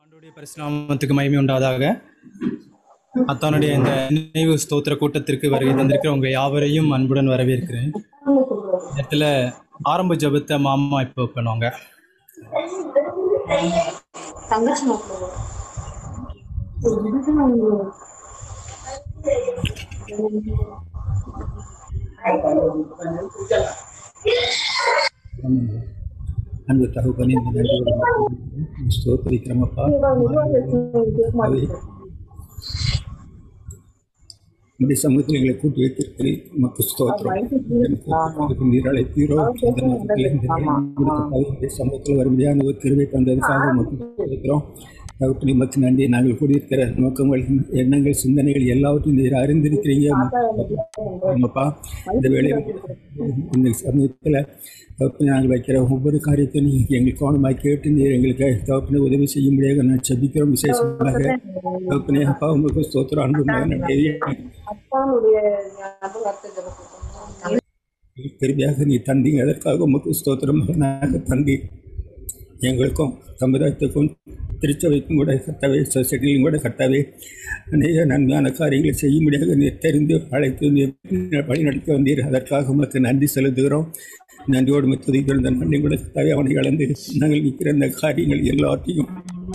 ஆண்டுடைய பரிசுநாமத்துக்கு மகிமை உண்டாதாக அத்தானுடைய இந்த நினைவு ஸ்தோத்திர கூட்டத்திற்கு வருகை தந்திருக்கிற உங்க யாவரையும் அன்புடன் வரவேற்கிறேன் இந்த இடத்துல ஆரம்ப ஜெபத்தை மாமா இப்போ பண்ணுவாங்க தங்கச்சி அன்பு தகப்பனே இந்த நன்றி ஸ்தோத்திரிக்கிறோமப்பா உடைய சமூகத்தில் எங்களை கூட்டி வைத்திருக்கிறேன் மக்கு ஸ்தோத்திரம் நீர் அழைத்தீரோ இந்த நேரத்தில் இந்த உடைய சமூகத்தில் வரும்படியான ஒரு கிருவை தந்ததுக்காக மக்கு இருக்கிறோம் தகப்பனி மக்கு நன்றி நாங்கள் கூடியிருக்கிற நோக்கங்கள் எண்ணங்கள் சிந்தனைகள் எல்லாவற்றையும் நீர் அறிந்திருக்கிறீங்க ஆமாப்பா இந்த வேளையில் இந்த சமயத்தில் தகப்பனை நாங்கள் வைக்கிற ஒவ்வொரு காரியத்தையும் நீங்கள் எங்களுக்கு கவனமாக கேட்டு நீர் எங்களுக்கு தகப்பனை உதவி செய்யும்படியாக நான் செபிக்கிறோம் விசேஷமாக தகப்பனே அப்பா உங்களுக்கு ஸ்தோத்திரம் அன்பு நன்றி அப்பாவுடைய ஞாபகத்தை ஜெபம் திரும்பியாக நீ தந்தீங்க அதற்காக உமக்கு ஸ்தோத்திரம் மகனாக தந்தி எங்களுக்கும் சமுதாயத்துக்கும் திருச்சபைக்கும் கூட கர்த்தாவே சொசைட்டிலையும் கூட கர்த்தாவே அநேக நன்மையான காரியங்களை செய்யும்படியாக நீர் தெரிந்து அழைத்து நீர் வழிநடத்தி வந்தீர் அதற்காக உமக்கு நன்றி செலுத்துகிறோம் நன்றியோடு துதிக்கிற இந்த நன்றி கூட கர்த்தாவே அவனை இழந்து நாங்கள் நிற்கிற இந்த காரியங்கள் எல்லாத்தையும்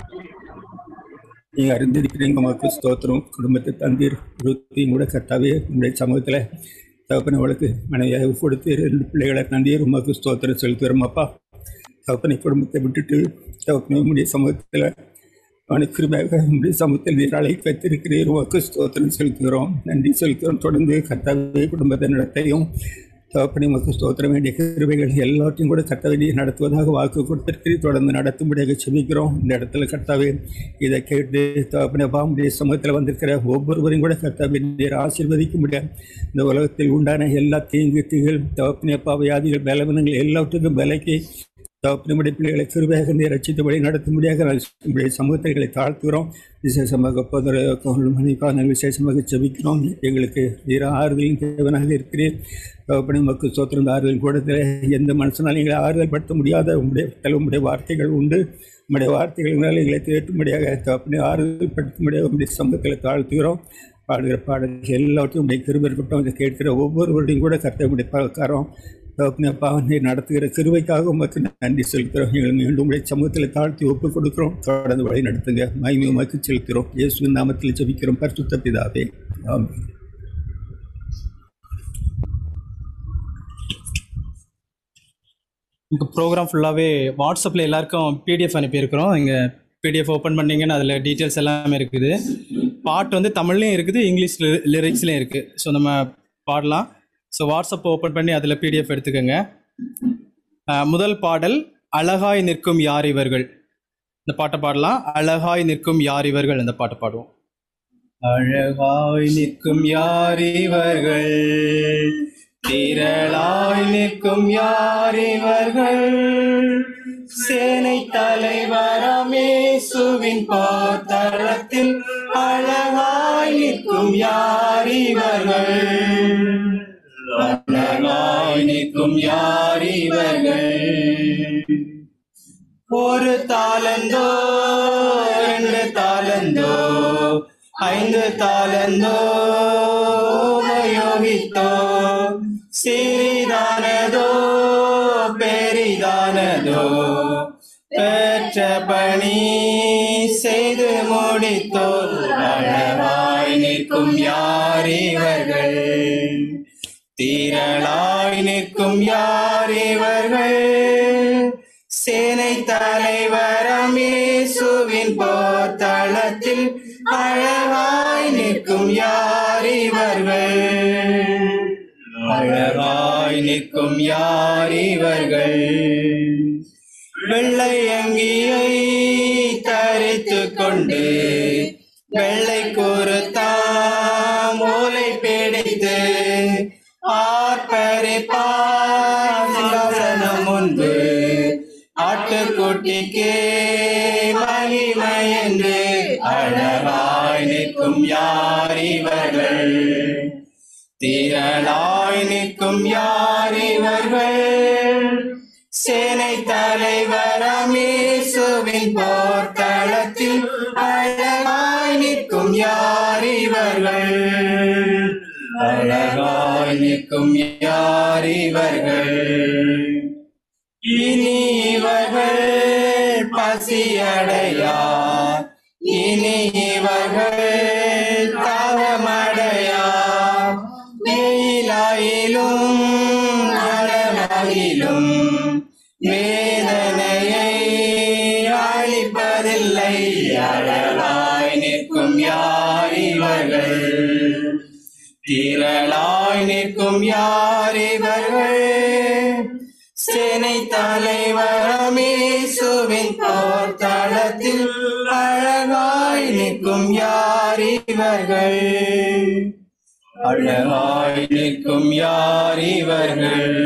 நீங்கள் அறிந்திருக்கிறீங்க உமக்கு ஸ்தோத்திரம் குடும்பத்தை தந்தீர் ருத்தியும் கூட கர்த்தாவே உங்களுடைய சமூகத்தில் தகப்பனை வழக்கு மனைவியாக கொடுத்து ரெண்டு பிள்ளைகளை தந்தீர் உமக்கு ஸ்தோத்திரம் செலுத்துகிறோம் அப்பா தகப்பனை குடும்பத்தை விட்டுட்டு தகப்பனை உடைய சமூகத்தில் அவனை கிருபையாக உடைய சமூகத்தில் நீர் அழைத்து வைத்திருக்கிறீர் உமக்கு ஸ்தோத்திரம் செலுத்துகிறோம் நன்றி செலுத்துகிறோம் தொடர்ந்து கர்த்தாவே குடும்பத்தை நடத்தையும் தகப்பனை உமக்கு ஸ்தோத்திரம் வேண்டிய கிருபைகள் எல்லாத்தையும் கூட கர்த்தாவை நீர் நடத்துவதாக வாக்கு கொடுத்திருக்கிறீர் தொடர்ந்து நடத்தும்படியாக செபிக்கிறோம் இந்த இடத்துல கர்த்தாவே இதை கேட்டு தகப்பனை பாம்புடைய சமூகத்தில் வந்திருக்கிற ஒவ்வொருவரையும் கூட கர்த்தாவை நீர் ஆசீர்வதிக்க முடியாது இந்த உலகத்தில் உண்டான எல்லா தீங்கு தீகள் தகப்பனை அப்பா வியாதிகள் பலவீனங்கள் எல்லாவற்றுக்கும் விலைக்கு தகப்பனுடைய பிள்ளைகளை கிருபையாக நீர் ரசித்தபடி நடத்தும்படியாக நம்முடைய சமூகத்தைகளை தாழ்த்துகிறோம் விசேஷமாக மணிக்கான விசேஷமாக செபிக்கிறோம் எங்களுக்கு நீர் ஆறுதலின் தேவனாக இருக்கிறீர் தகப்பனை மக்கள் சோத்திரம் ஆறுதல் கூடத்தில் எந்த மனுஷனாலும் எங்களை ஆறுதல் படுத்த முடியாத உங்களுடைய தலை உங்களுடைய வார்த்தைகள் உண்டு உங்களுடைய வார்த்தைகளினால் எங்களை தேட்டும்படியாக தகப்பனை ஆறுதல் படுத்தும்படியாக உங்களுடைய சமூகத்தில் தாழ்த்துகிறோம் பாடுகிற பாடல்கள் எல்லாவற்றையும் உடைய கிருபை இருக்கட்டும் அதை கேட்கிற ஒவ்வொருவரையும் கூட கர்த்தவுடைய பழக்காரம் தகப்பனே பாவனை நடத்துகிற கிருவைக்காக உமக்கு நன்றி செலுத்துகிறோம் எங்கள் மீண்டும் உடைய சமூகத்தில் தாழ்த்தி ஒப்புக் கொடுக்கிறோம் தொடர்ந்து வழி நடத்துங்க மகிமை உமக்கு செலுத்துகிறோம் இயேசுவின் நாமத்தில் ஜெபிக்கிறோம் பரிசுத்த பிதாவே ஆமென் இந்த ப்ரோக்ராம் ஃபுல்லாகவே வாட்ஸ்அப்பில் எல்லாருக்கும் பிடிஎஃப் அனுப்பியிருக்கிறோம் இங்கே பிடிஎஃப் ஓப்பன் பண்ணீங்கன்னா அதில் டீட்டெயில்ஸ் எல்லாமே இருக்குது பாட்டு வந்து தமிழ்லையும் இருக்குது இங்கிலீஷ் லிரிக்ஸ்லேயும் இருக்குது ஸோ நம்ம பாடலாம் ஸோ வாட்ஸ்அப் ஓப்பன் பண்ணி அதில் பிடிஎஃப் எடுத்துக்கோங்க அஹ், முதல் பாடல் அழகாய் நிற்கும் யார் இவர்கள் இந்த பாட்டை பாடலாம் அழகாய் நிற்கும் யார் இவர்கள் இந்த பாட்டை பாடுவோம் அழகாய் நிற்கும் யார் இவர்கள் திரளாய் நிற்கும் யார் இவர்கள் சேனை தலைவரமேசுவின் போர்த்தளத்தில் அழகாய் நிற்கும் யார் இவர்கள் அழகாய் நிற்கும் யார் இவர்கள் ஒரு தாளந்தோ ரெண்டு தாளந்தோ ஐந்து தாளந்தோ உபயோகித்தோ சிறிதானதோ பெரிதானதோ பெற்ற பணி செய்து முடித்தோ அழகாய் நிற்கும் யார் இவர்கள் திரளாய் நிற்கும் யார் இவர்கள் சேனை தலைவரம் இயேசுவின் போர்த்தளத்தில் அழகாய் நிற்கும் யார் இவர்கள் அழகாய் நிற்கும் யார் இவர்கள் வெள்ளை அங்கியை தரித்து கொண்டு வெள்ளை கூறுத்தாம் ஓலை பிடித்து ஆர்ப்பரிப்பாசனம் முன்பு ஆட்டுக்குட்டிக்கு மகிமை என்று அழகாய் நிற்கும் யார் இவர்கள் திரளாய் நிற்கும் யார் இவர்கள் சேனை தலைவரம் இயேசுவின் போர்க்களத்தில் நிற்கும் யார் இவர்கள் இனி இவர்கள் பசியடையார் இனி இவர்கள் தாகமடையார் வெயிலாயிலும் அழகாயிலும் வேதனையை அழிப்பதில்லை அழகாய் நிற்கும் யார் இவர்கள் திரளாய் நிற்கும் யார் இவர்கள் சேனை தலைவரமேசுவின் போர் தளத்தில் அழகாய் நிற்கும் யார் இவர்கள் அழகாய் நிற்கும் யார் இவர்கள்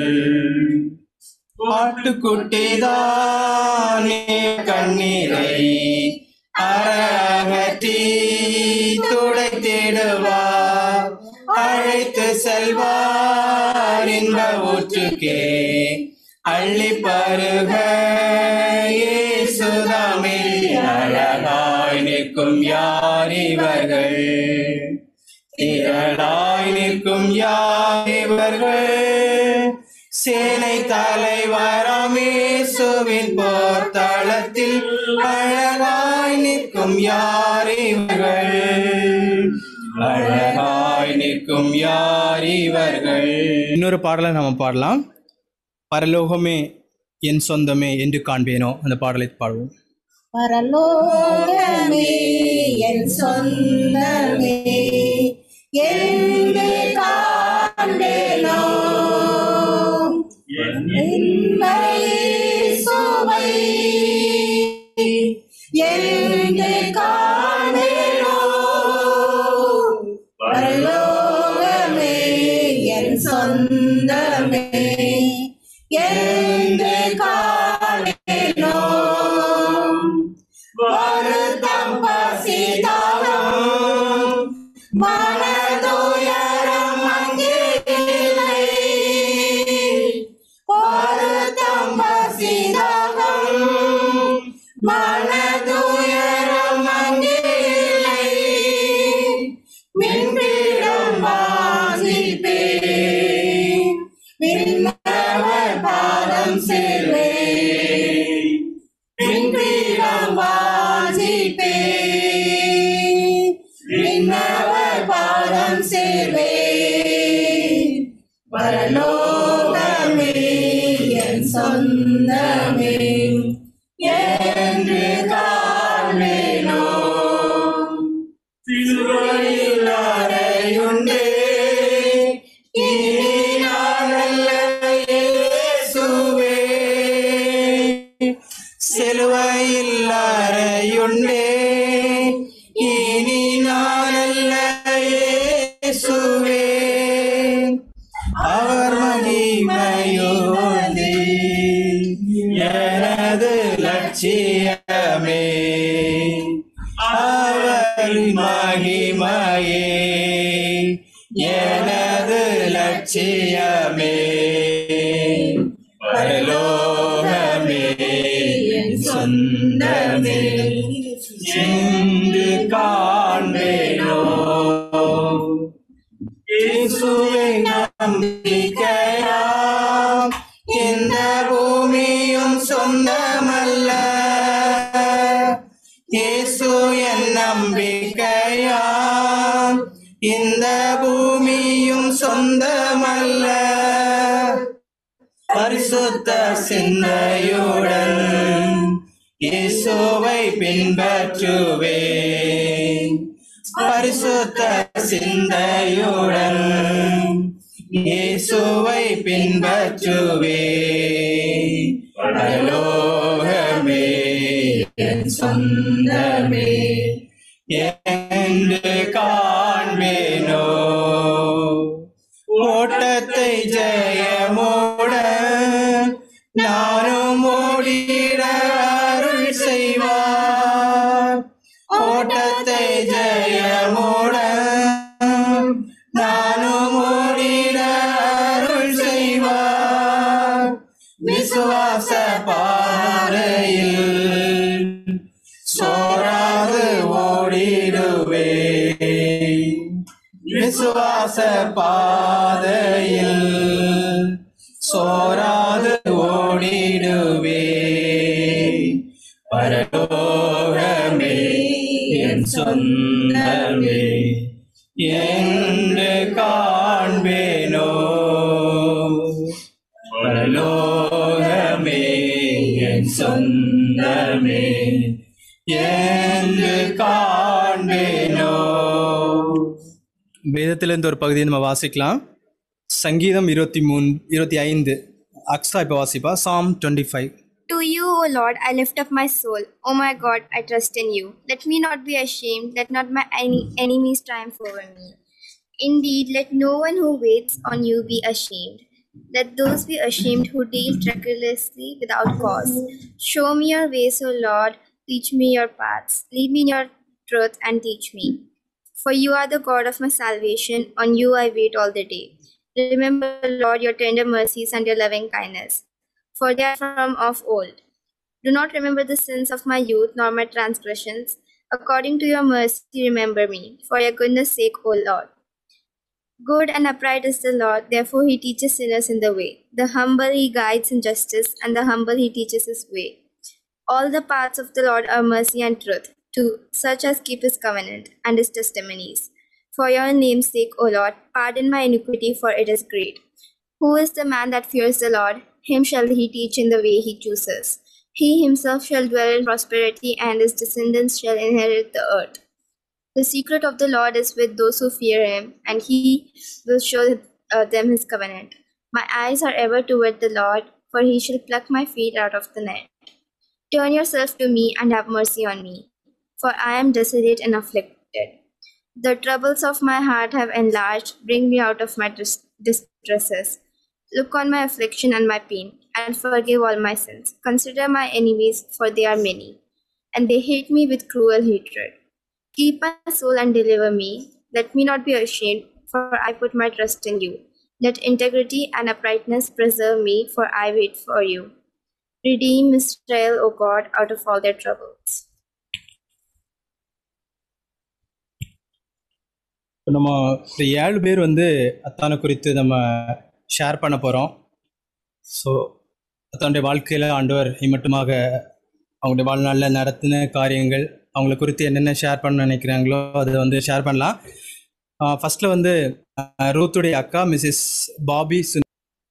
ஆட்டுக்குட்டிதானே கண்ணீரை அரகற்றி துடைத்திடுவார் அழைத்து செல்வார் இன்ப ஊற்றுக்கே அள்ளி பருக இயேசுதாமே அழகாய் நிற்கும் யார் இவர்கள் திரளாய் நிற்கும் யார் இவர்கள் சேனை தலைவரமேசுவின் போர் தளத்தில் அழகாய் நிற்கும் யார் இவர்கள் அழகாய் நிற்கும் யார் இவர்கள் இன்னொரு பாடலை நம்ம பாடலாம் பரலோகமே என் சொந்தமே என்று காண்பேனோ அந்த பாடலை பாடுவோம் பரலோகமே என் சொந்தமே எங்கே காண்பேனோ சுவை எங்கே காண்பேனோ பரலோகமே என் சொந்தமே எங்கே காணேனோ வருத்தம் பசிதாகம் மனதுயரம் அங்கே இல்லை வருத்தம் பசிதாகம் மனதுயரம் அங்கே இல்லை மின்பீடம் வாசிப்பே விண்ணவர் பாதம் சேர்வே விண்பீடம் வாசிப்பே விண்ணவர் பாதம் சேர்வே பரலோகமே என் சொந்தமே என்று காண்பேனோ சிலுவையில் அறையுண்டே இனி நான் அல்ல இயேசுவே சிலுவையில் அறையுண்டே இனி நான் அல்ல இயேசுவே அவர் மகிமையோதி எனது லட்சியமே அவரின் மகிமையே எனது லட்சியமே பரலோகமே என் சொந்தமே என்று காண்பேனோ இயேசுவை நம்பிக்கையாம் இந்த பூமியும் சொந்தமல்ல இயேசு என் நம்பிக்கையாம் இந்த பூமியும் சொந்தமல்ல பரிசுத்த சிந்தையுடன் இயேசுவை பின்பற்றுவேன் பரிசுத்த சிந்தையுடன் இயேசுவை பின்பற்றுவேன் பரலோகமே என் சொந்தமே என்று காண்பேனோ ஓட்டத்தை ஜெயமோட நானும் ஓடிட அருள் செய்வார் ஓட்டத்தை ஜெயமோட நானும் ஓடிட அருள் செய்வார் விசுவாச பாறையில் சோராது ஓடிடுவே விசுவாச பிரகாச பாதையில் சோராது ஓடிடுவே பரலோகமே என் சொந்தமே என்று காண்பேனோ பரலோகமே என் சொந்தமே என்று காண்பேனோ வேதத்திலிருந்து ஒரு பகுதியை நம்ம வாசிக்கலாம் சங்கீதம் இருபத்தி மூணு இருபத்தி ஐந்து அக்ஸா இப்போ வாசிப்பா Sam twenty five To you, O Lord, I lift up my soul. O my God, I trust in you. Let me not be ashamed. Let not my en- enemies triumph over me. Indeed, let no one who waits on you be ashamed. Let those be ashamed who deal treacherously without cause. Show me your ways, O Lord. Teach me your paths. Lead me in your truth and teach me. For you are the God of my salvation. On you I wait all the day. Remember, Lord, your tender mercies and your loving kindness for they are from of old. Do not remember the sins of my youth nor my transgressions. According to your mercy, remember me, for your goodness' sake, O Lord. Good and upright is the Lord, therefore he teaches sinners in the way. The humble he guides in justice, and the humble he teaches his way. All the paths of the Lord are mercy and truth, to such as keep his covenant and his testimonies. For your name's sake, O Lord, pardon my iniquity, for it is great. Who is the man that fears the Lord? Him shall he teach in the way he chooses. He himself shall dwell in prosperity, and his descendants shall inherit the earth. The secret of the Lord is with those who fear him, and he will show uh, them his covenant. My eyes are ever toward the Lord, for he shall pluck my feet out of the net. Turn yourself to me and have mercy on me, for I am desolate and afflicted. The troubles of my heart have enlarged, bring me out of my dis- distresses. Look on my affliction and my pain, and forgive all my sins. Consider my enemies, for they are many, and they hate me with cruel hatred. Keep my soul and deliver me. Let me not be ashamed, for I put my trust in you. Let integrity and uprightness preserve me, for I wait for you. Redeem Israel, O God, out of all their troubles. இப்போ நம்ம இந்த ஏழு பேர் வந்து அத்தானை குறித்து நம்ம share பண்ண போகிறோம் ஸோ அத்தானுடைய வாழ்க்கையில் ஆண்டவர் மட்டுமாக அவங்களுடைய வாழ்நாளில் நடத்தின காரியங்கள் அவங்கள குறித்து என்னென்ன ஷேர் பண்ண நினைக்கிறாங்களோ அதை வந்து ஷேர் பண்ணலாம் ஃபஸ்ட்டில் வந்து அஹ், ரூத்துடைய அக்கா மிஸ்ஸஸ் பாபி சுன்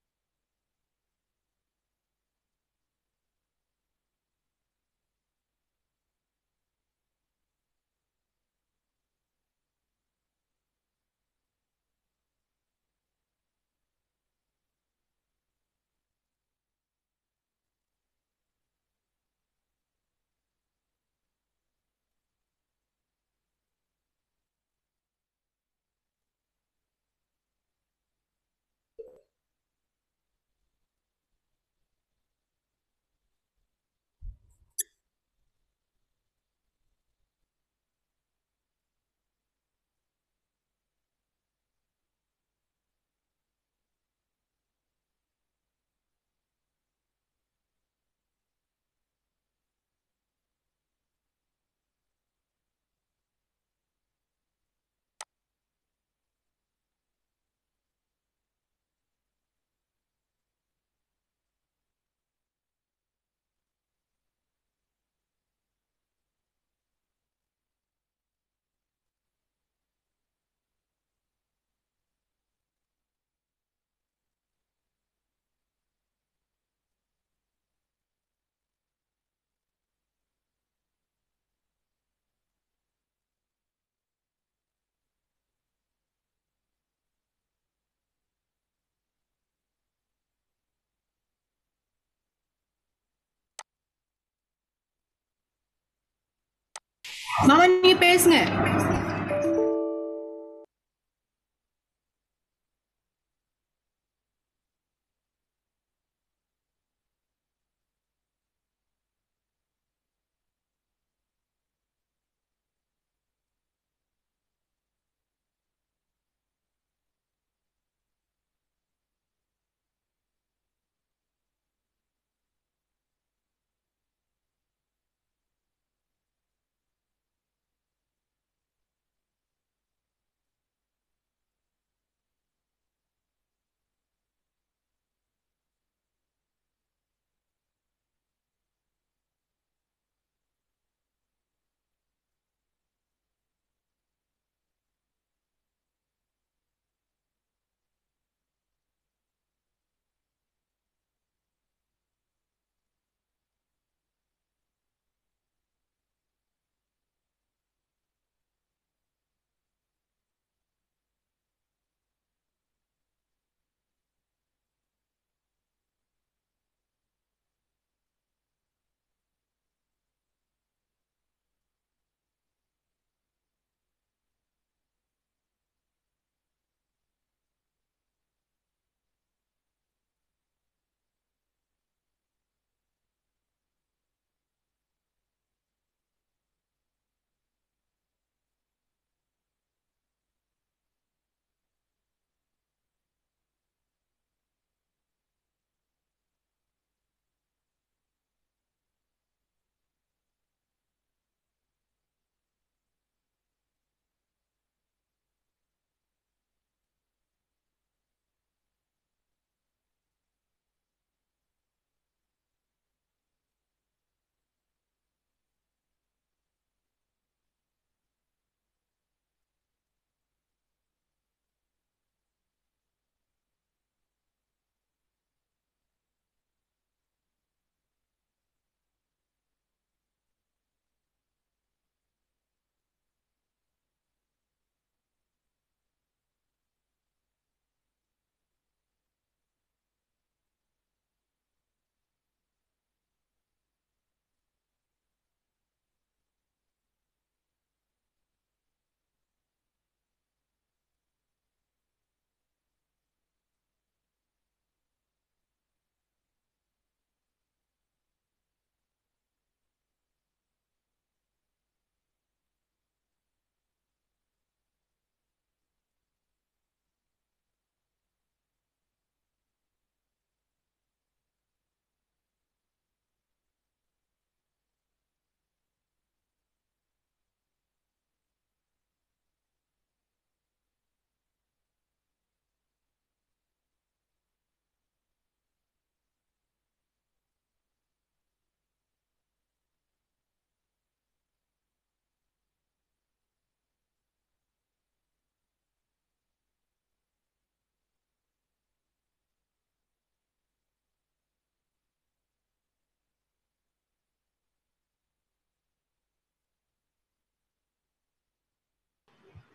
மாமா நீங்க பேசுங்க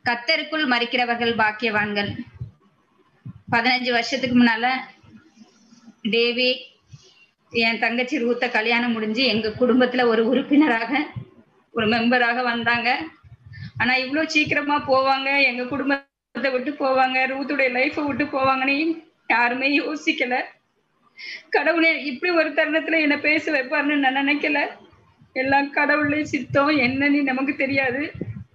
கத்தருக்குள் மறிக்கிறவர்கள் பாக்கியவான்கள் பதினஞ்சு வருஷத்துக்கு முன்னால தேவி என் தங்கச்சி ரூத்த கல்யாணம் முடிஞ்சு எங்க குடும்பத்துல ஒரு உறுப்பினராக ஒரு மெம்பராக வந்தாங்க ஆனா இவ்வளவு சீக்கிரமா போவாங்க எங்க குடும்பத்தை விட்டு போவாங்க ரூத்துடைய லைஃபை விட்டு போவாங்கன்னு யாருமே யோசிக்கல கடவுளே இப்படி ஒரு தருணத்துல என்ன பேச வைப்பாருன்னு நான் நினைக்கல எல்லாம் கடவுளே சித்தம் என்னன்னு நமக்கு தெரியாது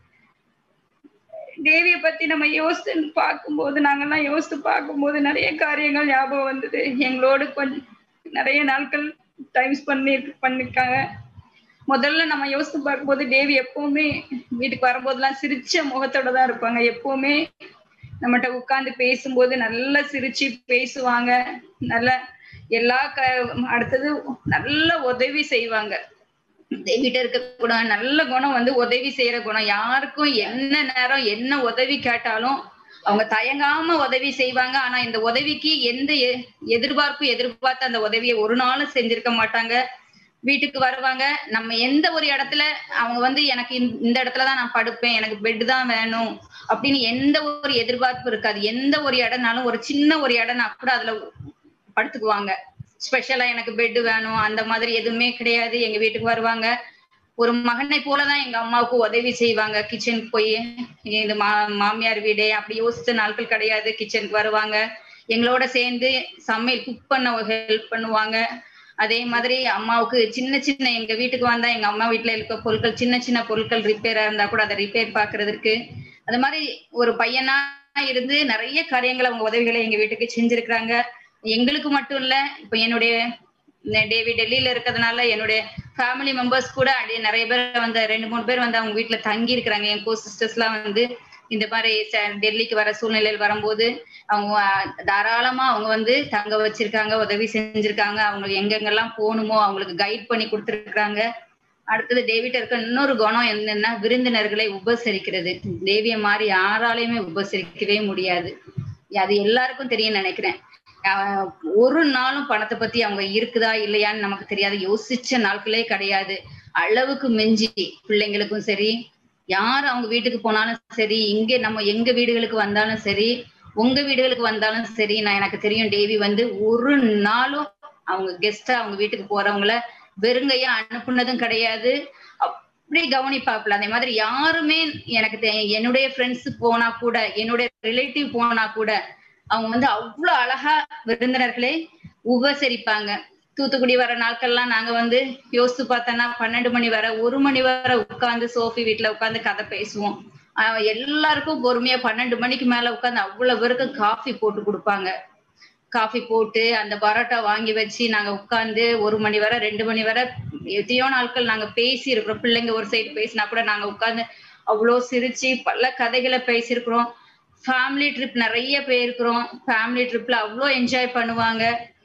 தேவியை பத்தி நம்ம யோசித்து பார்க்கும்போது நாங்கெல்லாம் யோசித்து பார்க்கும்போது நிறைய காரியங்கள் ஞாபகம் வந்தது எங்களோடு கொஞ்சம் நிறைய நாட்கள் டைம் பண்ணி பண்ணிருக்காங்க முதல்ல நம்ம யோசித்து பார்க்கும்போது தேவி எப்பவுமே வீட்டுக்கு வரும்போதெல்லாம் சிரிச்ச முகத்தோட தான் இருப்பாங்க எப்பவுமே நம்மகிட்ட உட்கார்ந்து பேசும்போது நல்லா சிரிச்சு பேசுவாங்க நல்ல எல்லா க அடுத்தது நல்ல உதவி செய்வாங்க தேவிட்ட இருக்க குணம் நல்ல குணம் வந்து உதவி செய்யற குணம் யாருக்கும் என்ன நேரம் என்ன உதவி கேட்டாலும் அவங்க தயங்காம உதவி செய்வாங்க ஆனா இந்த உதவிக்கு எந்த எ- எதிர்பார்ப்பு எதிர்பார்த்து அந்த உதவியை ஒரு நாளும் செஞ்சிருக்க மாட்டாங்க வீட்டுக்கு வருவாங்க நம்ம எந்த ஒரு இடத்துல அவங்க வந்து எனக்கு இந்த- இந்த இடத்துல தான் நான் படுப்பேன் எனக்கு பெட் தான் வேணும் அப்படின்னு எந்த ஒரு எதிர்பார்ப்பு இருக்காது எந்த ஒரு இடம்னாலும் ஒரு சின்ன ஒரு இடம்னா கூட அதுல படுத்துக்குவாங்க ஸ்பெஷலா எனக்கு பெட் வேணும் அந்த மாதிரி எதுவுமே கிடையாது எங்க வீட்டுக்கு வருவாங்க ஒரு மகனை போலதான் எங்க அம்மாவுக்கு உதவி செய்வாங்க கிச்சனுக்கு போய் இது மா மாமியார் வீடு அப்படி யோசிச்ச நாட்கள் கிடையாது கிச்சனுக்கு வருவாங்க எங்களோட சேர்ந்து சமையல் குக் பண்ண ஹெல்ப் பண்ணுவாங்க அதே மாதிரி அம்மாவுக்கு சின்ன சின்ன எங்க வீட்டுக்கு வந்தா எங்க அம்மா வீட்டுல இருக்க பொருட்கள் சின்ன சின்ன பொருட்கள் ரிப்பேரா இருந்தா கூட அதை ரிப்பேர் பாக்குறதுக்கு அது மாதிரி ஒரு பையனா இருந்து நிறைய காரியங்கள் அவங்க உதவிகளை எங்க வீட்டுக்கு செஞ்சிருக்கிறாங்க எங்களுக்கு மட்டும் இல்ல இப்ப என்னுடைய நெ- டேவி டெல்லியில இருக்கிறதுனால என்னுடைய ஃபேமிலி மெம்பர்ஸ் கூட அப்படியே நிறைய பேர் வந்து ரெண்டு மூணு பேர் வந்து அவங்க வீட்டுல தங்கி இருக்கிறாங்க என் கோ சிஸ்டர்ஸ் எல்லாம் வந்து இந்த மாதிரி ச- டெல்லிக்கு வர சூழ்நிலையில் வரும்போது அவங்க அஹ், தாராளமா அவங்க வந்து தங்க வச்சிருக்காங்க உதவி செஞ்சிருக்காங்க அவங்க எங்கெங்கெல்லாம் போகணுமோ அவங்களுக்கு கைட் பண்ணி கொடுத்துருக்காங்க அடுத்தது டேவிட்ட இருக்க இன்னொரு குணம் என்னன்னா விருந்தினர்களை உபசரிக்கிறது தேவிய மாதிரி யாராலையுமே உபசரிக்கவே முடியாது அது எல்லாருக்கும் தெரியும் நினைக்கிறேன் அஹ் ஒரு நாளும் பணத்தை பத்தி அவங்க இருக்குதா இல்லையான்னு நமக்கு தெரியாது யோசிச்ச நாட்களே கிடையாது அளவுக்கு மிஞ்சி பிள்ளைங்களுக்கும் சரி யார் அவங்க வீட்டுக்கு போனாலும் சரி இங்க நம்ம எங்க வீடுகளுக்கு வந்தாலும் சரி உங்க வீடுகளுக்கு வந்தாலும் சரி நான் எனக்கு தெரியும் டேவி வந்து ஒரு நாளும் அவங்க கெஸ்டா அவங்க வீட்டுக்கு போறவங்கள வெறுங்கையா அனுப்புனதும் கிடையாது அப்படி கவனிப்பாப்புல அதே மாதிரி யாருமே எனக்கு தெ- என்னுடைய ஃப்ரெண்ட்ஸ் போனா கூட என்னுடைய ரிலேட்டிவ் போனா கூட அவங்க வந்து அவ்வளவு அழகா விருந்தினர்களை உபசரிப்பாங்க தூத்துக்குடி வர நாட்கள்லாம் நாங்க வந்து யோசித்து பார்த்தோன்னா பன்னெண்டு மணி வரை ஒரு மணி வரை உட்கார்ந்து சோஃபி வீட்டுல உட்கார்ந்து கதை பேசுவோம் ஆஹ் எல்லாருக்கும் பொறுமையா பன்னெண்டு மணிக்கு மேல உட்கார்ந்து அவ்வளவு பேருக்கு காஃபி போட்டு கொடுப்பாங்க காஃபி போட்டு அந்த பரோட்டா வாங்கி வச்சு நாங்க உட்கார்ந்து ஒரு மணி வரை ரெண்டு மணி வரை எத்தனையோ நாட்கள் நாங்க பேசி இருக்கிறோம் பிள்ளைங்க ஒரு சைடு பேசினா கூட நாங்க உட்கார்ந்து அவ்வளோ சிரிச்சு பல கதைகளை பேசியிருக்கிறோம் ஃபேமிலி ட்ரிப் நிறைய போயிருக்கிறோம் ஃபேமிலி ட்ரிப்ல அவ்வளோ என்ஜாய் பண்ணுவாங்க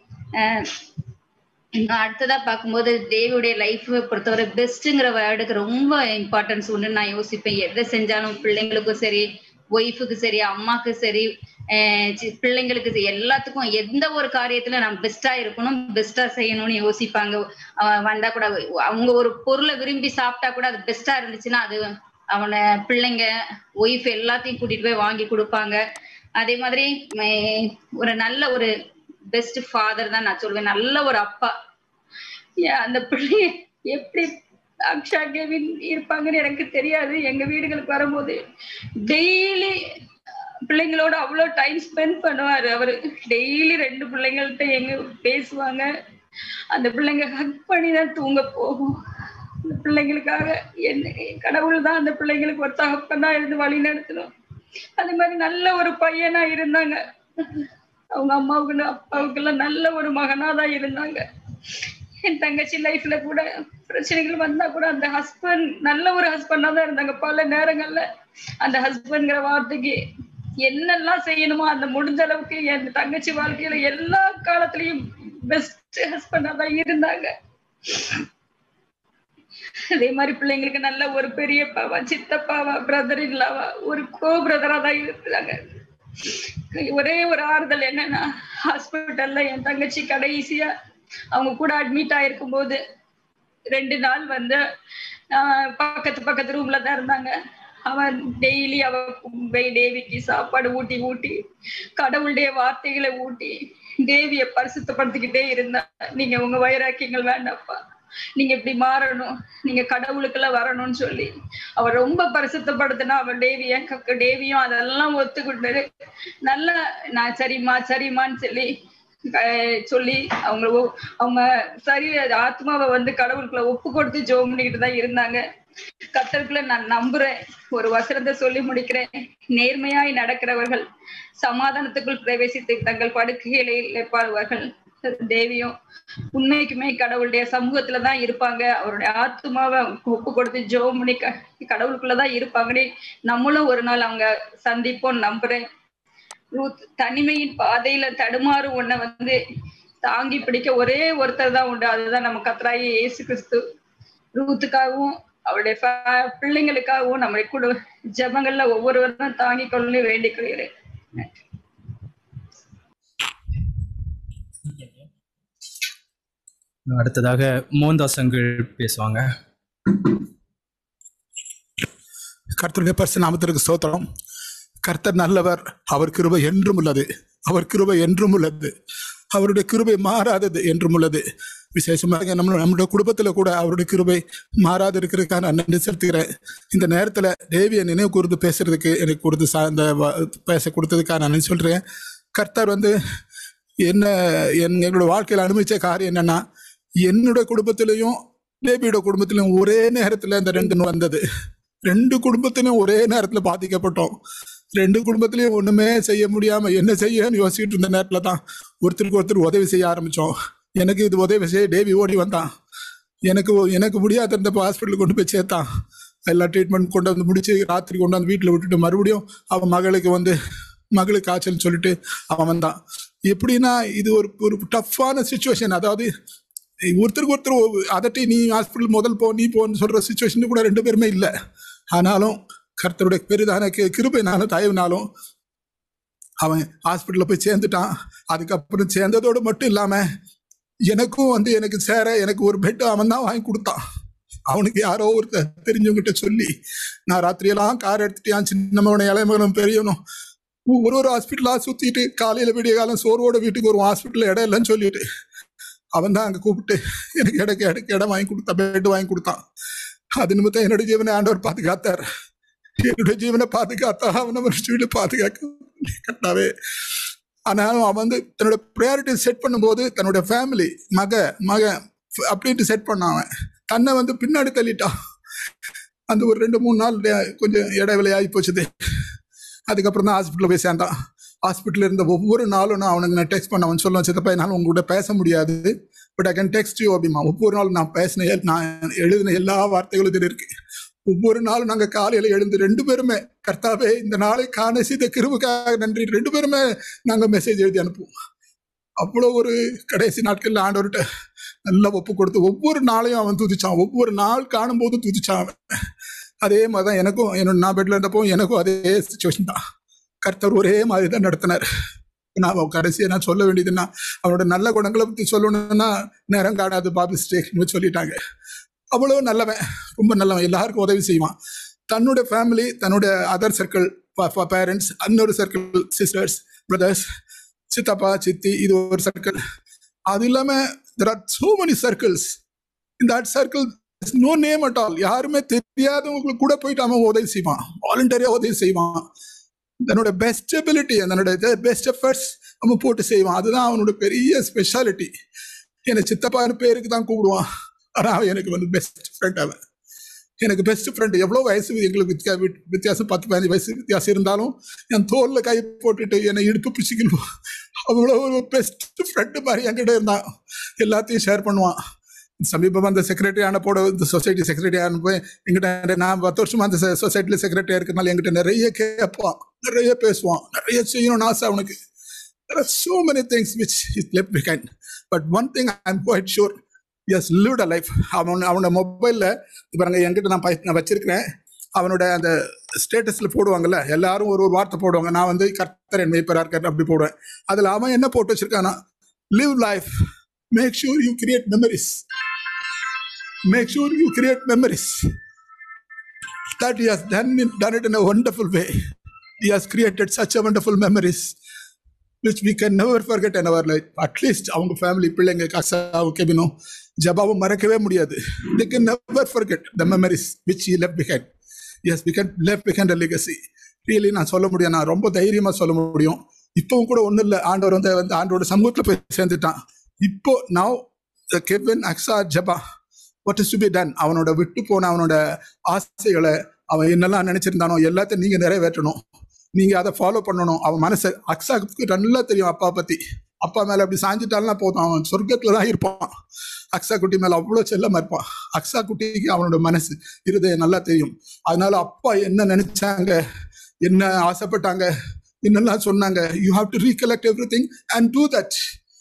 அஹ் இன்னும் அடுத்ததா பார்க்கும்போது தேவியுடைய லைஃப் பொறுத்தவரை பெஸ்ட்டுங்கிற வேர்டுக்கு ரொம்ப இம்பார்ட்டன்ஸ் உண்டு நான் யோசிப்பேன் எதை செஞ்சாலும் பிள்ளைங்களுக்கும் சரி ஒய்ஃபுக்கு சரி அம்மாக்கு சரி அஹ் சி- பிள்ளைங்களுக்கு சரி, எல்லாத்துக்கும் எந்த ஒரு காரியத்துல நம்ம பெஸ்டா இருக்கணும் பெஸ்டா செய்யணும்னு யோசிப்பாங்க அவன் வந்தா கூட அவங்க ஒரு பொருளை விரும்பி சாப்பிட்டா கூட அது பெஸ்டா இருந்துச்சுன்னா அது அவனை பிள்ளைங்க ஒய்ஃப் எல்லாத்தையும் கூட்டிட்டு போய் வாங்கி கொடுப்பாங்க அதே மாதிரி மே- ஒரு நல்ல ஒரு பெஸ்ட் ஃபாதர் தான் நான் சொல்லுவேன் நல்ல ஒரு அப்பா ஏன் அந்த பிள்ளைய எப்படி அக்ஷா கெவின் இருப்பாங்கன்னு எனக்கு தெரியாது எங்க வீடுகளுக்கு வரும்போது டெய்லி பிள்ளைங்களோட அவ்வளோ டைம் ஸ்பெண்ட் பண்ணுவாரு அவரு டெய்லி ரெண்டு பிள்ளைங்கள்ட்ட எங்க பேசுவாங்க அந்த பிள்ளைங்க ஹக் பண்ணி தான் தூங்க போகும் அந்த பிள்ளைங்களுக்காக என்ன கடவுள் தான் அந்த பிள்ளைங்களுக்கு ஒரு தகப்பனா இருந்து வழி நடத்தணும் அதே மாதிரி நல்ல ஒரு பையனா இருந்தாங்க அவங்க அம்மாவுக்கு அப்பாவுக்கு எல்லாம் நல்ல ஒரு மகனா தான் இருந்தாங்க என் தங்கச்சி லைஃப்ல கூட பிரச்சனைகள் வந்தா கூட அந்த ஹஸ்பண்ட் நல்ல ஒரு ஹஸ்பண்டா தான் இருந்தாங்க பல நேரங்கள்ல அந்த ஹஸ்பண்ட்ங்கிற வார்த்தைக்கு என்னெல்லாம் செய்யணுமோ அந்த முடிஞ்ச அளவுக்கு என் தங்கச்சி வாழ்க்கையில எல்லா காலத்துலயும் பெஸ்ட் ஹஸ்பண்டா தான் இருந்தாங்க அதே மாதிரி பிள்ளைங்களுக்கு நல்ல ஒரு பெரியப்பாவா சித்தப்பாவா பிரதர் இல்லாவா ஒரு கோ பிரதரா தான் இருந்தாங்க ஒரே ஒரு ஆறுதல் என்னன்னா ஹாஸ்பிட்டல்ல என் தங்கச்சி கடைசியா அவங்க கூட அட்மிட் ஆயிருக்கும் போது ரெண்டு நாள் வந்து ஆஹ், பக்கத்து பக்கத்து ரூம்ல தான் இருந்தாங்க அவன் டெய்லி அவ போய் தேவிக்கு சாப்பாடு ஊட்டி ஊட்டி கடவுளுடைய வார்த்தைகளை ஊட்டி தேவியை பரிசுத்தப்படுத்திக்கிட்டே இருந்தா நீங்க உங்க வைராக்கியங்கள் வேண்டாப்பா நீங்க இப்படி மாறணும் நீங்க கடவுளுக்கெல்லாம் வரணும்னு சொல்லி அவர் ரொம்ப பரிசுத்தப்படுத்தினா அவர் தேவிய தேவியும் அதெல்லாம் ஒத்துக்கிட்டு நல்லா நான் சரிம்மா சரிம்மான்னு சொல்லி அஹ் சொல்லி அவங்க ஒ- அவங்க சரி ஆத்மாவை வந்து கடவுளுக்குள்ள ஒப்பு கொடுத்து ஜோம் பண்ணிக்கிட்டு தான் இருந்தாங்க கத்தருக்குள்ள நான் நம்புறேன் ஒரு வசனத்தை சொல்லி முடிக்கிறேன் நேர்மையாய் நடக்கிறவர்கள் சமாதானத்துக்குள் பிரவேசித்து தங்கள் படுக்கைகளை இழைப்பார்கள் தேவியும் உண்மைக்குமே கடவுளுடைய சமூகத்துல தான் இருப்பாங்க அவருடைய ஆத்மாவை ஒப்பு கொடுத்து ஜோம் பண்ணி க- கடவுளுக்குள்ளதான் இருப்பாங்கன்னு நம்மளும் ஒரு நாள் அவங்க சந்திப்போம் நம்புறேன் ரூத் தனிமையின் பாதையில தடுமாறு உன்னை வந்து தாங்கி பிடிக்க ஒரே ஒருத்தர் தான் உண்டு அதுதான் நம்ம கத்ராயி இயேசு கிறிஸ்து ரூத்துக்காகவும் அவருடைய fa- பிள்ளைங்களுக்காகவும் நம்முடைய குடு ஜெபங்கள்ல ஒவ்வொருவரும் தாங்கி கொள்ளு வேண்டிக் கொள்கிறேன் அடுத்ததாக மோகன்தாசங்கள் பேசுவாங்க கர்த்தருடைய பரிசு நாமத்திற்கு ஸ்தோத்திரம் கர்த்தர் நல்லவர் அவர் கிருபை என்றும் உள்ளது அவர் கிருபை என்றும் உள்ளது அவருடைய கிருபை மாறாதது என்றும் உள்ளது விசேஷமாக நம்ம நம்மளுடைய குடும்பத்தில் கூட அவருடைய கிருபை மாறாது இருக்கிறதுக்காக நான் நன்றி செலுத்துகிறேன் இந்த நேரத்தில் தேவியை நினைவு கூர்ந்து பேசுறதுக்கு எனக்கு கொடுத்து சார்ந்த வ- பேச கொடுத்ததுக்காக நான் நன்றி சொல்கிறேன் கர்த்தர் வந்து என்ன என் எங்களோட வாழ்க்கையில் அனுபவிச்ச காரியம் என்னன்னா என்னுடைய குடும்பத்திலையும் தேவியோட குடும்பத்திலையும் ஒரே நேரத்தில் இந்த ரெண்டு வந்தது ரெண்டு குடும்பத்திலையும் ஒரே நேரத்தில் பாதிக்கப்பட்டோம் ரெண்டு குடும்பத்திலையும் ஒண்ணுமே செய்ய முடியாம என்ன செய்யன்னு யோசிச்சுட்டு இருந்த நேரத்துல தான் ஒருத்தருக்கு ஒருத்தர் உதவி செய்ய ஆரம்பிச்சோம் எனக்கு இது உதவி செய்ய டேவி ஓடி வந்தான் எனக்கு எனக்கு முடியாத இருந்தப்போ ஹாஸ்பிட்டலுக்கு கொண்டு போய் சேர்த்தான் எல்லா ட்ரீட்மெண்ட் கொண்டு வந்து முடிச்சு ராத்திரி கொண்டு வந்து வீட்டில் விட்டுட்டு மறுபடியும் அவன் மகளுக்கு வந்து மகளுக்கு காய்ச்சல் சொல்லிட்டு அவன் வந்தான் எப்படின்னா இது ஒரு ஒரு டஃப்பான சுச்சுவேஷன் அதாவது ஒருத்தருக்கு ஒருத்தர் ஒ- அதட்டி நீ ஹாஸ்பிட்டல் முதல் போ நீ போன்னு சொல்ற சுச்சுவேஷன் கூட ரெண்டு பேருமே இல்லை ஆனாலும் கர்த்தருடைய பெரிதான கி- கிருபைனாலும் தயவுனாலும் அவன் ஹாஸ்பிட்டலில் போய் சேர்ந்துட்டான் அதுக்கப்புறம் சேர்ந்ததோடு மட்டும் இல்லாமல் எனக்கும் வந்து எனக்கு சேர எனக்கு ஒரு பெட் அவன் தான் வாங்கி கொடுத்தான் அவனுக்கு யாரோ ஒருத்தர் தெரிஞ்சவங்கிட்ட சொல்லி நான் ராத்திரியெல்லாம் கார் எடுத்துட்டான் சின்னமகனும் இளையமகனும் பெரியவனும் ஒரு ஒரு ஹாஸ்பிட்டலாக சுற்றிட்டு காலையில் விடிய காலம் சோர்வோட வீட்டுக்கு ஒரு ஹாஸ்பிட்டல் இடம் இல்லைன்னு சொல்லிட்டு அவன் தான் அங்கே கூப்பிட்டு எனக்கு இடக்கு இடக்கு இடம் வாங்கி கொடுத்தான் பெட் வாங்கி கொடுத்தான் அது நிமித்தம் என்னுடைய ஜீவனை ஆண்டவர் பாதுகாத்தார் என்னுடைய ஜீவனை பாதுகாத்தா அவனை மனுஷன் பாதுகாக்க கட்டாவே ஆனாலும் அவன் வந்து தன்னோட ப்ரையாரிட்டி செட் பண்ணும்போது தன்னுடைய ஃபேமிலி மக மக அப்படின்ட்டு செட் பண்ணான் அவன் தன்னை வந்து பின்னாடி தள்ளிட்டான் அந்த ஒரு ரெண்டு மூணு நாள் டே- கொஞ்சம் இடைவெளி ஆகி போச்சுது அதுக்கப்புறம் தான் ஹாஸ்பிட்டலில் போய் சேர்ந்தான் ஹாஸ்பிட்டலில் இருந்த ஒவ்வொரு நாளும் நான் அவனுக்கு நான் டெக்ஸ்ட் பண்ண அவன் சொல்லுவேன் சித்தப்பா என்னால் உங்கள்கிட்ட பேச முடியாது but I can text you அப்படிமா ஒவ்வொரு நாளும் நான் பேசின எல்- நான் எழுதின எல்லா வார்த்தைகளும் இதில் இருக்கு ஒவ்வொரு நாளும் நாங்கள் காலையில் எழுந்து ரெண்டு பேருமே கர்த்தாவே இந்த நாளை காண செய்த கிருபுக்காக நன்றி ரெண்டு பேருமே நாங்கள் மெசேஜ் எழுதி அனுப்புவோம் அவ்வளோ ஒரு கடைசி நாட்களில் ஆண்டவர்கிட்ட நல்லா ஒப்பு கொடுத்து ஒவ்வொரு நாளையும் அவன் துதிச்சான் ஒவ்வொரு நாள் காணும்போது துதிச்சான் அவன் அதே மாதிரி தான் எனக்கும் என்னோட நான் பெட்டில் இருந்தப்போ எனக்கும் அதே சுச்சுவேஷன் தான் கர்த்தர் ஒரே மாதிரி தான் நடத்தினார் நான் அவன் கடைசியாக நான் சொல்ல வேண்டியதுன்னா அவனோட நல்ல குணங்களை பற்றி சொல்லணும்னா நேரம் காணாது பாபி ஸ்டேக்னு சொல்லிட்டாங்க அவ்வளோ நல்லவன் ரொம்ப நல்லவன் எல்லாருக்கும் உதவி செய்வான் தன்னோட ஃபேமிலி தன்னோட அதர் சர்க்கிள் பேரண்ட்ஸ் இன்னொரு சர்க்கிள் சிஸ்டர்ஸ் பிரதர்ஸ் சித்தப்பா சித்தி இது ஒரு சர்க்கிள் அது இல்லாமல் there are so many circles in that circle no name at all யாருமே தெரியாதவங்களுக்கு கூட போயிட்டு அவன் உதவி செய்வான் வாலண்டரியாக உதவி செய்வான் தன்னோட பெஸ்ட் எபிலிட்டி தன்னோட பெஸ்ட் எஃபர்ட்ஸ் அவன் போட்டு செய்வான் அதுதான் அவனோட பெரிய ஸ்பெஷாலிட்டி என்னை சித்தப்பான்னு பேருக்கு தான் கூப்பிடுவான் ஆனால் அவன் எனக்கு வந்து பெஸ்ட் ஃப்ரெண்ட் அவன் எனக்கு பெஸ்ட் ஃப்ரெண்ட் எவ்வளோ வயசு எங்களுக்கு வித்தியா வித்- வித்தியாசம் பத்து பதினஞ்சு வயசு வித்தியாசம் இருந்தாலும் என் தோலில் கை போட்டுட்டு என்னை இடுப்பு பிடிச்சிக்கணும் அவ்வளோ ஒரு பெஸ்ட் ஃப்ரெண்டு மாதிரி என்கிட்ட இருந்தான் எல்லாத்தையும் ஷேர் பண்ணுவான் சமீபமாக அந்த செக்ரட்டரி ஆன போட இந்த சொசைட்டி செக்ரட்டரி ஆன போய் எங்கிட்ட நான் பத்து வருஷமா அந்த சொசைட்டியில் செக்ரட்டரியாக இருக்கிறனால என்கிட்ட நிறைய கேட்பான் நிறைய பேசுவான் நிறைய செய்யணும்னு ஆசை அவனுக்கு There are so many things which is left behind. But one thing I'm quite sure, he has lived a life. அவன் அவனோட மொபைலில் பாருங்க என்கிட்ட நான் ப- நான் வச்சிருக்கிறேன் அவனோட அந்த ஸ்டேட்டஸில் போடுவாங்கல்ல எல்லாரும் ஒரு ஒரு வார்த்தை போடுவாங்க நான் வந்து கர்த்தர் என் மேய்ப்பராக இருக்கார் அப்படி போடுவேன் அதில் அவன் என்ன போட்டு வச்சிருக்கானா live life make sure you create memories make sure you create memories that He has done it, done it in a wonderful way. He has created such a wonderful memories which we can never forget in our life. At least அவங்க family பிள்ளைங்க கசாவும் கெபினும் ஜபாவும் மறக்கவே முடியாது they can never forget the memories which he left behind. Yes, we can left behind a legacy. Really நான் சொல்ல முடியும் நான் ரொம்ப தைரியமா சொல்ல முடியும் இப்பவும் கூட ஒண்ணும் இல்லை ஆண்டவர் வந்து வந்து ஆண்டோட சமூகத்துல போய் சேர்ந்துட்டான் இப்போ now the கெவின் அக்ஸா ஜபா what is to be done அவனோட விட்டு போன அவனோட ஆசைகளை அவன் என்னெல்லாம் நினைச்சிருந்தானோ எல்லாத்தையும் நீங்க நிறைவேற்றணும் நீங்க அதை ஃபாலோ பண்ணணும் அவன் மனசை அக்ஸாக்கு நல்லா தெரியும் அப்பா பத்தி அப்பா மேல அப்படி சாஞ்சிட்டாலும் போதும் அவன் சொர்க்கத்துல தான் இருப்பான் அக்ஸா குட்டி மேல அவ்வளவு செல்லமா இருப்பான் அக்ஸா குட்டிக்கு அவனோட மனசு இருதயம் நல்லா தெரியும் அதனால அப்பா என்ன நினைச்சாங்க என்ன ஆசைப்பட்டாங்க என்னெல்லாம் சொன்னாங்க you have to recollect everything and do that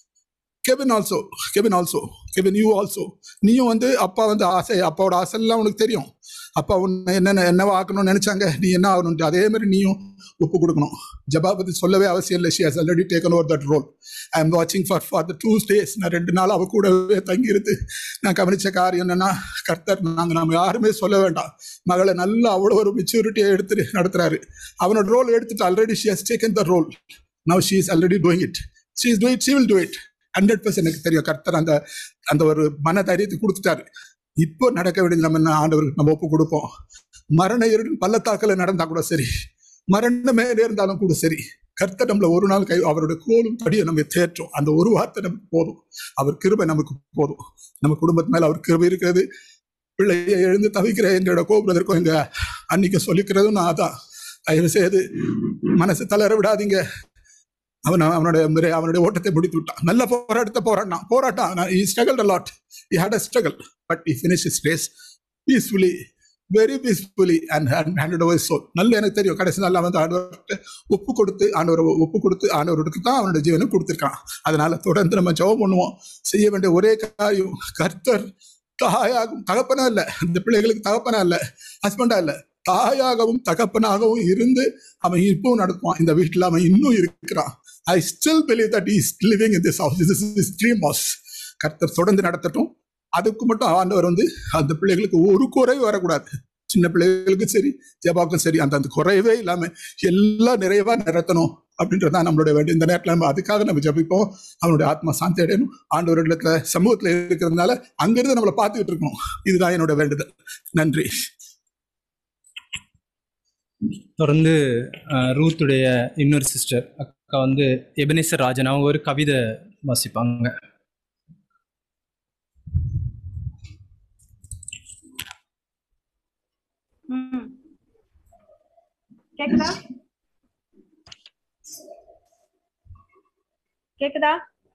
Kevin also Kevin also Kevin you also நீயும் வந்து அப்பா வந்து ஆசை அப்பாவோட ஆசைலாம் உனக்கு தெரியும் அப்பா உன்னை என்னென்ன என்னவா ஆக்கணும்னு நினைச்சாங்க நீ என்ன ஆகணும்ட்டு அதே மாதிரி நீயும் ஒப்பு கொடுக்கணும் ஜபா பத்தி சொல்லவே அவசியம் இல்லை she has already taken over that role I am வாட்சிங் for for the two days நான் ரெண்டு நாள் அவ கூடவே தங்கியிருந்து நான் கவனிச்ச காரியம் என்னன்னா கர்த்தர் நாங்கள் நம்ம யாருமே சொல்ல வேண்டாம் மகளை நல்லா அவ்வளோ ஒரு மெச்சூரிட்டியை எடுத்து நடத்துறாரு அவனோட ரோல் எடுத்துட்டு already she has taken the role now she is already doing it she is do it she will do it hundred percent எனக்கு தெரியும் கர்த்தர் அந்த அந்த ஒரு மன தைரியத்தை கொடுத்துட்டாரு இப்போ நடக்க வேண்டியது நம்ம என்ன ஆண்டவருக்கு நம்ம ஒப்பு கொடுப்போம் மரண இருள் பள்ளத்தாக்கில் நடந்தா கூட சரி மரணமே இருந்தாலும் கூட சரி கர்த்தர் நம்மள ஒரு நாள் கை அவருடைய கோலும் படியை நம்ம தேற்றோம் அந்த ஒரு வார்த்தை நமக்கு போதும் அவர் கிருபை நமக்கு போதும் நம்ம குடும்பத்து மேல அவர் கிருபை இருக்கிறது பிள்ளையை எழுந்து தவிக்கிற எங்களோட கோபுரதற்கும் எங்க அன்னைக்கு சொல்லிக்கிறதும் நான் அதான் தயவு செய்து மனசு தளர விடாதீங்க அவன் அவனுடைய முறை- அவனுடைய ஓட்டத்தை முடித்து விட்டான் நல்ல போராட்டத்தை போராடினான் போராட்டம் he struggled a lot he had a struggle but he finished his race peacefully very peacefully and handed over soul நல்ல எனக்கு தெரியும் கடைசி நாள் வந்து ஆண்டவர்கிட்ட ஒப்பு கொடுத்து ஆண்டவர் ஒப்பு கொடுத்து ஆண்டவருக்கு தான் அவனோட ஜீவனை கொடுத்துருக்கான் அதனால தொடர்ந்து நம்ம ஜெபம் பண்ணுவோம் செய்ய வேண்டிய ஒரே காரியம் கர்த்தர் தாயாகும் தகப்பனா இல்லை இந்த பிள்ளைகளுக்கு தகப்பனா இல்லை ஹஸ்பண்டா இல்லை தாயாகவும் தகப்பனாகவும் இருந்து அவன் இப்பவும் நடத்துவான் இந்த வீட்டில் அவன் இன்னும் இருக்கிறான் I still believe that is living in this house this is dream house கர்த்தர் தொடர்ந்து நடத்தட்டும் அதுக்கு மட்டும் ஆண்டவர் வந்து அந்த பிள்ளைகளுக்கு ஒரு குறைவு வரக்கூடாது சின்ன பிள்ளைகளுக்கும் சரி ஜபாவுக்கும் சரி அந்த அந்த குறைவே இல்லாம எல்லாம் நிறைவா நிறத்தணும் அப்படின்றதான் நம்மளுடைய வேண்டிய இந்த நேரத்தில் நம்ம அதுக்காக நம்ம ஜபிப்போம் அவனுடைய ஆத்மா சாந்தி அடையணும் ஆண்டவர் இடத்துல சமூகத்துல இருக்கிறதுனால அங்கிருந்து நம்மளை பார்த்துக்கிட்டு இருக்கணும் இதுதான் என்னோட வேண்டுதல் நன்றி தொடர்ந்து அஹ், ரூத்துடைய இன்னொரு சிஸ்டர் அக்கா வந்து எபனேசர் ராஜன் அவங்க ஒரு கவிதை வாசிப்பாங்க ம். கேக்குதா கேக்குதா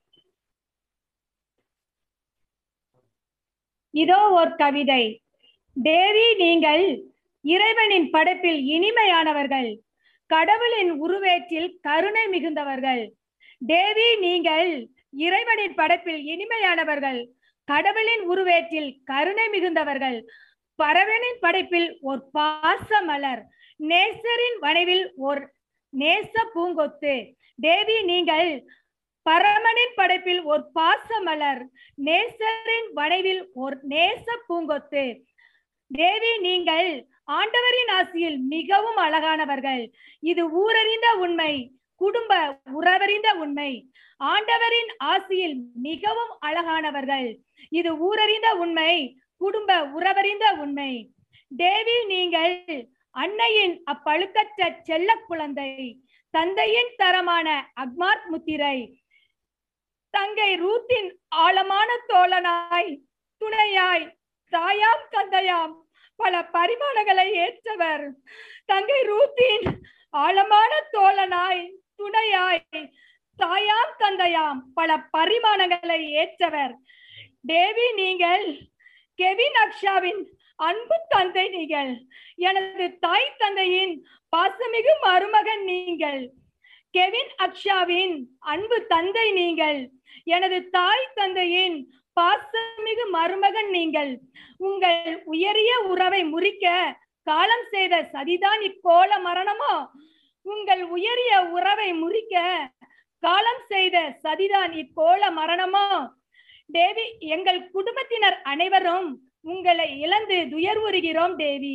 இதோ ஒரு கவிதை தேவி நீங்கள் இறைவனின் படைப்பில் இனிமையானவர்கள் கடவுளின் உருவேற்றில் கருணை மிகுந்தவர்கள் தேவி நீங்கள் இறைவனின் படைப்பில் இனிமையானவர்கள் கடவுளின் உருவேற்றில் கருணை மிகுந்தவர்கள் பறவனின் படைப்பில் ஒரு பாச மலர் நேசரின் வனைவில் ஒரு நேச பூங்கொத்து தேவி நீங்கள் பரமனின் படைப்பில் ஒரு பாச மலர் நேசரின் வனைவில் ஒரு நேச பூங்கொத்து தேவி நீங்கள் ஆண்டவரின் ஆசியில் மிகவும் அழகானவர்கள் இது ஊரறிந்த உண்மை குடும்ப உறவறிந்த உண்மை ஆண்டவரின் ஆசியில் மிகவும் அழகானவர்கள் இது ஊரறிந்த உண்மை குடும்ப உறவறிந்த உண்மை தேவி நீங்கள் அன்னையின் அப்பழுக்கற்ற செல்ல குழந்தை தந்தையின் தரமான அக்மார்க் முத்திரை தங்கை ரூத்தின் ஆழமான தோழனாய் துணையாய் தாயாம் தந்தையாம் பல பரிமாணங்களை ஏற்றவர் தங்கை ரூத்தின் ஆழமான தோழனாய் துணையாய் தாயாம் தந்தையாம் பல பரிமாணங்களை ஏற்றவர் தேவி நீங்கள் கெவின் அக்ஷாவின் அன்பு தந்தை நீங்கள் எனது தாய் தந்தையின் பாசமிகு மருமகன் நீங்கள் கெவின் அக்ஷாவின் அன்பு தந்தை நீங்கள் எனது தாய் தந்தையின் பாசமிகு மருமகன் நீங்கள் உங்கள் உயரிய உறவை முறிக்க காலம் செய்த சதிதான் இக்கோல மரணமோ உங்கள் உயரிய உறவை முறிக்க காலம் செய்த சதிதான் இக்கோல மரணமோ தேவி எங்கள் குடும்பத்தினர் அனைவரும் உங்களை இழந்து துயர்வுறுகிறோம் தேவி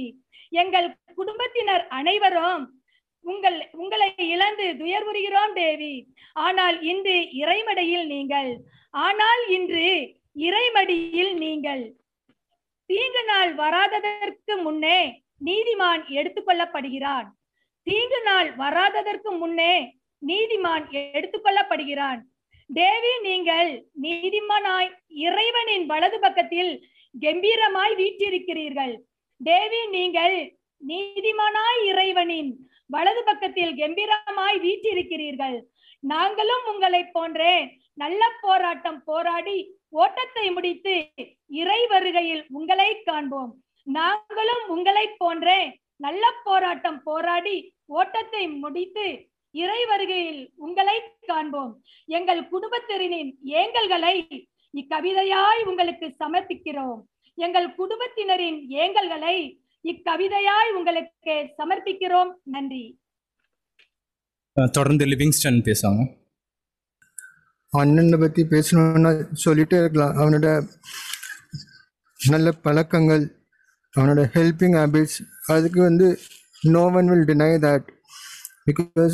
எங்கள் குடும்பத்தினர் அனைவரும் உங்கள் உங்களை இழந்து துயர்வுறுகிறோம் தேவி ஆனால் இன்று இறைமடியில் நீங்கள் ஆனால் இன்று இறைமடியில் நீங்கள் தீங்கு நாள் வராததற்கு முன்னே நீதிமான் எடுத்துக்கொள்ளப்படுகிறான் தீங்கு நாள் வராததற்கு முன்னே நீதிமான் எடுத்துக்கொள்ளப்படுகிறான் தேவி நீங்கள் நீதிமானாய் இறைவனின் வலது பக்கத்தில் கம்பீரமாய் வீற்றிருக்கிறீர்கள் தேவி நீங்கள் நீதிமானாய் இறைவனின் வலது பக்கத்தில் கம்பீரமாய் வீற்றிருக்கிறீர்கள் நாங்களும் உங்களைப் போன்றே நல்ல போராட்டம் போராடி ஓட்டத்தை முடித்து இறை வருகையில் உங்களை காண்போம் நாங்களும் உங்களைப் போன்றே நல்ல போராட்டம் போராடி ஓட்டத்தை முடித்து இறை வருகையில் உங்களை காண்போம் எங்கள் குடும்பத்தினரின் ஏங்கல்களை இக்கவிதையாய் உங்களுக்கு சமர்ப்பிக்கிறோம் எங்கள் குடும்பத்தினரின் ஏங்கல்களை இக்கவிதையாய் உங்களுக்கு சமர்ப்பிக்கிறோம் நன்றி அஹ் தொடர்ந்து லிவிங்ஸ்டன் பேசுவாங்க அண்ணனை பற்றி பேசணும்னா சொல்லிட்டே இருக்கலாம் அவனோட நல்ல பழக்கங்கள் அவனோட ஹெல்பிங் ஹேபிட்ஸ் அதுக்கு வந்து no one will deny that because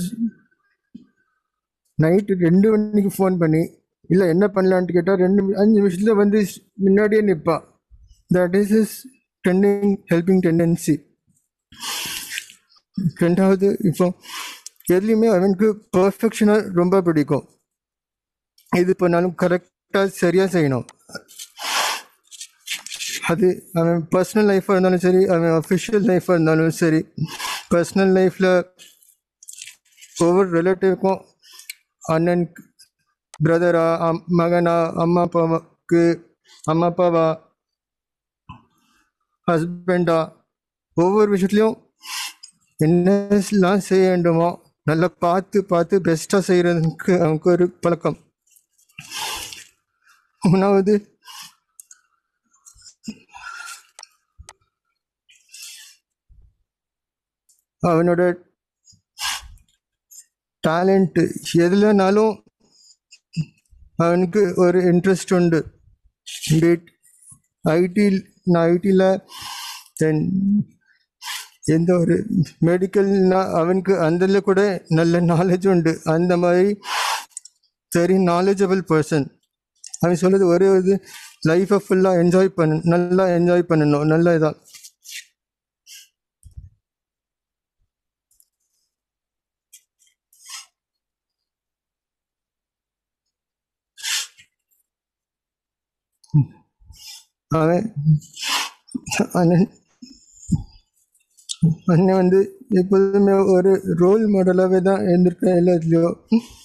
night ரெண்டு மணிக்கு ஃபோன் பண்ணி இல்லை என்ன பண்ணலான்ட்டு கேட்டால் ரெண்டு மி- அஞ்சு நிமிஷத்தில் வந்து ஸ்- முன்னாடியே நிற்பான் that is is tending helping tendency ரெண்டாவது இப்போ எதுலேயுமே அவனுக்கு பர்ஃபெக்ஷனாக ரொம்ப பிடிக்கும் எது பண்ணாலும் கரெக்டாக சரியாக செய்யணும் அது அவன் பர்சனல் லைஃபாக இருந்தாலும் சரி அவன் அஃபிஷியல் லைஃபாக இருந்தாலும் சரி பர்சனல் லைஃப்பில் ஒவ்வொரு ரிலேட்டிவ்க்கும் அண்ணன் பிரதரா அம் மகனா அம்மா அப்பாவுக்கு அம்மா அப்பாவா ஹஸ்பண்டா ஒவ்வொரு விஷயத்துலையும் என்னெல்லாம் செய்ய வேண்டுமோ நல்லா பார்த்து பார்த்து பெஸ்ட்டாக செய்கிறதுக்கு அவனுக்கு ஒரு பழக்கம் மூணாவது அவனோட டேலண்ட் எதுலனாலும் அவனுக்கு ஒரு இன்ட்ரெஸ்ட் உண்டு பீட் ஐடி நான் ஐடியில் தென் எந்த ஒரு மெடிக்கல்னா அவனுக்கு அதில் கூட நல்ல நாலேஜ் உண்டு அந்த மாதிரி வெரி நாலேஜபிள் பர்சன் அவன் சொல்றது ஒரே ஒரு லைஃப்பை ஃபுல்லாக என்ஜாய் பண்ண நல்லா என்ஜாய் பண்ணணும் நல்ல இதாக அவன் அண்ணன் அண்ணன் வந்து எப்போதுமே ஒரு ரோல் மாடலாகவே தான் இருந்திருக்கேன் எல்லாத்துலேயும்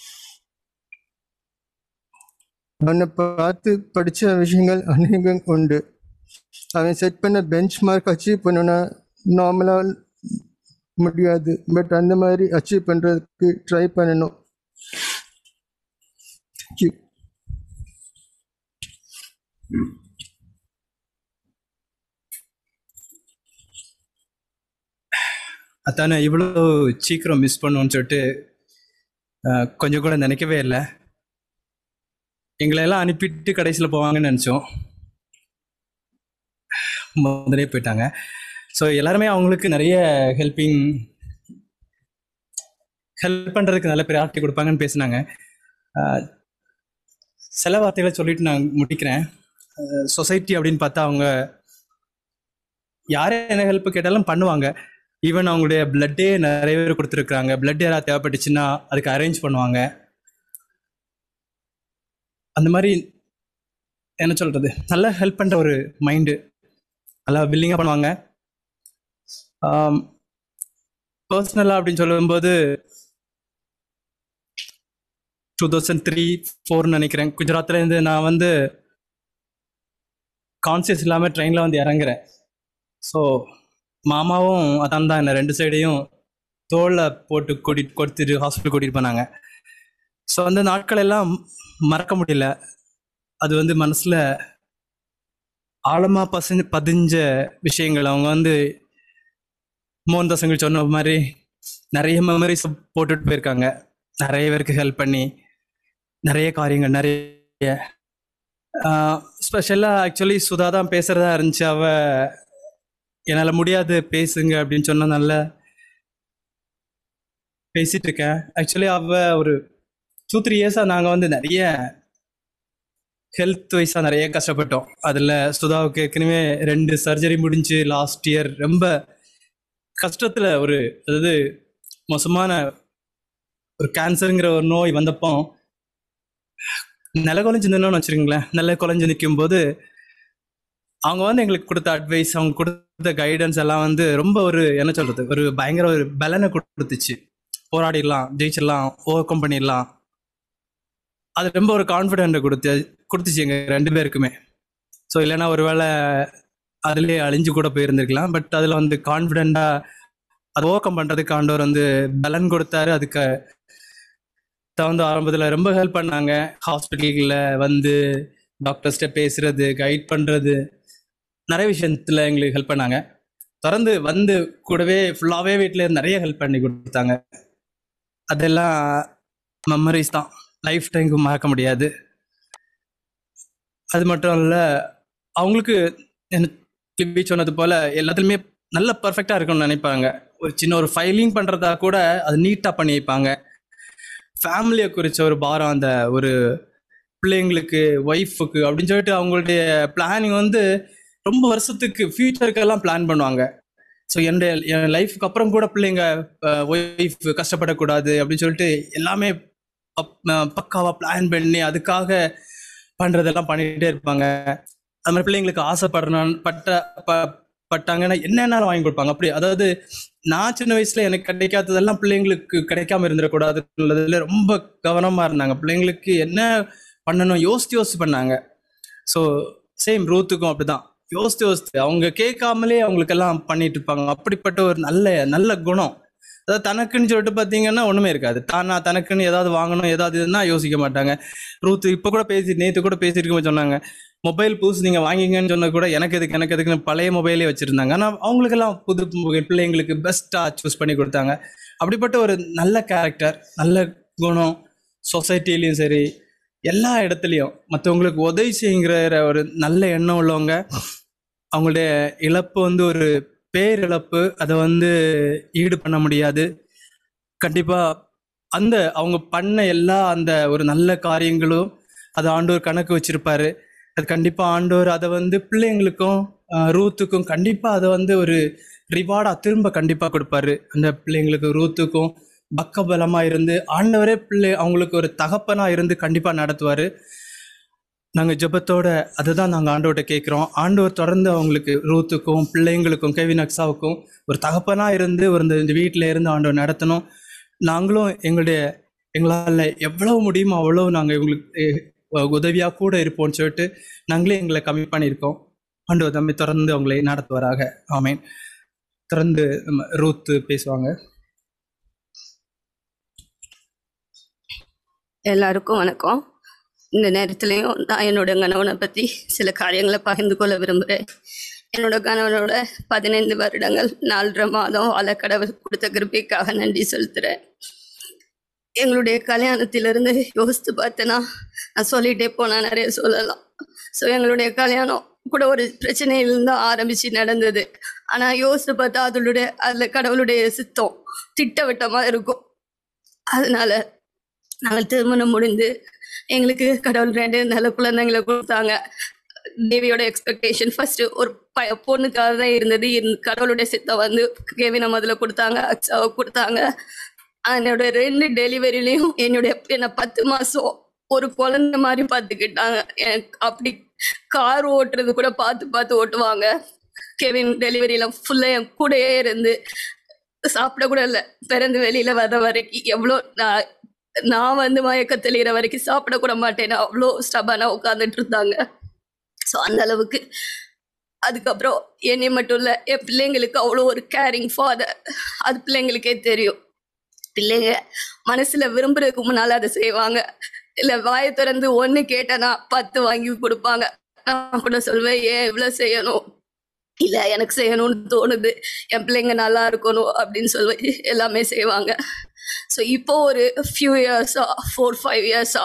அவனை பார்த்து படித்த விஷயங்கள் அநேகம் உண்டு அவன் செட் பண்ண பெஞ்ச் மார்க் அச்சீவ் பண்ணணும்னா நார்மலாக முடியாது பட் அந்த மாதிரி அச்சீவ் பண்ணுறதுக்கு ட்ரை பண்ணணும் Thank you. அதானே இவ்வளோ சீக்கிரம் மிஸ் பண்ணோன்னு சொல்லிட்டு அஹ், கொஞ்சம் கூட நினைக்கவே இல்லை எங்களை எல்லாம் அனுப்பிட்டு கடைசியில் போவாங்கன்னு நினச்சோம் முதலே போயிட்டாங்க ஸோ எல்லாருமே அவங்களுக்கு நிறைய ஹெல்பிங் ஹெல்ப் பண்ணுறதுக்கு நல்ல ப்ரியாரிட்டி கொடுப்பாங்கன்னு பேசினாங்க அஹ், சில வார்த்தைகளை சொல்லிட்டு நான் முடிக்கிறேன் சொசைட்டி அப்படின்னு பார்த்தா அவங்க யார் என்ன ஹெல்ப் கேட்டாலும் பண்ணுவாங்க ஈவன் அவங்களுடைய பிளட்டே நிறைய பேர் கொடுத்துருக்குறாங்க பிளட் யாராவது தேவைப்பட்டுச்சுன்னா அதுக்கு அரேஞ்ச் பண்ணுவாங்க அந்த மாதிரி என்ன சொல்றது நல்லா ஹெல்ப் பண்ற ஒரு மைண்டு நல்லா வில்லிங்காக பண்ணுவாங்க பர்சனலாக அப்படின்னு சொல்லும்போது டூ தௌசண்ட் த்ரீ ஃபோர்னு நினைக்கிறேன் குஜராத்ல இருந்து நான் வந்து கான்சியஸ் இல்லாமல் ட்ரெயினில் வந்து இறங்குறேன் ஸோ மாமாவும் அதான் தான் என்ன ரெண்டு சைடையும் தோளில் போட்டு கூட்டிட்டு கொடுத்துட்டு ஹாஸ்பிட்டல் கூட்டிகிட்டு போனாங்க ஸோ அந்த நாட்கள் எல்லாம் மறக்க முடியல அது வந்து மனசில் ஆழமாக பசஞ்சு பதிஞ்ச விஷயங்கள் அவங்க வந்து மோகன் தாசங்கள் சொன்ன மாதிரி நிறைய மெமரிஸ் போட்டுட்டு போயிருக்காங்க நிறைய பேருக்கு ஹெல்ப் பண்ணி நிறைய காரியங்கள் நிறைய ஸ்பெஷலாக ஆக்சுவலி சுதா தான் பேசுகிறதா இருந்துச்சு அவ என்னால் முடியாது பேசுங்க அப்படின்னு சொன்னா நல்ல பேசிட்டு இருக்கேன் ஆக்சுவலி அவ ஒரு டூ த்ரீ இயர்ஸாக நாங்கள் வந்து நிறைய ஹெல்த் வைஸாக நிறைய கஷ்டப்பட்டோம் அதில் சுதாவுக்கு ஏற்கனவே ரெண்டு சர்ஜரி முடிஞ்சு லாஸ்ட் இயர் ரொம்ப கஷ்டத்தில் ஒரு அதாவது மோசமான ஒரு கேன்சருங்கிற ஒரு நோய் வந்தப்போ நில குலைஞ்சு நின்னோன்னு வச்சுருங்களேன் நில குலைஞ்சு நிற்கும் போது அவங்க வந்து எங்களுக்கு கொடுத்த அட்வைஸ் அவங்க கொடுத்த கைடன்ஸ் எல்லாம் வந்து ரொம்ப ஒரு என்ன சொல்றது ஒரு பயங்கர ஒரு பலனை கொடுத்துச்சு போராடிடலாம் ஜெயிச்சிடலாம் ஓவர் கம் பண்ணிடலாம் அது ரொம்ப ஒரு கான்ஃபிடென்ட்டை கொடுத்து கொடுத்துச்சு எங்க ரெண்டு பேருக்குமே ஸோ இல்லைன்னா ஒருவேளை அதுலேயே அழிஞ்சு கூட போயிருந்திருக்கலாம் பட் அதில் வந்து கான்ஃபிடென்ட்டாக அதை ஓவர் கம் பண்ணுறதுக்கு ஆண்டவர் வந்து பலன் கொடுத்தாரு அதுக்கு தகுந்த ஆரம்பத்தில் ரொம்ப ஹெல்ப் பண்ணாங்க ஹாஸ்பிட்டல்களில் வந்து டாக்டர்ஸ்கிட்ட பேசுறது கைட் பண்ணுறது நிறைய விஷயத்துல எங்களுக்கு ஹெல்ப் பண்ணாங்க தொடர்ந்து வந்து கூடவே ஃபுல்லாகவே வீட்டில் நிறைய ஹெல்ப் பண்ணி கொடுத்தாங்க அதெல்லாம் மெமரிஸ் தான் லைஃப் டைமுக்கு மறக்க முடியாது அது மட்டும் இல்லை அவங்களுக்கு எனக்கு சொன்னது போல் எல்லாத்துலேயுமே நல்ல பர்ஃபெக்டாக இருக்கும்னு நினைப்பாங்க ஒரு சின்ன ஒரு ஃபைலிங் பண்ணுறதா கூட அது நீட்டாக பண்ணி வைப்பாங்க ஃபேமிலியை குறித்த ஒரு பாரம் அந்த ஒரு பிள்ளைங்களுக்கு ஒய்ஃபுக்கு அப்படின்னு சொல்லிட்டு அவங்களுடைய பிளானிங் வந்து ரொம்ப வருஷத்துக்கு ஃபியூச்சருக்கெல்லாம் பிளான் பண்ணுவாங்க ஸோ என்னுடைய என் லைஃப்க்கு அப்புறம் கூட பிள்ளைங்க ஒய்ஃப் கஷ்டப்படக்கூடாது அப்படின்னு சொல்லிட்டு எல்லாமே பக்காவாக பிளான் பண்ணி அதுக்காக பண்ணுறதெல்லாம் பண்ணிகிட்டே இருப்பாங்க அது மாதிரி பிள்ளைங்களுக்கு ஆசைப்படுறான் பட்ட ப பட்டாங்கன்னா என்னென்னாலும் வாங்கி கொடுப்பாங்க அப்படி அதாவது நான் சின்ன வயசுல எனக்கு கிடைக்காததெல்லாம் பிள்ளைங்களுக்கு கிடைக்காம இருந்துடக்கூடாதுன்றதுல ரொம்ப கவனமா இருந்தாங்க பிள்ளைங்களுக்கு என்ன பண்ணணும் யோசித்து யோசித்து பண்ணாங்க ஸோ சேம் ரூத்துக்கும் அப்படிதான் யோசித்து யோசித்து அவங்க கேட்காமலே அவங்களுக்கெல்லாம் பண்ணிட்டு இருப்பாங்க அப்படிப்பட்ட ஒரு நல்ல நல்ல குணம் அதாவது தனக்குன்னு சொல்லிட்டு பார்த்தீங்கன்னா ஒன்றுமே இருக்காது தானா தனக்குன்னு ஏதாவது வாங்கணும் ஏதாவது இதுன்னா யோசிக்க மாட்டாங்க ரூத்து இப்போ கூட பேசி நேற்று கூட பேசியிருக்கும் சொன்னாங்க மொபைல் புதுசு நீங்கள் வாங்கிங்கன்னு சொன்னது கூட எனக்கு எதுக்கு எனக்கு எதுக்குன்னு பழைய மொபைலே வச்சுருந்தாங்க ஆனால் அவங்களுக்கெல்லாம் புது மொபைல் பிள்ளைங்களுக்கு பெஸ்ட்டாக சூஸ் பண்ணி கொடுத்தாங்க அப்படிப்பட்ட ஒரு நல்ல கேரக்டர் நல்ல குணம் சொசைட்டிலையும் சரி எல்லா இடத்துலையும் மற்றவங்களுக்கு உதவி செய்யுங்கிற ஒரு நல்ல எண்ணம் உள்ளவங்க அவங்களுடைய இழப்பு வந்து ஒரு பேரிழப்பு அதை வந்து ஈடு பண்ண முடியாது கண்டிப்பாக அந்த அவங்க பண்ண எல்லா அந்த ஒரு நல்ல காரியங்களும் அது ஆண்டோர் கணக்கு வச்சிருப்பாரு அது கண்டிப்பாக ஆண்டோர் அதை வந்து பிள்ளைங்களுக்கும் ரூத்துக்கும் கண்டிப்பாக அதை வந்து ஒரு ரிவார்டாக திரும்ப கண்டிப்பாக கொடுப்பாரு அந்த பிள்ளைங்களுக்கு ரூத்துக்கும் பக்கபலமாக இருந்து ஆண்டவரே பிள்ளை அவங்களுக்கு ஒரு தகப்பனாக இருந்து கண்டிப்பாக நடத்துவார் நாங்கள் ஜெபத்தோட அதுதான் நாங்கள் ஆண்டவர்கிட்ட கேட்குறோம் ஆண்டவர் தொடர்ந்து அவங்களுக்கு ரூத்துக்கும் பிள்ளைங்களுக்கும் கெவின் அக்ஸாவுக்கும் ஒரு தகப்பனாக இருந்து ஒரு இந்த இந்த வீட்டில் இருந்து ஆண்டவர் நடத்தணும் நாங்களும் எங்களுடைய எங்களால் எவ்வளவு முடியுமோ அவ்வளோ நாங்கள் இவங்களுக்கு உதவியாக கூட இருப்போம்னு சொல்லிட்டு நாங்களே எங்களை கம்மி பண்ணியிருக்கோம் ஆண்டவர் தம்பி தொடர்ந்து அவங்களை நடத்துவாராக ஆமேன் தொடர்ந்து நம்ம ரூத்து பேசுவாங்க எல்லாருக்கும் வணக்கம் இந்த நேரத்துலையும் நான் என்னோட கணவனை பற்றி சில காரியங்களை பகிர்ந்து கொள்ள விரும்புகிறேன் என்னோட கணவனோட பதினைந்து வருடங்கள் நாலரை மாதம் வாழ கடவுள் கொடுத்த கிருப்பைக்காக நன்றி செலுத்துகிறேன் எங்களுடைய கல்யாணத்திலிருந்து யோசித்து பார்த்தேன்னா நான் சொல்லிகிட்டே போனால் நிறைய சொல்லலாம் ஸோ எங்களுடைய கல்யாணம் கூட ஒரு பிரச்சனையிலிருந்து ஆரம்பித்து நடந்தது ஆனால் யோசித்து பார்த்தா அதனுடைய அதில் கடவுளுடைய சித்தம் திட்டவட்டமாக இருக்கும் அதனால நாங்கள் திருமணம் முடிந்து எங்களுக்கு கடவுள் ரெண்டு நல்ல குழந்தைங்களை கொடுத்தாங்க தேவியோட எக்ஸ்பெக்டேஷன் ஃபர்ஸ்ட் ஒரு ப பொண்ணுக்காக தான் இருந்தது கடவுளுடைய சித்தம் வந்து கேவின முதல்ல கொடுத்தாங்க அக்ஷாவை கொடுத்தாங்க என்னோட ரெண்டு டெலிவரிலையும் என்னுடைய என்னை பத்து மாசம் ஒரு குழந்தை மாதிரி பார்த்துக்கிட்டாங்க எனக்கு அப்படி கார் ஓட்டுறது கூட பார்த்து பார்த்து ஓட்டுவாங்க கெவின் டெலிவரியில ஃபுல்லா என் கூடயே இருந்து சாப்பிட கூட இல்லை பிறந்து வெளியில வர வரைக்கும் எவ்வளோ நான் நான் வந்து மயக்க தெளிகிற வரைக்கும் சாப்பிட கூட மாட்டேன் அவ்வளோ ஸ்டபானா உட்காந்துட்டு இருந்தாங்க ஸோ அந்த அளவுக்கு அதுக்கப்புறம் என்னை மட்டும் இல்லை என் பிள்ளைங்களுக்கு அவ்வளோ ஒரு கேரிங் ஃபாதர் அது பிள்ளைங்களுக்கே தெரியும் பிள்ளைங்க மனசுல விரும்புறதுக்கு முன்னால அதை செய்வாங்க இல்ல வாயை திறந்து ஒண்ணு கேட்டனா பத்து வாங்கி கொடுப்பாங்க நான் கூட சொல்வேன் ஏன் இவ்வளவு செய்யணும் இல்ல எனக்கு செய்யணும்னு தோணுது என் பிள்ளைங்க நல்லா இருக்கணும் அப்படின்னு சொல்லி எல்லாமே செய்வாங்க ஸோ இப்போ ஒரு ஃபியூ இயர்ஸா ஃபோர் ஃபைவ் இயர்ஸா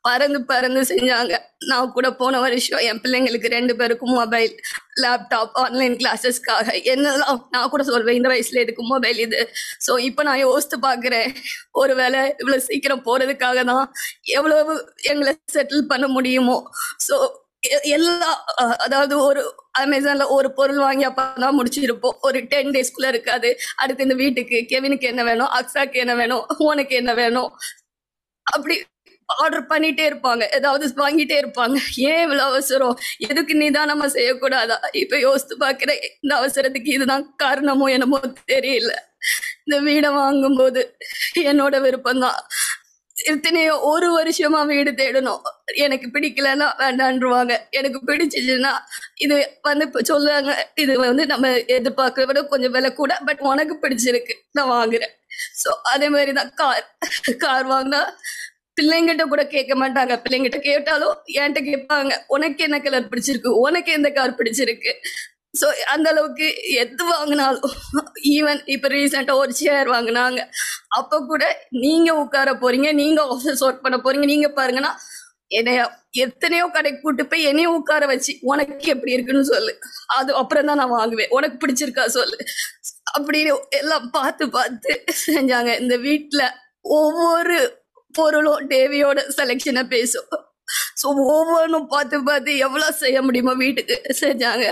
பறந்து பறந்து செஞ்சாங்க நான் கூட போன வருஷம் என் பிள்ளைங்களுக்கு ரெண்டு பேருக்கும் மொபைல் லேப்டாப் ஆன்லைன் கிளாஸஸ்க்காக என்னெல்லாம் நான் கூட சொல்வேன் இந்த வயசுல எதுக்கு மொபைல் இது ஸோ இப்போ நான் யோசித்து பார்க்குறேன் ஒருவேளை இவ்வளோ சீக்கிரம் போகிறதுக்காக தான் எவ்வளவு எங்களை செட்டில் பண்ண முடியுமோ ஸோ எல்லா அஹ், அதாவது ஒரு அமேசான்ல ஒரு பொருள் வாங்கி அப்பதான் முடிச்சிருப்போம் ஒரு டென் டேஸ்க்குள்ள இருக்காது அடுத்து இந்த வீட்டுக்கு கெவினுக்கு என்ன வேணும் அக்ஸாக்கு என்ன வேணும் உனக்கு என்ன வேணும் அப்படி ஆர்டர் பண்ணிட்டே இருப்பாங்க ஏதாவது வாங்கிட்டே இருப்பாங்க ஏன் இவ்வளவு அவசரம் எதுக்கு நிதானமா செய்யக்கூடாதா இப்ப யோசித்து பார்க்கிறேன் இந்த அவசரத்துக்கு இதுதான் காரணமோ என்னமோ தெரியல இந்த வீடை வாங்கும்போது என்னோட விருப்பம்தான் இத்தனையோ ஒரு வருஷமா வீடு தேடணும் எனக்கு பிடிக்கலன்னா வேண்டான்றுவாங்க எனக்கு பிடிச்சிச்சுன்னா இது வந்து இப்ப சொல்லுவாங்க இது வந்து நம்ம எதிர்பார்க்கறத விட கொஞ்சம் விலை கூட பட் உனக்கு பிடிச்சிருக்கு நான் வாங்குறேன் ஸோ அதே மாதிரி தான் கார் கார் வாங்கினா பிள்ளைங்கிட்ட கூட கேட்க மாட்டாங்க பிள்ளைங்கிட்ட கேட்டாலும் என்கிட்ட கேட்பாங்க உனக்கு என்ன கலர் பிடிச்சிருக்கு உனக்கு எந்த கார் பிடிச்சிருக்கு ஸோ அந்த அளவுக்கு எது வாங்கினாலும் ஈவன் இப்போ ரீசெண்டாக ஒரு சேர் வாங்கினாங்க அப்போ கூட நீங்க உட்கார போறீங்க நீங்க ஆஃபீஸ் ஒர்க் பண்ண போறீங்க நீங்க பாருங்கன்னா என்னைய எத்தனையோ கடைக்கு கூட்டு போய் என்னையும் உட்கார வச்சு உனக்கு எப்படி இருக்குன்னு சொல்லு அது அப்புறம் தான் நான் வாங்குவேன் உனக்கு பிடிச்சிருக்கா சொல்லு அப்படின்னு எல்லாம் பார்த்து பார்த்து செஞ்சாங்க இந்த வீட்ல ஒவ்வொரு பொருளும் தேவியோட செலெக்ஷனை பேசும் ஸோ ஒவ்வொன்றும் பார்த்து பார்த்து எவ்வளோ செய்ய முடியுமோ வீட்டுக்கு செஞ்சாங்க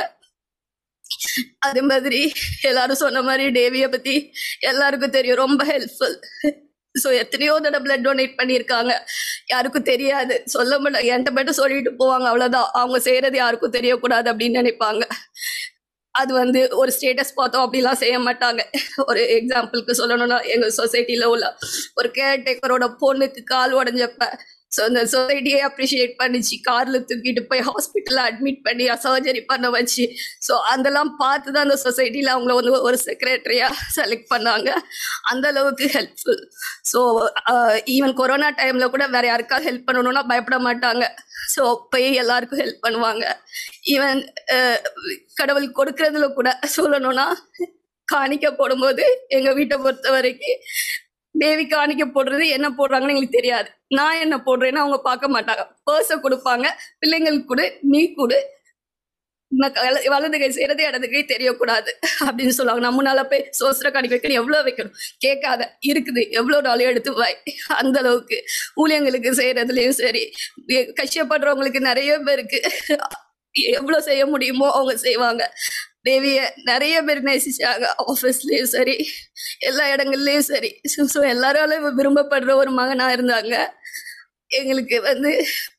அதே மாதிரி எல்லாரும் சொன்ன மாதிரி டேவியை பத்தி எல்லாருக்கும் தெரியும் ரொம்ப ஹெல்ப்ஃபுல் ஸோ எத்தனையோ தடவை பிளட் டொனேட் பண்ணியிருக்காங்க யாருக்கும் தெரியாது சொல்ல மாட்டாங்க என்கிட்ட மட்டும் சொல்லிட்டு போவாங்க அவ்வளோதான் அவங்க செய்யறது யாருக்கும் தெரியக்கூடாது அப்படின்னு நினைப்பாங்க அது வந்து ஒரு ஸ்டேட்டஸ் பார்த்தோம் அப்படிலாம் செய்ய மாட்டாங்க ஒரு எக்ஸாம்பிளுக்கு சொல்லணும்னா எங்க சொசைட்டில உள்ள ஒரு கேர்டேக்கரோட பொண்ணுக்கு கால் உடஞ்சப்ப ஸோ அந்த சொசைட்டியே அப்ரிஷியேட் பண்ணிச்சு கார்ல தூக்கிட்டு போய் ஹாஸ்பிட்டல்ல அட்மிட் பண்ணி சர்ஜரி பண்ண வச்சு ஸோ அதெல்லாம் பார்த்து தான் அந்த சொசைட்டில அவங்கள வந்து ஒரு செக்ரட்டரியா செலக்ட் பண்ணாங்க அந்த அளவுக்கு ஹெல்ப்ஃபுல் ஸோ ஈவன் கொரோனா டைம்ல கூட வேற யாருக்காவது ஹெல்ப் பண்ணணும்னா பயப்பட மாட்டாங்க ஸோ போய் எல்லாருக்கும் ஹெல்ப் பண்ணுவாங்க ஈவன் கடவுள் கொடுக்கறதுல கூட சொல்லணும்னா காணிக்க போடும்போது எங்க வீட்டை பொறுத்த வரைக்கும் தேவி காணிக்க போடுறது என்ன போடுறாங்கன்னு எங்களுக்கு தெரியாது நான் என்ன போடுறேன்னு அவங்க பார்க்க மாட்டாங்க பர்ஸை கொடுப்பாங்க பிள்ளைங்களுக்கு கொடு நீ கொடு நான் கல- வலது கை செய்யறது இடது கை தெரியக்கூடாது அப்படின்னு சொல்லுவாங்க நம்மளால போய் சோசர காணிக்க வைக்கணும் எவ்வளவு வைக்கணும் கேட்காத இருக்குது எவ்வளவு நாளும் எடுத்து வை அந்த அளவுக்கு ஊழியங்களுக்கு செய்யறதுலயும் சரி எ- கஷ்டப்படுறவங்களுக்கு நிறைய பேருக்கு எவ்வளவு செய்ய முடியுமோ அவங்க செய்வாங்க தேவிய நிறைய பேர் நேசிச்சாங்க ஆஃபீஸ்லயும் சரி எல்லா இடங்கள்லயும் சரி ஸோ எல்லாராலும் விரும்பப்படுற ஒரு மகனா இருந்தாங்க எங்களுக்கு வந்து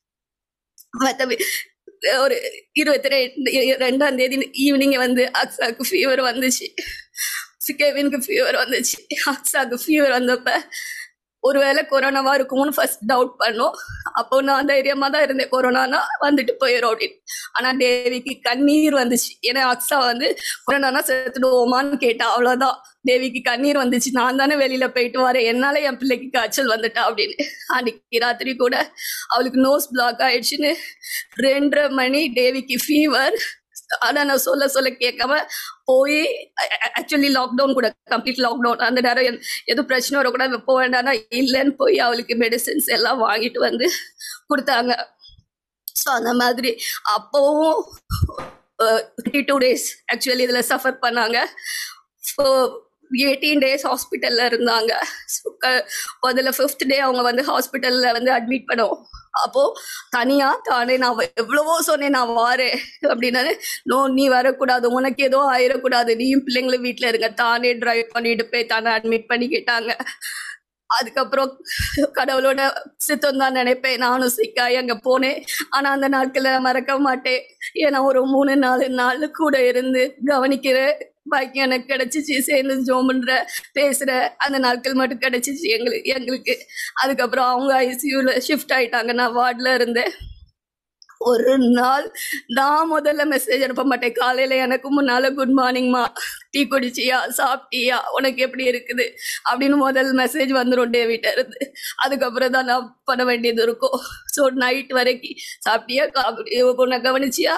மத்தபடி ஒரு இருபத்தி ரெண்டு ரெண்டாம் தேதி ஈவினிங் வந்து அக்ஸாக்கு ஃபீவர் வந்துச்சு கெவினுக்கு ஃபீவர் வந்துச்சு அக்ஸாக்கு ஃபீவர் வந்தப்ப ஒருவேளை கொரோனாவா இருக்கும்னு ஃபர்ஸ்ட் டவுட் பண்ணோம் அப்போ நான் தைரியமா தான் இருந்தேன் கொரோனானா வந்துட்டு போயிடும் அப்படின்னு ஆனா தேவிக்கு கண்ணீர் வந்துச்சு ஏன்னா அக்ஸா வந்து கொரோனானா செத்துடுவோமான்னு கேட்டா அவ்வளவுதான் தேவிக்கு கண்ணீர் வந்துச்சு நான் தானே வெளியில போயிட்டு வரேன் என்னால என் பிள்ளைக்கு காய்ச்சல் வந்துட்டா அப்படின்னு அன்னைக்கு ராத்திரி கூட அவளுக்கு நோஸ் பிளாக் ஆயிடுச்சுன்னு ரெண்டரை மணி தேவிக்கு ஃபீவர் ஆனா நான் சொல்ல சொல்ல கேட்காம போய் ஆக்சுவலி லாக்டவுன் கூட கம்ப்ளீட் லாக்டவுன் அந்த நேரம் எந்த- எதுவும் பிரச்சனை வரக்கூடாது போக வேண்டாம்னா இல்லைன்னு போய் அவளுக்கு மெடிசின்ஸ் எல்லாம் வாங்கிட்டு வந்து கொடுத்தாங்க ஸோ அந்த மாதிரி அப்போவும் டுவெண்ட்டி டூ டேஸ் ஆக்சுவலி இதில் சஃபர் பண்ணாங்க ஸோ எயிட்டீன் டேஸ் ஹாஸ்பிட்டல்ல இருந்தாங்க ஸோ முதல்ல ஃபிஃப்த் டே அவங்க வந்து ஹாஸ்பிட்டல்ல வந்து அட்மிட் பண்ணோம் அப்போ தனியா தானே நான் எவ்வளவோ சொன்னேன் நான் வாரேன் அப்படின்னு நோ நீ வரக்கூடாது உனக்கு ஏதோ ஆயிடக்கூடாது நீயும் பிள்ளைங்களும் வீட்டில் இருங்க தானே டிரைவ் பண்ணிட்டு போய் தானே அட்மிட் பண்ணிக்கிட்டாங்க அதுக்கப்புறம் கடவுளோட சித்தம் தான் நினைப்பேன் நானும் சிக்காய் அங்க போனேன் ஆனா அந்த நாட்களை மறக்க மாட்டேன் ஏன்னா ஒரு மூணு நாலு நாள் கூட இருந்து கவனிக்கிற பாக்கியம் எனக்கு கிடைச்சிச்சு சேர்ந்து ஜோம் பண்ற பேசுற அந்த நாட்கள் மட்டும் கிடைச்சிச்சு எங்களுக்கு எங்களுக்கு அதுக்கப்புறம் அவங்க ஐசியூல ஷிஃப்ட் ஆயிட்டாங்க நான் வார்டில் இருந்தேன் ஒரு நாள் நான் முதல்ல மெசேஜ் அனுப்ப மாட்டேன் காலையில எனக்கு முன்னால குட் மார்னிங்மா டீ குடிச்சியா சாப்பிட்டியா உனக்கு எப்படி இருக்குது அப்படின்னு முதல் மெசேஜ் வந்துடும் டேவிட்ட இருந்து அதுக்கப்புறம் தான் நான் பண்ண வேண்டியது இருக்கும் ஸோ நைட் வரைக்கும் சாப்பிட்டியா கா- உன்னை கவனிச்சியா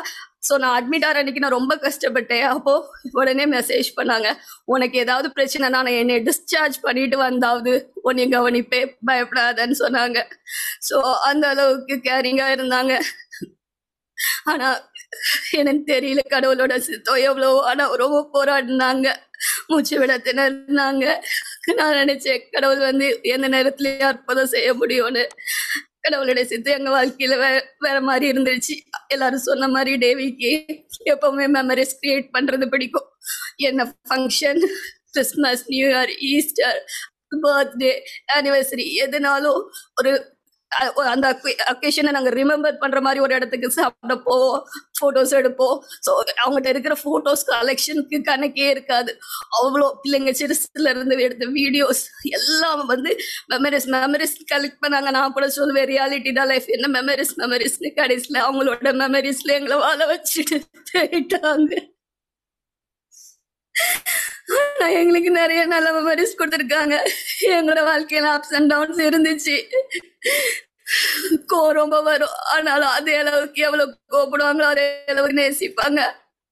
ஸோ நான் அட்மிட் ஆகிற அன்னைக்கு நான் ரொம்ப கஷ்டப்பட்டேன் அப்போ உடனே மெசேஜ் பண்ணாங்க உனக்கு ஏதாவது பிரச்சனைனா நான் என்னை டிஸ்சார்ஜ் பண்ணிட்டு வந்தாவது உன்னை கவனிப்பே பயப்படாதன்னு சொன்னாங்க ஸோ அந்த அளவுக்கு கேரிங்காக இருந்தாங்க ஆனா எனக்கு தெரியல கடவுளோட சித்தம் எவ்வளோ ஆனா ரொம்ப போராடினாங்க மூச்சு விட திணறினாங்க நான் நினைச்சேன் கடவுள் வந்து எந்த நேரத்துலயும் அற்புதம் செய்ய முடியும்னு கடவுளுடைய சித்தம் எங்க வாழ்க்கையில வே வேற மாதிரி இருந்துச்சு எல்லாரும் சொன்ன மாதிரி டேவிக்கு எப்பவுமே மெமரிஸ் கிரியேட் பண்றது பிடிக்கும் என்ன function Christmas new year Easter birthday anniversary எதுனாலும் ஒரு அ- ஒ- அந்த அக்கேஷனை நாங்கள் ரிமெம்பர் பண்ற மாதிரி ஒரு இடத்துக்கு சாப்பிட போவோம் ஃபோட்டோஸ் எடுப்போம் ஸோ அவங்ககிட்ட இருக்கிற ஃபோட்டோஸ் கலெக்ஷனுக்கு கணக்கே இருக்காது அவ்வளோ பிள்ளைங்க சிறுசுல இருந்து எடுத்த வீடியோஸ் எல்லாம் வந்து மெமரிஸ் மெமரிஸ் கலெக்ட் பண்ணாங்க நான் கூட சொல்லுவேன் ரியாலிட்டி தான் லைஃப் என்ன மெமரிஸ் மெமரிஸ்னு கடைசியில் அவங்களோட மெமரிஸ்ல எங்களை வாழ வச்சுட்டு போயிட்டாங்க ஆனா எங்களுக்கு நிறைய நல்ல மெமரிஸ் கொடுத்துருக்காங்க எங்களோட வாழ்க்கையில அப்ஸ் அண்ட் டவுன்ஸ் இருந்துச்சு கோ ரொம்ப வரும் ஆனாலும் அதே அளவுக்கு எவ்வளவு கோபப்படுவாங்களோ அதே அளவுக்கு நேசிப்பாங்க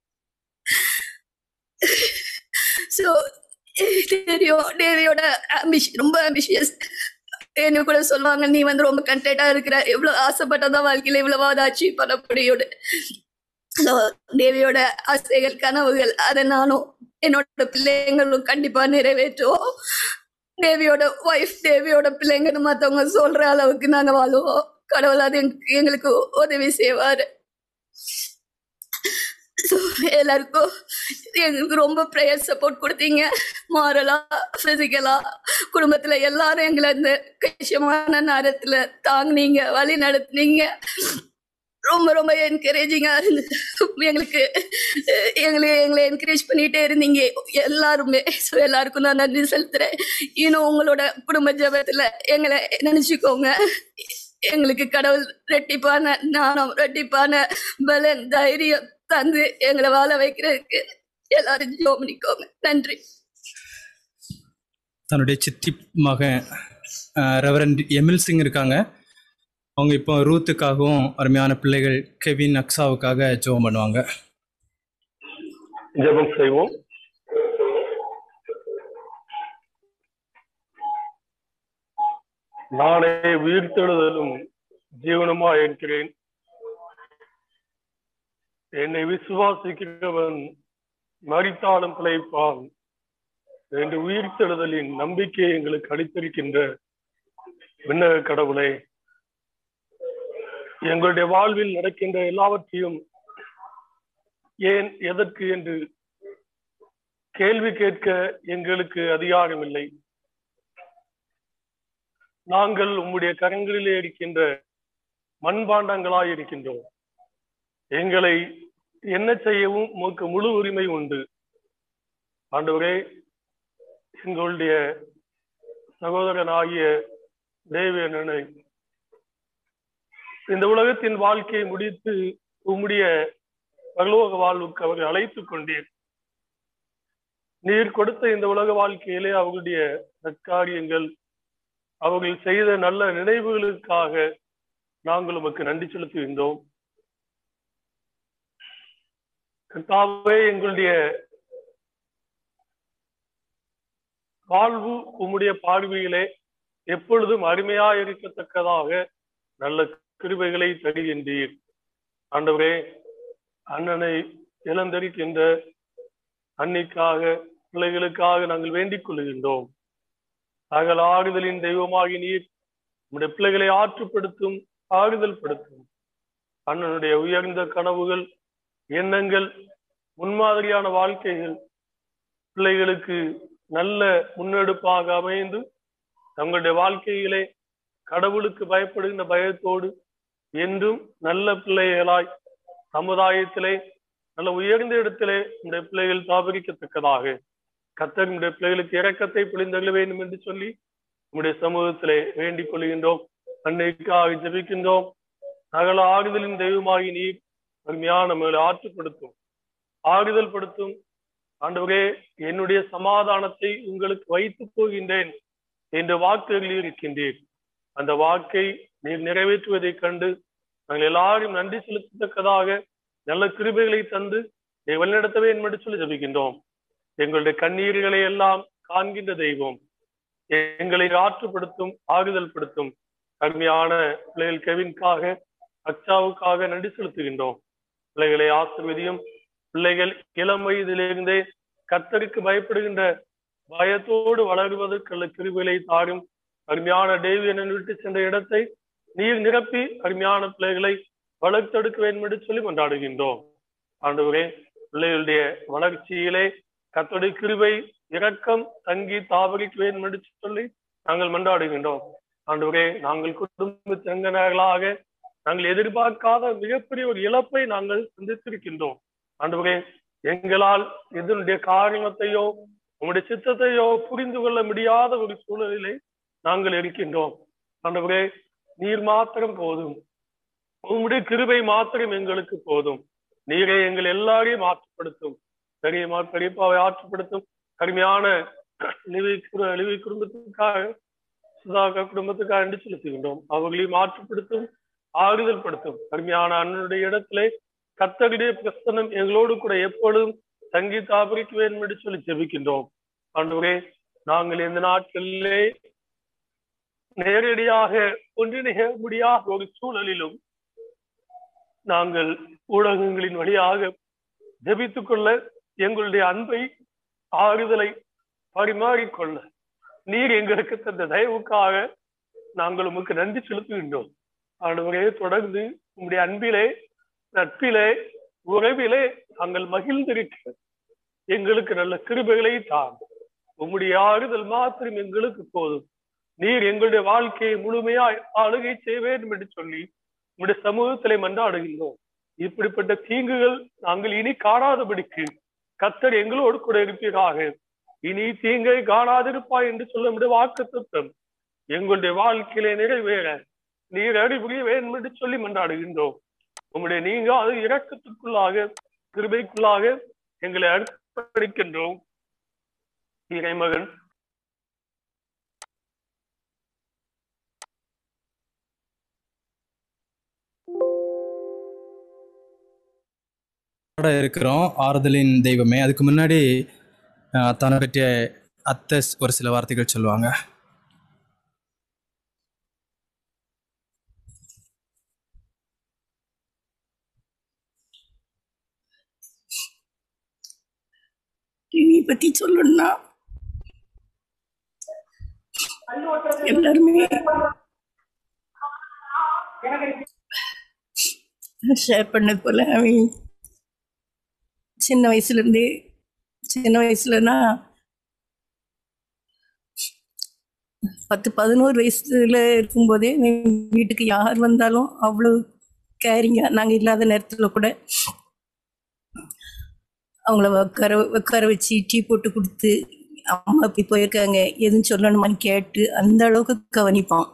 ஸோ தெரியும் தேவியோட ஆம்பிஷன் ரொம்ப ஆம்பிஷியஸ் என்ன கூட சொல்லுவாங்க நீ வந்து ரொம்ப கண்டென்ட்டா இருக்கிற எவ்வளவு ஆசைப்பட்டதான் வாழ்க்கையில இவ்வளவாவது அச்சீவ் பண்ண முடியும்னு ஸோ தேவியோட ஆசைகள் கனவுகள் அதை நானும் என்னோட பிள்ளைங்களும் கண்டிப்பா நிறைவேற்றுவோம் தேவியோட ஒய்ஃப் தேவியோட பிள்ளைங்கன்னு மத்தவங்க சொல்ற அளவுக்கு நாங்க வாழுவோம் கடவுள் அது எங்களுக்கு- எங்களுக்கு உதவி செய்வாரு So, எல்லாருக்கும் எங்களுக்கு ரொம்ப ப்ரேயர் சப்போர்ட் கொடுத்தீங்க மாரலா பிசிக்கலா குடும்பத்துல எல்லாரும் எங்களை இந்த கஷ்டமான நேரத்துல தாங்குனீங்க வழி நடத்துனீங்க ரொம்ப ரொம்ப என்கரேஜிங்கா இருந்தது எங்களுக்கு அஹ், எங்களை எங்களை என்கரேஜ் பண்ணிட்டே இருந்தீங்க எல்லாருமே ஸோ எல்லாருக்கும் நான் நன்றி செலுத்துறேன் இன்னும் உங்களோட குடும்ப ஜெபத்துல எங்களை நினைச்சுக்கோங்க எங்களுக்கு கடவுள் ரெட்டிப்பான ஞானம் ரெட்டிப்பான பலன் தைரியம் தந்து எங்களை வாழ வைக்கிறதுக்கு எல்லாரும் ஜோம் பண்ணிக்கோங்க நன்றி தன்னுடைய சித்தி மகன் ரெவரண்ட் எமில் சிங் இருக்காங்க அவங்க இப்போ ரூத்துக்காகவும் அருமையான பிள்ளைகள் கெவின் அக்ஸாவுக்காக ஜெபம் பண்ணுவாங்க ஜெபம் செய்வோம் நானே உயிர்த்தெழுதலும் ஜீவனமா இருக்கிறேன் என்னை விசுவாசிக்கிறவன் மறித்தாலும் பிழைப்பான் என்று உயிர்த்தெழுதலின் நம்பிக்கையை எங்களுக்கு அளித்திருக்கின்ற விண்ணக கடவுளே எங்களுடைய வாழ்வில் நடக்கின்ற எல்லாவற்றையும் ஏன் எதற்கு என்று கேள்வி கேட்க எங்களுக்கு அதிகாரம் இல்லை நாங்கள் உம்முடைய கரங்களிலே இருக்கின்ற மண்பாண்டங்களாய் இருக்கின்றோம் எங்களை என்ன செய்யவும் உமக்கு முழு உரிமை உண்டு ஆண்டவரே எங்களுடைய சகோதரனாகிய தேவேனனை இந்த உலகத்தின் வாழ்க்கையை முடித்து உம்முடைய பரலோக வாழ்வுக்கு அவர்கள் அழைத்துக் கொண்டீர் நீர் கொடுத்த இந்த உலக வாழ்க்கையிலே அவர்களுடைய நற்காரியங்கள் அவர்கள் செய்த நல்ல நினைவுகளுக்காக நாங்கள் உமக்கு நன்றி செலுத்துகின்றோம் கர்த்தாவே எங்களுடைய வாழ்வு உம்முடைய பார்வையிலே எப்பொழுதும் அருமையா இருக்கத்தக்கதாக நல்ல கிருபைகளை தருகின்றீர் ஆண்டவரே அண்ணனை இழந்திருக்கின்ற அன்னைக்காக பிள்ளைகளுக்காக நாங்கள் வேண்டிக் கொள்கின்றோம் நாங்கள் ஆறுதலின் தெய்வமாகி நீர் நம்முடைய பிள்ளைகளை ஆற்றுப்படுத்தும் ஆறுதல் படுத்தும் அண்ணனுடைய உயர்ந்த கனவுகள் எண்ணங்கள் முன்மாதிரியான வாழ்க்கைகள் பிள்ளைகளுக்கு நல்ல முன்னெடுப்பாக அமைந்து தங்களுடைய வாழ்க்கையிலே கடவுளுக்கு பயப்படுகின்ற பயத்தோடு என்றும் நல்ல பிள்ளைகளாய் சமுதாயத்திலே நல்ல உயர்ந்த இடத்திலே நம்முடைய பிள்ளைகள் தாபரிக்கத்தக்கதாக கத்தர் நம்முடைய பிள்ளைகளுக்கு இரக்கத்தை பிழிந்தள்ள வேண்டும் என்று சொல்லி நம்முடைய சமூகத்திலே வேண்டிக் கொள்கின்றோம் அன்னைக்காக ஜெபிக்கின்றோம் சகல ஆறுதலின் தெய்வமாகி நீர் அருமையான மேலே ஆற்றுப்படுத்தும் ஆறுதல் படுத்தும் ஆண்டவரே என்னுடைய சமாதானத்தை உங்களுக்கு வைத்து போகின்றேன் என்ற வாக்குகளில் இருக்கின்றேன் அந்த வாக்கை நீர் நிறைவேற்றுவதைக் கண்டு நாங்கள் எல்லாரும் நன்றி செலுத்தத்தக்கதாக நல்ல கிருபைகளை தந்து நீ வழிநடத்தவே என்று சொல்லி ஜபிக்கின்றோம் எங்களுடைய கண்ணீர்களை எல்லாம் காண்கின்ற தெய்வம் எங்களை ஆற்றுப்படுத்தும் ஆறுதல் படுத்தும் அருமையான பிள்ளைகள் கெவின்காக அச்சாவுக்காக நன்றி செலுத்துகின்றோம் பிள்ளைகளை ஆசிர்வதியும் பிள்ளைகள் இளம் வயதிலிருந்தே கத்தருக்கு பயப்படுகின்ற பயத்தோடு வளருவதற்குள்ள கிருவிலை தாரும் அருமையான டேவியன் விட்டு சென்ற இடத்தை நீர் நிரப்பி அருமையான பிள்ளைகளை வளர்த்தெடுக்க வேண்டும் என்று சொல்லி கொண்டாடுகின்றோம் ஆண்டவரே பிள்ளைகளுடைய வளர்ச்சியிலே கத்தோடைய கிருபை இரக்கம் தங்கி தாவரிக்க வேண்டும் என்று சொல்லி நாங்கள் மன்றாடுகின்றோம் ஆண்டவரே நாங்கள் குடும்பத்தினர்களாக நாங்கள் எதிர்பார்க்காத மிகப்பெரிய ஒரு இழப்பை நாங்கள் சந்தித்திருக்கின்றோம் ஆண்டவரே எங்களால் இதனுடைய காரணத்தையோ உங்களுடைய சித்தத்தையோ புரிந்து கொள்ள முடியாத ஒரு சூழலிலே நாங்கள் இருக்கின்றோம் ஆண்டவரே நீர் மாத்திரம் போதும் உங்களுடைய கிருபை மாத்திரம் எங்களுக்கு போதும் நீரே எங்கள் எல்லாரையும் ஆற்றுப்படுத்தும் பெரிய பெரியப்பாவை ஆற்றுப்படுத்தும் கடுமையான லிவி லிவி குடும்பத்துக்காக சுதாகா குடும்பத்துக்காக என்று செலுத்துகின்றோம் அவர்களையும் ஆற்றுப்படுத்தும் ஆறுதல் படுத்தும் கடுமையான அண்ணனுடைய இடத்திலே கத்தருடைய பிரசனம் எங்களோடு கூட எப்பொழுதும் தங்கி தாபரிக்க வேண்டும் என்று சொல்லி ஜெபிக்கின்றோம் ஆண்டவரே நாங்கள் இந்த நாட்களிலே நேரடியாக ஒன்றிணைய முடியாத ஒரு சூழலிலும் நாங்கள் ஊடகங்களின் வழியாக ஜெபித்துக் கொள்ள எங்களுடைய அன்பை ஆறுதலை பரிமாறிக்கொள்ள நீர் எங்களுக்கு தந்த தயவுக்காக நாங்கள் உமக்கு நன்றி செலுத்துகின்றோம் ஆண்டவரே தொடர்ந்து உங்களுடைய அன்பிலே நட்பிலே உறவிலே நாங்கள் மகிழ்ந்திருக்க எங்களுக்கு நல்ல கிருபைகளை தான் உம்முடைய ஆறுதல் மாத்திரம் எங்களுக்கு போதும் நீர் எங்களுடைய வாழ்க்கையை முழுமையாய் ஆளுகை செய்ய வேண்டும் என்று சொல்லி உங்களுடைய சமூகத்திலே மன்றாடுகின்றோம் இப்படிப்பட்ட தீங்குகள் நாங்கள் இனி காணாதபடிக்கு கத்தர் எங்களோடு கூட இருப்பீராக இனி தீங்கை காணாதிருப்பாய் என்று சொல்ல முடிய வாக்கு தத்துவம் எங்களுடைய வாழ்க்கையிலே நிறைவேற நீர் அறிவுரிய வேண்டும் என்று சொல்லி மன்றாடுகின்றோம் உங்களுடைய நீங்க அது இரக்கத்துக்குள்ளாக கிருபைக்குள்ளாக எங்களை அர்ப்பணிக்கின்றோம் இறைமகன் இருக்கிறோம் ஆறுதலின் தெய்வமே அதுக்கு முன்னாடி அஹ், தன்னை பற்றிய அத்தை ஒரு சில வார்த்தைகள் சொல்லுவாங்க டிவி பத்தி சொல்லணும்னா எல்லாருமே ஷேர் பண்ணது போல அவன் சின்ன வயசுல இருந்தே சின்ன வயசுலனா பத்து பதினோரு வயசுல இருக்கும்போதே அவன் வீட்டுக்கு யார் வந்தாலும் அவ்வளோ கேரிங்க நாங்கள் இல்லாத நேரத்தில் கூட அவங்கள உட்கார உட்கார வச்சு டீ போட்டு கொடுத்து அம்மா இப்படி போயிருக்காங்க எதுவும் சொல்லணுமான்னு கேட்டு அந்த அளவுக்கு கவனிப்பான்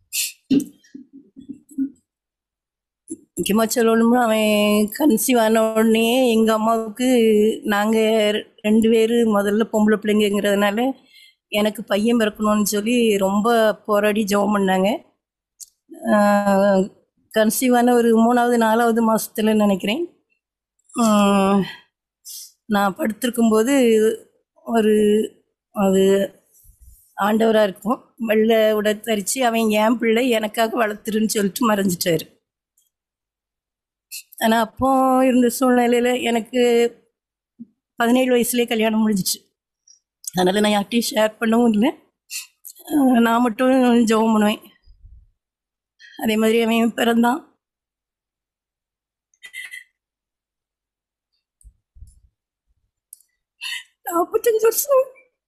முக்கியமாக சொல்லணும்னா அவன் கன்சீவ் ஆன உடனே எங்கள் அம்மாவுக்கு நாங்கள் ரெண்டு பேர் முதல்ல பொம்பளை பிள்ளைங்கிறதுனால எனக்கு பையன் பிறக்கணும்னு சொல்லி ரொம்ப போராடி ஜெபம் பண்ணாங்க கன்சீவ் ஆன ஒரு மூணாவது நாலாவது மாதத்துல நினைக்கிறேன் ஆஹ் நான் படுத்திருக்கும்போது ஒரு அது ஆண்டவராக இருக்கும் வெள்ளை உடத்தரிச்சு அவன் என் பிள்ளை எனக்காக வளர்த்துருன்னு சொல்லிட்டு மறைஞ்சிட்டாரு ஆனால் அப்போ இருந்த சூழ்நிலையில் எனக்கு பதினேழு வயசுலேயே கல்யாணம் முடிஞ்சிச்சு அதனால் நான் யார்கிட்டையும் ஷேர் பண்ணவும் இல்லை ஆஹ் நான் மட்டும் ஜெபம் பண்ணுவேன் அதே மாதிரி அவன் பிறந்தான் நாற்பத்தஞ்சு வருஷம்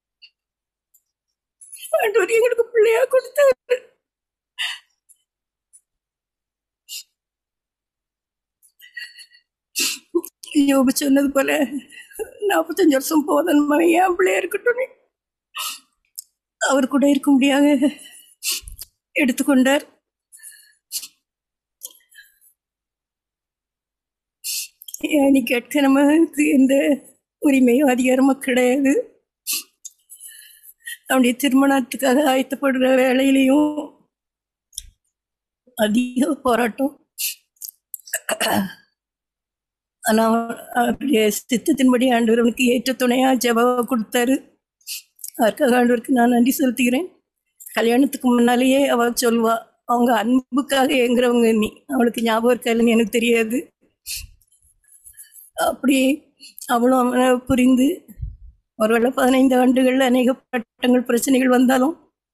ஆண்டவர் எங்களுக்கு பிள்ளையா கொடுத்தாரு யோபு சொன்னது போல நாற்பத்தஞ்சு வருஷம் போதன் மகன் என் பிள்ளையா இருக்கட்டும் அவர் கூட இருக்க முடியாத எடுத்துக்கொண்டார் நீ கேட்க நமக்கு எந்த உரிமையும் அதிகாரமும் கிடையாது அவனுடைய திருமணத்துக்காக ஆயத்தப்படுற வேலையிலையும் அதிக போராட்டம் ஆனால் அவருடைய சித்தத்தின்படி ஆண்டவர் அவனுக்கு ஏற்ற துணையாக ஜெபாவை கொடுத்தாரு அதற்காக ஆண்டவருக்கு நான் நன்றி செலுத்துகிறேன் கல்யாணத்துக்கு முன்னாலேயே அவள் சொல்வா அவங்க அன்புக்காக ஏங்குறவங்க நீ அவளுக்கு ஞாபகம் இருக்கா இல்லைன்னு எனக்கு தெரியாது அப்படி அவளும் அவனை புரிந்து ஒருவேளை பதினைந்து ஆண்டுகள் அநேக பட்டங்கள் பிரச்சனைகள் வந்தாலும்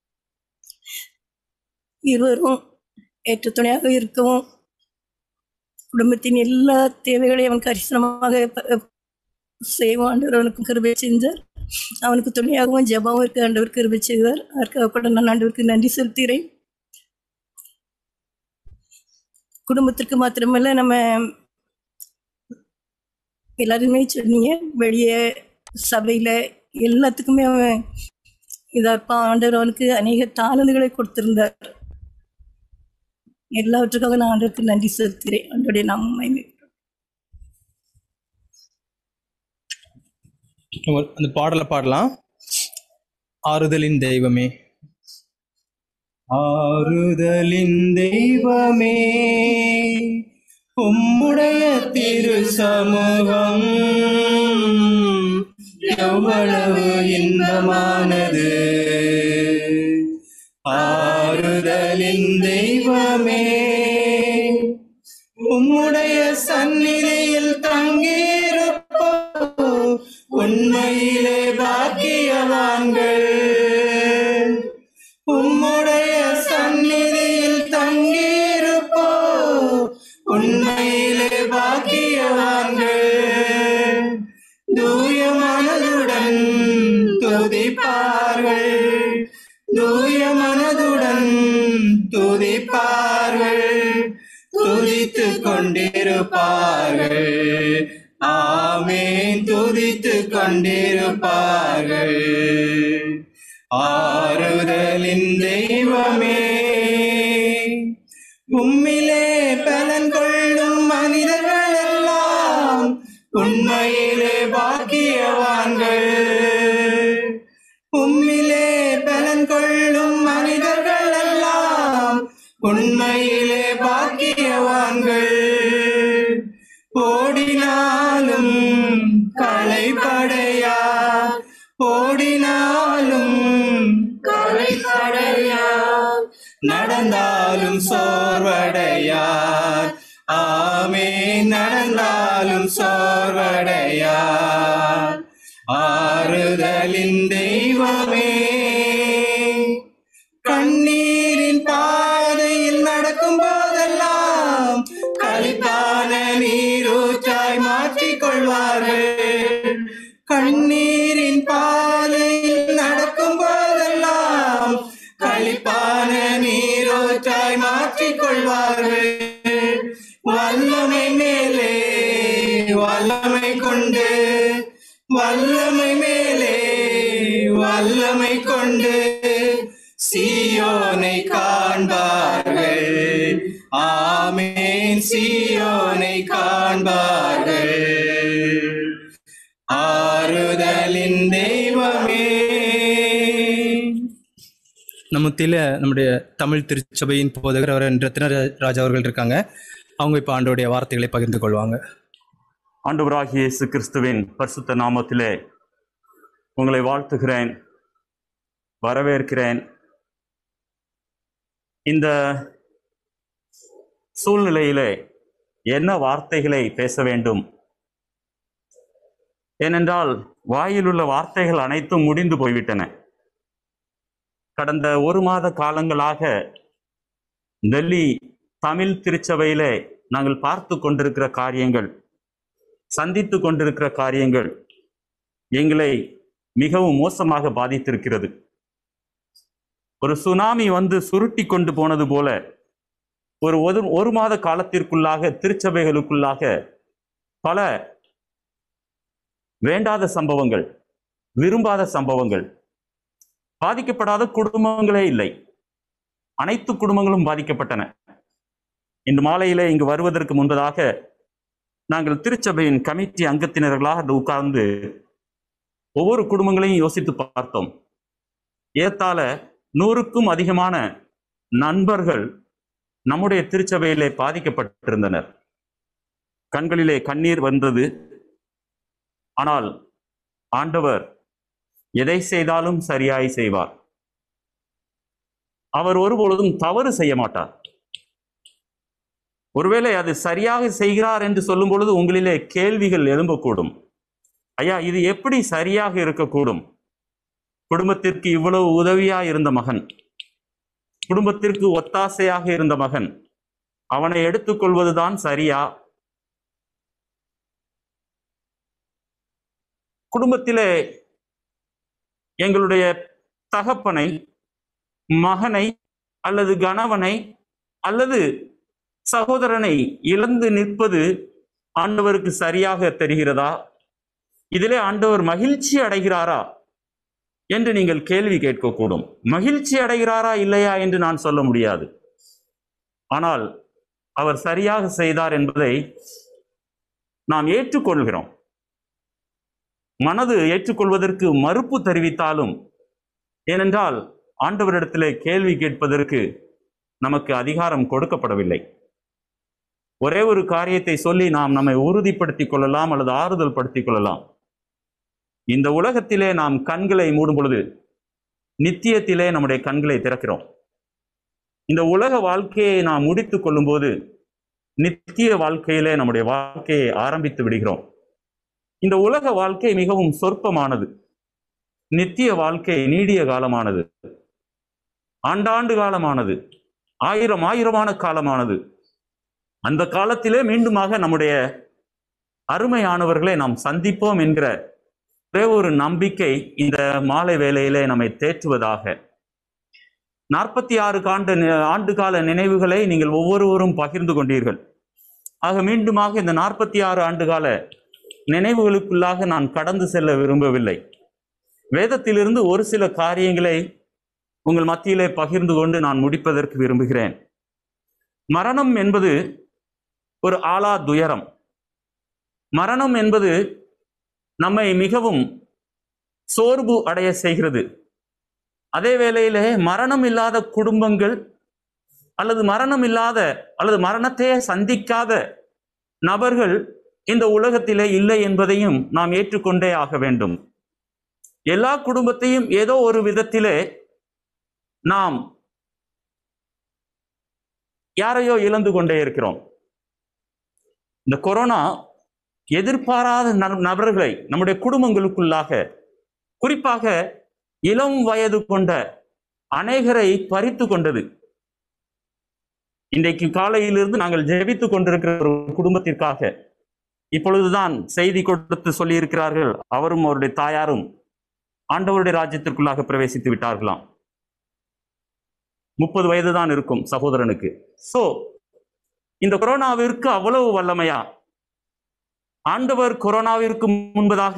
இருவரும் ஏற்ற துணையாக இருக்கவும் குடும்பத்தின் எல்லா தேவைகளையும் அவன் கரிசனமாக ப- செய்வான் ஆண்டவர் அவனுக்கு கிருபை செஞ்சார் அவனுக்கு துணையாகவும் ஜெபாவும் இருக்க ஆண்டவர் கிருபை செய்தார் அதற்காக கூட நான் ஆண்டவருக்கு நன்றி செலுத்துகிறேன் குடும்பத்திற்கு மாத்திரமல்ல நம்ம எல்லாருமே சொன்னீங்க வெளியே சபையில எல்லாத்துக்குமே அவன் இதா இருப்பான் ஆண்டவர் அவனுக்கு அநேக தாளந்துகளை கொடுத்திருந்தார் எல்லாவற்றுக்காக நான் ஆண்டவருக்கு நன்றி செலுத்துகிறேன் ஆண்டோடைய நாம மகிமை நம்ம அந்த பாடலை பாடலாம் ஆறுதலின் தெய்வமே ஆறுதலின் தெய்வமே உம்முடைய திரு சமூகம் எவ்வளவு இன்பமானது ஆறுதலின் தெய்வமே உம்முடைய சந்நிதியில் தங்கியிருப்போ உண்மையிலே பாக்கியவான்கள் உம்முடைய சந்நிதியில் தங்கியிருப்போ உண்மையிலே பாக்கியவான்கள் தூய மனதுடன் துதிப்பார்கள் தூய மனதுடன் துதிப்பார்கள் துதித்து கொண்டிருப்பார்கள் ஆமேன் துதித்து கொண்டிருப்பார்கள் ஆறுதலின் தெய்வமே உம்மிலே பலன் கொள்ளும் மனிதர்கள் எல்லாம் உண்மையிலே பாக்கியவான்கள் உம்மிலே பலன் கொள்ளும் மனிதர்கள் எல்லாம் உண்மையிலே பாக்கியவான்கள் ஓடினாலும் களைப்படையா ஓடினாலும் களைப்படையா நடந்தாலும் சோர்வடையார் ஆமே நடந்தாலும் சோர்வடையார் ஆறுதலின் தெய்வமே கண்ணீரின் பாதையில் நடக்கும் போதெல்லாம் களிப்பான நீரூற்றாய் மாற்றிக் கொள்வார்கள் கண்ணீரின் பாதையில் நடக்கும் போதெல்லாம் களிப்பான நீரோற்றாய் மாற்றிக் கொள்வார்கள் வல்லமை மேலே வல்லமை கொண்டு வல்லமை மேலே வல்லமை கொண்டு சீயோனை காண்பார்கள் ஆமேன் சீயோனை காண்பார்கள் ஆறுதலின் தெய்வமே நம்ம மத்தியில நம்முடைய தமிழ் திருச்சபையின் போதகர் அவர் ரத்ன ராஜா அவர்கள் இருக்காங்க அவங்க இப்போ ஆண்டோடைய வார்த்தைகளை பகிர்ந்து கொள்வாங்க ஆண்டவராகிய இயேசு கிறிஸ்துவின் பரிசுத்த நாமத்திலே உங்களை வாழ்த்துகிறேன் வரவேற்கிறேன் இந்த சூழ்நிலையிலே என்ன வார்த்தைகளை பேச வேண்டும் ஏனென்றால் வாயிலுள்ள வார்த்தைகள் அனைத்தும் முடிந்து போய்விட்டன கடந்த ஒரு மாத காலங்களாக டெல்லி தமிழ் திருச்சபையிலே நாங்கள் பார்த்து கொண்டிருக்கிற காரியங்கள் சந்தித்து கொண்டிருக்கிற காரியங்கள் எங்களை மிகவும் மோசமாக பாதித்திருக்கிறது ஒரு சுனாமி வந்து சுருட்டி கொண்டு போனது போல ஒரு ஒரு ஒரு மாத காலத்திற்குள்ளாக திருச்சபைகளுக்குள்ளாக பல வேண்டாத சம்பவங்கள் விரும்பாத சம்பவங்கள் பாதிக்கப்படாத குடும்பங்களே இல்லை அனைத்து குடும்பங்களும் பாதிக்கப்பட்டன இன்று மாலையிலே இங்கு வருவதற்கு முன்பதாக நாங்கள் திருச்சபையின் கமிட்டி அங்கத்தினர்களாக உட்கார்ந்து ஒவ்வொரு குடும்பங்களையும் யோசித்து பார்த்தோம் ஏத்தால நூறுக்கும் அதிகமான நண்பர்கள் நம்முடைய திருச்சபையிலே பாதிக்கப்பட்டிருந்தனர் கண்களிலே கண்ணீர் வந்தது ஆனால் ஆண்டவர் எதை செய்தாலும் சரியாய் செய்வார் அவர் ஒருபொழுதும் தவறு செய்ய மாட்டார் ஒருவேளை அது சரியாக செய்கிறார் என்று சொல்லும் பொழுது உங்களிலே கேள்விகள் எழும்பக்கூடும் ஐயா இது எப்படி சரியாக இருக்கக்கூடும் குடும்பத்திற்கு இவ்வளவு உதவியா இருந்த மகன் குடும்பத்திற்கு ஒத்தாசையாக இருந்த மகன் அவனை எடுத்துக்கொள்வதுதான் சரியா குடும்பத்திலே எங்களுடைய தகப்பனை மகனை அல்லது கணவனை அல்லது சகோதரனை இழந்து நிற்பது ஆண்டவருக்கு சரியாக தெரிகிறதா இதிலே ஆண்டவர் மகிழ்ச்சி அடைகிறாரா என்று நீங்கள் கேள்வி கேட்கக்கூடும் மகிழ்ச்சி அடைகிறாரா இல்லையா என்று நான் சொல்ல முடியாது ஆனால் அவர் சரியாக செய்தார் என்பதை நாம் ஏற்றுக்கொள்கிறோம் மனது ஏற்றுக்கொள்வதற்கு மறுப்பு தெரிவித்தாலும் ஏனென்றால் ஆண்டவரிடத்திலே கேள்வி கேட்பதற்கு நமக்கு அதிகாரம் கொடுக்கப்படவில்லை ஒரே ஒரு காரியத்தை சொல்லி நாம் நம்மை உறுதிப்படுத்திக் கொள்ளலாம் அல்லது ஆறுதல் படுத்திக் கொள்ளலாம் இந்த உலகத்திலே நாம் கண்களை மூடும் பொழுது நித்தியத்திலே நம்முடைய கண்களை திறக்கிறோம் இந்த உலக வாழ்க்கையை நாம் முடித்துக் கொள்ளும்போது நித்திய வாழ்க்கையிலே நம்முடைய வாழ்க்கையை ஆரம்பித்து விடுகிறோம் இந்த உலக வாழ்க்கை மிகவும் சொற்பமானது நித்திய வாழ்க்கை நீடிய காலமானது ஆண்டாண்டு காலமானது ஆயிரம் ஆயிரமான காலமானது அந்த காலத்திலே மீண்டுமாக நம்முடைய அருமையானவர்களை நாம் சந்திப்போம் என்கிற ஒரே ஒரு நம்பிக்கை இந்த மாலை வேளையிலே நம்மை தேற்றுவதாக நாற்பத்தி ஆறு காண்டு ஆண்டு கால நினைவுகளை நீங்கள் ஒவ்வொருவரும் பகிர்ந்து கொண்டீர்கள் ஆக மீண்டுமாக இந்த நாற்பத்தி ஆறு ஆண்டு கால நினைவுகளுக்குள்ளாக நான் கடந்து செல்ல விரும்பவில்லை வேதத்திலிருந்து ஒரு சில காரியங்களை உங்கள் மத்தியிலே பகிர்ந்து கொண்டு நான் முடிப்பதற்கு விரும்புகிறேன் மரணம் என்பது ஒரு ஆளா துயரம் மரணம் என்பது நம்மை மிகவும் சோர்வு அடைய செய்கிறது அதே வேளையிலே மரணம் இல்லாத குடும்பங்கள் அல்லது மரணம் இல்லாத அல்லது மரணத்தையே சந்திக்காத நபர்கள் இந்த உலகத்திலே இல்லை என்பதையும் நாம் ஏற்றுக்கொண்டே ஆக வேண்டும் எல்லா குடும்பத்தையும் ஏதோ ஒரு விதத்திலே நாம் யாரையோ இழந்து கொண்டே இருக்கிறோம் இந்த கொரோனா எதிர்பாராத ந- நபர்களை நம்முடைய குடும்பங்களுக்குள்ளாக குறிப்பாக இளம் வயது கொண்ட அநேகரை பறித்து கொண்டது இன்றைக்கு காலையிலிருந்து நாங்கள் ஜெபித்துக் கொண்டிருக்கிற ஒரு குடும்பத்திற்காக இப்பொழுதுதான் செய்தி கொடுத்து சொல்லியிருக்கிறார்கள் அவரும் அவருடைய தாயாரும் ஆண்டவருடைய ராஜ்யத்திற்குள்ளாக பிரவேசித்து விட்டார்களாம் முப்பது வயது தான் இருக்கும் சகோதரனுக்கு சோ இந்த கொரோனாவிற்கு அவ்வளவு வல்லமையா ஆண்டவர் கொரோனாவிற்கு முன்பதாக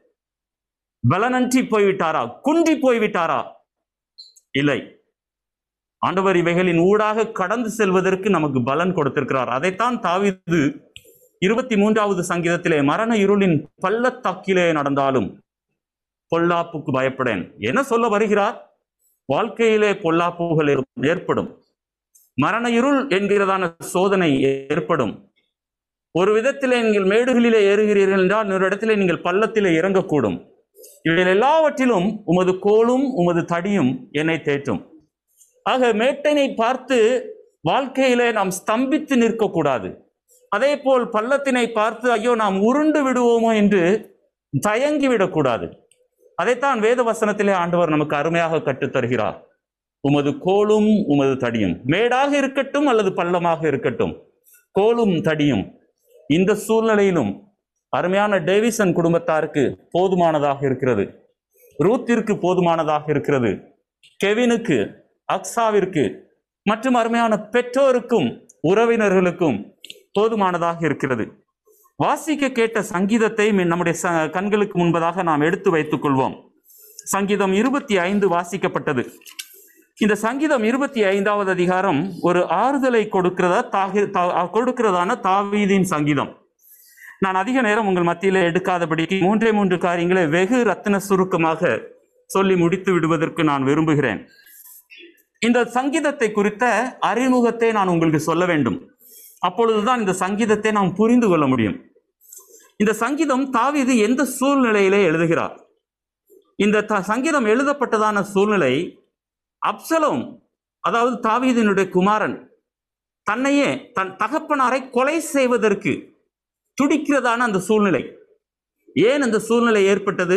பலனன்றி போய்விட்டாரா குன்றி போய்விட்டாரா இல்லை ஆண்டவர் இவைகளின் ஊடாக கடந்து செல்வதற்கு நமக்கு பலன் கொடுத்திருக்கிறார் அதைத்தான் தாவீது இருபத்தி மூன்றாவது சங்கீதத்திலே மரண இருளின் பள்ளத்தாக்கிலே நடந்தாலும் பொல்லாப்புக்கு பயப்படேன் என்ன சொல்ல வருகிறார் வாழ்க்கையிலே பொல்லாப்புகள் ஏற்- ஏற்படும் மரண இருள் என்கிறதான சோதனை ஏற்படும் ஒரு விதத்திலே நீங்கள் மேடுகளிலே ஏறுகிறீர்கள் என்றால் இன்னொரு இடத்திலே நீங்கள் பள்ளத்திலே இறங்கக்கூடும் இவைகள் எல்லாவற்றிலும் உமது கோலும் உமது தடியும் என்னை தேற்றும் ஆக மேட்டனை பார்த்து வாழ்க்கையிலே நாம் ஸ்தம்பித்து நிற்கக்கூடாது அதே போல் பள்ளத்தினை பார்த்து ஐயோ நாம் உருண்டு விடுவோமோ என்று தயங்கி விடக்கூடாது அதைத்தான் வேத வசனத்திலே ஆண்டவர் நமக்கு அருமையாக கற்றுத் தருகிறார் உமது கோலும் உமது தடியும் மேடாக இருக்கட்டும் அல்லது பள்ளமாக இருக்கட்டும் கோலும் தடியும் இந்த சூழ்நிலையிலும் அருமையான டேவிசன் குடும்பத்தாருக்கு போதுமானதாக இருக்கிறது ரூத்திற்கு போதுமானதாக இருக்கிறது கெவினுக்கு அக்ஸாவிற்கு மற்றும் அருமையான பெற்றோருக்கும் உறவினர்களுக்கும் போதுமானதாக இருக்கிறது வாசிக்க கேட்ட சங்கீதத்தை மின் நம்முடைய ச- கண்களுக்கு முன்பதாக நாம் எடுத்து வைத்துக் கொள்வோம் சங்கீதம் இருபத்தி ஐந்து வாசிக்கப்பட்டது இந்த சங்கீதம் இருபத்தி ஐந்தாவது அதிகாரம் ஒரு ஆறுதலை கொடுக்கிறதா தாகி- தா- கொடுக்கிறதான தாவீதின் சங்கீதம் நான் அதிக நேரம் உங்கள் மத்தியில எடுக்காதபடிக்கு மூன்றே மூன்று காரியங்களை வெகு ரத்தின சுருக்கமாக சொல்லி முடித்து விடுவதற்கு நான் விரும்புகிறேன் இந்த சங்கீதத்தை குறித்த அறிமுகத்தை நான் உங்களுக்கு சொல்ல வேண்டும் அப்பொழுதுதான் இந்த சங்கீதத்தை நாம் புரிந்து கொள்ள முடியும் இந்த சங்கீதம் தாவீது எந்த சூழ்நிலையிலே எழுதுகிறார் இந்த த- சங்கீதம் எழுதப்பட்டதான சூழ்நிலை அப்சலோம் அதாவது தாவீதினுடைய குமாரன் தன்னையே தன் தகப்பனாரை கொலை செய்வதற்கு துடிக்கிறதான அந்த சூழ்நிலை ஏன் அந்த சூழ்நிலை ஏற்பட்டது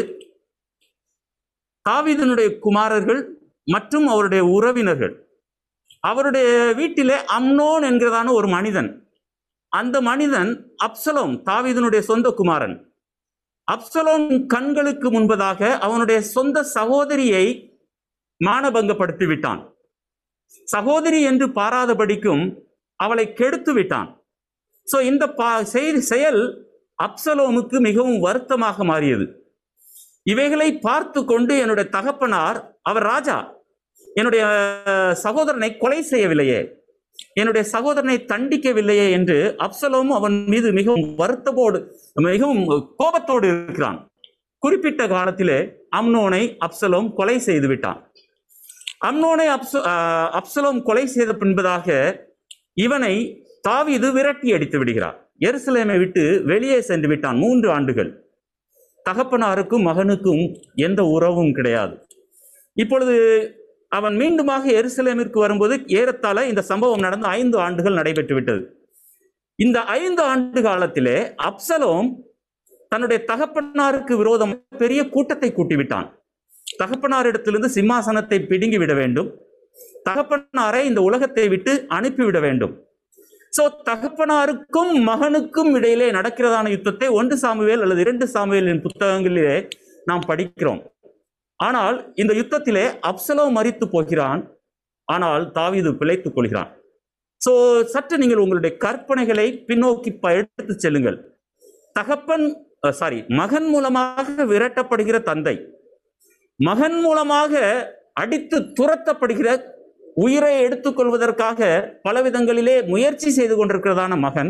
தாவீதினுடைய குமாரர்கள் மற்றும் அவருடைய உறவினர்கள் அவருடைய வீட்டிலே அம்னோன் என்கிறதான ஒரு மனிதன் அந்த மனிதன் அப்சலோம் தாவீதினுடைய சொந்த குமாரன் அப்சலோம் கண்களுக்கு முன்பதாக அவனுடைய சொந்த சகோதரியை மானபங்கப்படுத்தி விட்டான் சகோதரி என்று பாராதபடிக்கும் அவளை கெடுத்து விட்டான் சோ இந்த பா செய்- செயல் அப்சலோமுக்கு மிகவும் வருத்தமாக மாறியது இவைகளை பார்த்து கொண்டு என்னுடைய தகப்பனார் அவர் ராஜா என்னுடைய அஹ், சகோதரனை கொலை செய்யவில்லையே என்னுடைய சகோதரனை தண்டிக்கவில்லையே என்று அப்சலோம் அவன் மீது மிகவும் வருத்தத்தோடு மிகவும் கோபத்தோடு இருக்கிறான் குறிப்பிட்ட காலத்திலே அம்னோனை அப்சலோம் கொலை செய்து விட்டான் அம்னோனை அப்ச அஹ், அப்சலோம் கொலை செய்த பின்பதாக இவனை தாவீது விரட்டி அடித்து விடுகிறார் எருசலேமை விட்டு வெளியே சென்று விட்டான் மூன்று ஆண்டுகள் தகப்பனாருக்கும் மகனுக்கும் எந்த உறவும் கிடையாது இப்பொழுது அவன் மீண்டுமாக எருசலேமிற்கு வரும்போது ஏறத்தாழ இந்த சம்பவம் நடந்து ஐந்து ஆண்டுகள் நடைபெற்று விட்டது இந்த ஐந்து ஆண்டு காலத்திலே அப்சலோம் தன்னுடைய தகப்பனாருக்கு விரோதம் பெரிய கூட்டத்தை கூட்டிவிட்டான் தகப்பனாரிடத்திலிருந்து சிம்மாசனத்தை பிடுங்கி விட வேண்டும் தகப்பனாரை இந்த உலகத்தை விட்டு அனுப்பிவிட வேண்டும் சோ தகப்பனாருக்கும் மகனுக்கும் இடையிலே நடக்கிறதான யுத்தத்தை ஒன்று சாமுவேல் அல்லது இரண்டு சாமுவேலின் புத்தகங்களிலே நாம் படிக்கிறோம் ஆனால் இந்த யுத்தத்திலே அப்சலோ மரித்து போகிறான் ஆனால் தாவீது பிழைத்துக் கொள்கிறான் சோ சற்று நீங்கள் உங்களுடைய கற்பனைகளை பின்னோக்கி ப- எடுத்துச் செல்லுங்கள் தகப்பன் சாரி மகன் மூலமாக விரட்டப்படுகிற தந்தை மகன் மூலமாக அடித்து துரத்தப்படுகிற உயிரை எடுத்துக்கொள்வதற்காக பல விதங்களிலே முயற்சி செய்து கொண்டிருக்கிறதான மகன்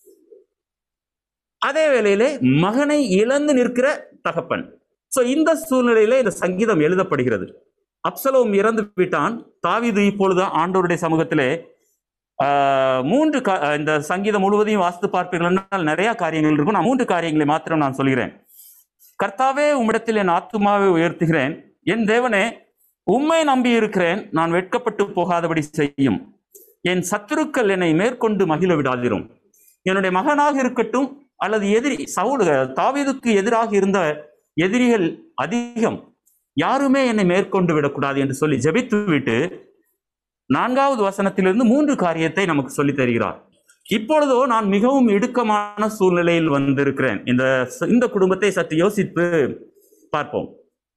அதே வேளையிலே மகனை இழந்து நிற்கிற தகப்பன் சோ இந்த சூழ்நிலையிலே இந்த சங்கீதம் எழுதப்படுகிறது அப்சலோம் இறந்து விட்டான் தாவீது இப்பொழுது ஆண்டவருடைய சமூகத்திலே ஆஹ், மூன்று கா- இந்த சங்கீதம் முழுவதையும் வாசித்து பார்ப்பீர்கள் என்றால் நிறைய காரியங்கள் இருக்கும் நான் மூன்று காரியங்களை மாத்திரம் நான் சொல்கிறேன் கர்த்தாவே உம்மிடத்தில் என் ஆத்துமாவை உயர்த்துகிறேன் என் தேவனே உம்மை நம்பி இருக்கிறேன் நான் வெட்கப்பட்டு போகாதபடி செய்யும் என் சத்துருக்கள் என்னை மேற்கொண்டு மகிழ விடாதிரும் என்னுடைய மகனாக இருக்கட்டும் அல்லது எதிரி சவுல் தாவீதுக்கு எதிராக இருந்த எதிரிகள் அதிகம் யாருமே என்னை மேற்கொண்டு விடக்கூடாது என்று சொல்லி ஜெபித்து விட்டு நான்காவது வசனத்திலிருந்து மூன்று காரியத்தை நமக்கு சொல்லித் தருகிறார் இப்பொழுதோ நான் மிகவும் இடுக்கமான சூழ்நிலையில் வந்திருக்கிறேன் இந்த இந்த குடும்பத்தை சற்று யோசித்து பார்ப்போம்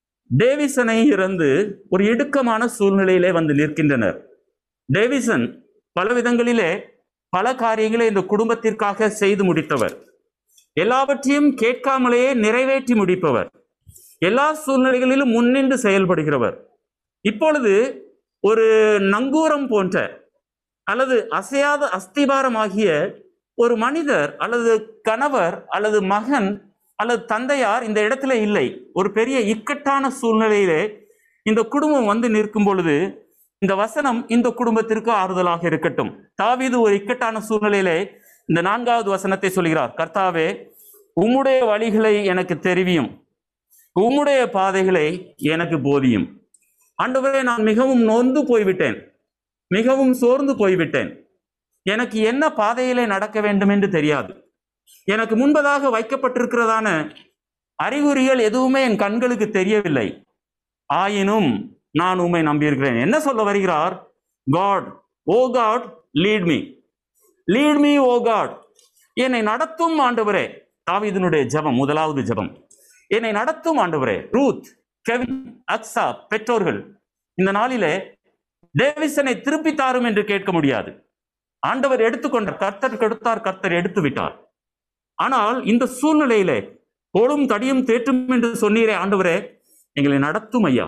டேவிசனை இறந்து ஒரு இடுக்கமான சூழ்நிலையிலே வந்து நிற்கின்றனர் டேவிசன் பல விதங்களிலே பல காரியங்களை இந்த குடும்பத்திற்காக செய்து முடித்தவர் எல்லாவற்றையும் கேட்காமலேயே நிறைவேற்றி முடிப்பவர் எல்லா சூழ்நிலைகளிலும் முன்னின்று செயல்படுகிறவர் இப்பொழுது ஒரு நங்கூரம் போன்ற அல்லது அசையாத அஸ்திபாரமாகிய ஒரு மனிதர் அல்லது கணவர் அல்லது மகன் அல்லது தந்தையார் இந்த இடத்துல இல்லை ஒரு பெரிய இக்கட்டான சூழ்நிலையிலே இந்த குடும்பம் வந்து நிற்கும் பொழுது இந்த வசனம் இந்த குடும்பத்திற்கு ஆறுதலாக இருக்கட்டும் தாவீது ஒரு இக்கட்டான சூழ்நிலையிலே இந்த நான்காவது வசனத்தை சொல்கிறார் கர்த்தாவே உம்முடைய வழிகளை எனக்கு தெரிவியும் உம்முடைய பாதைகளை எனக்கு போதியும் ஆண்டவரே நான் மிகவும் நொந்து போய்விட்டேன் மிகவும் சோர்ந்து போய்விட்டேன் எனக்கு என்ன பாதையிலே நடக்க வேண்டும் என்று தெரியாது எனக்கு முன்பதாக வைக்கப்பட்டிருக்கிறதான அறிகுறிகள் எதுவுமே என் கண்களுக்கு தெரியவில்லை ஆயினும் நான் உம்மை நம்பியிருக்கிறேன் என்ன சொல்ல வருகிறார் God O God lead me lead me O God என்னை நடத்தும் ஆண்டவரே தாவீதினுடைய ஜெபம் முதலாவது ஜெபம் என்னை நடத்தும் ஆண்டவரே ரூத் கெவின் அக்ஸா பெற்றோர்கள் இந்த நாளிலே டேவிசனை திருப்பி தாரும் என்று கேட்க முடியாது ஆண்டவர் எடுத்துக்கொண்டார் கர்த்தர் கெடுத்தார் கர்த்தர் எடுத்து விட்டார் ஆனால் இந்த சூழ்நிலையிலே கோளும் தடியும் தேற்றும் என்று சொன்னீரே ஆண்டவரே எங்களை நடத்தும் ஐயா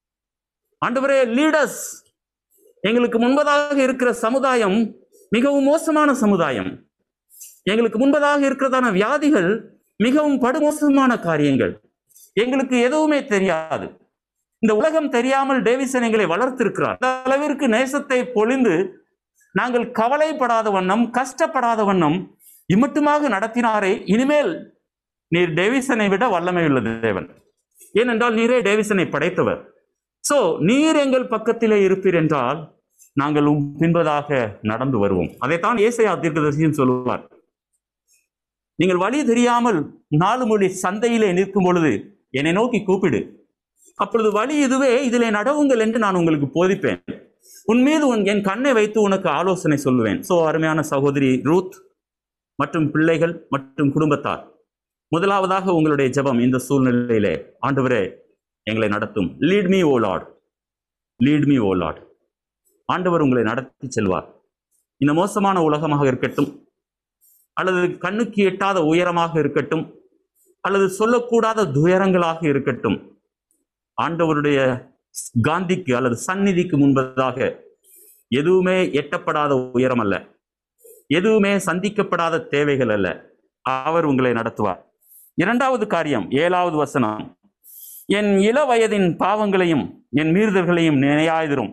ஆண்டவரே லீடர்ஸ் எங்களுக்கு முன்பதாக இருக்கிற சமுதாயம் மிகவும் மோசமான சமுதாயம் எங்களுக்கு முன்பதாக இருக்கிறதான வியாதிகள் மிகவும் படுமோசமான காரியங்கள் எங்களுக்கு எதுவுமே தெரியாது இந்த உலகம் தெரியாமல் டேவிசன் எங்களை வளர்த்திருக்கிறார் அந்த அளவிற்கு நேசத்தை பொழிந்து நாங்கள் கவலைப்படாத வண்ணம் கஷ்டப்படாத வண்ணம் இம்மட்டுமாக நடத்தினாரே இனிமேல் நீர் டேவிசனை விட வல்லமை உள்ள தேவன் ஏனென்றால் நீரே டேவிசனை படைத்தவர் சோ நீர் எங்கள் பக்கத்திலே இருப்பீர் என்றால் நாங்கள் உம் பின்பதாக நடந்து வருவோம் அதைத்தான் ஏசையா தீர்க்கதரிசியும் சொல்லுவார் நீங்கள் வழி தெரியாமல் நாலு மொழி சந்தையிலே நிற்கும் பொழுது என்னை நோக்கி கூப்பிடு அப்பொழுது வழி இதுவே இதிலே நடவுங்கள் என்று நான் உங்களுக்கு போதிப்பேன் உன் மீது உன் என் கண்ணை வைத்து உனக்கு ஆலோசனை சொல்லுவேன் சோ அருமையான சகோதரி ரூத் மற்றும் பிள்ளைகள் மற்றும் குடும்பத்தார் முதலாவதாக உங்களுடைய ஜெபம் இந்த சூழ்நிலையிலே ஆண்டவரே எங்களை நடத்தும் lead me O Lord lead me O Lord ஆண்டவர் உங்களை நடத்தி செல்வார் இந்த மோசமான உலகமாக இருக்கட்டும் அல்லது கண்ணுக்கு எட்டாத உயரமாக இருக்கட்டும் அல்லது சொல்லக்கூடாத துயரங்களாக இருக்கட்டும் ஆண்டவருடைய காந்திக்கு அல்லது சந்நிதிக்கு முன்பதாக எதுவுமே எட்டப்படாத உயரம் அல்ல எதுவுமே சந்திக்கப்படாத தேவைகள் அல்ல அவர் உங்களை நடத்துவார் இரண்டாவது காரியம் ஏழாவது வசனம் என் இள வயதின் பாவங்களையும் என் மீறுதல்களையும் நினையாதிரும்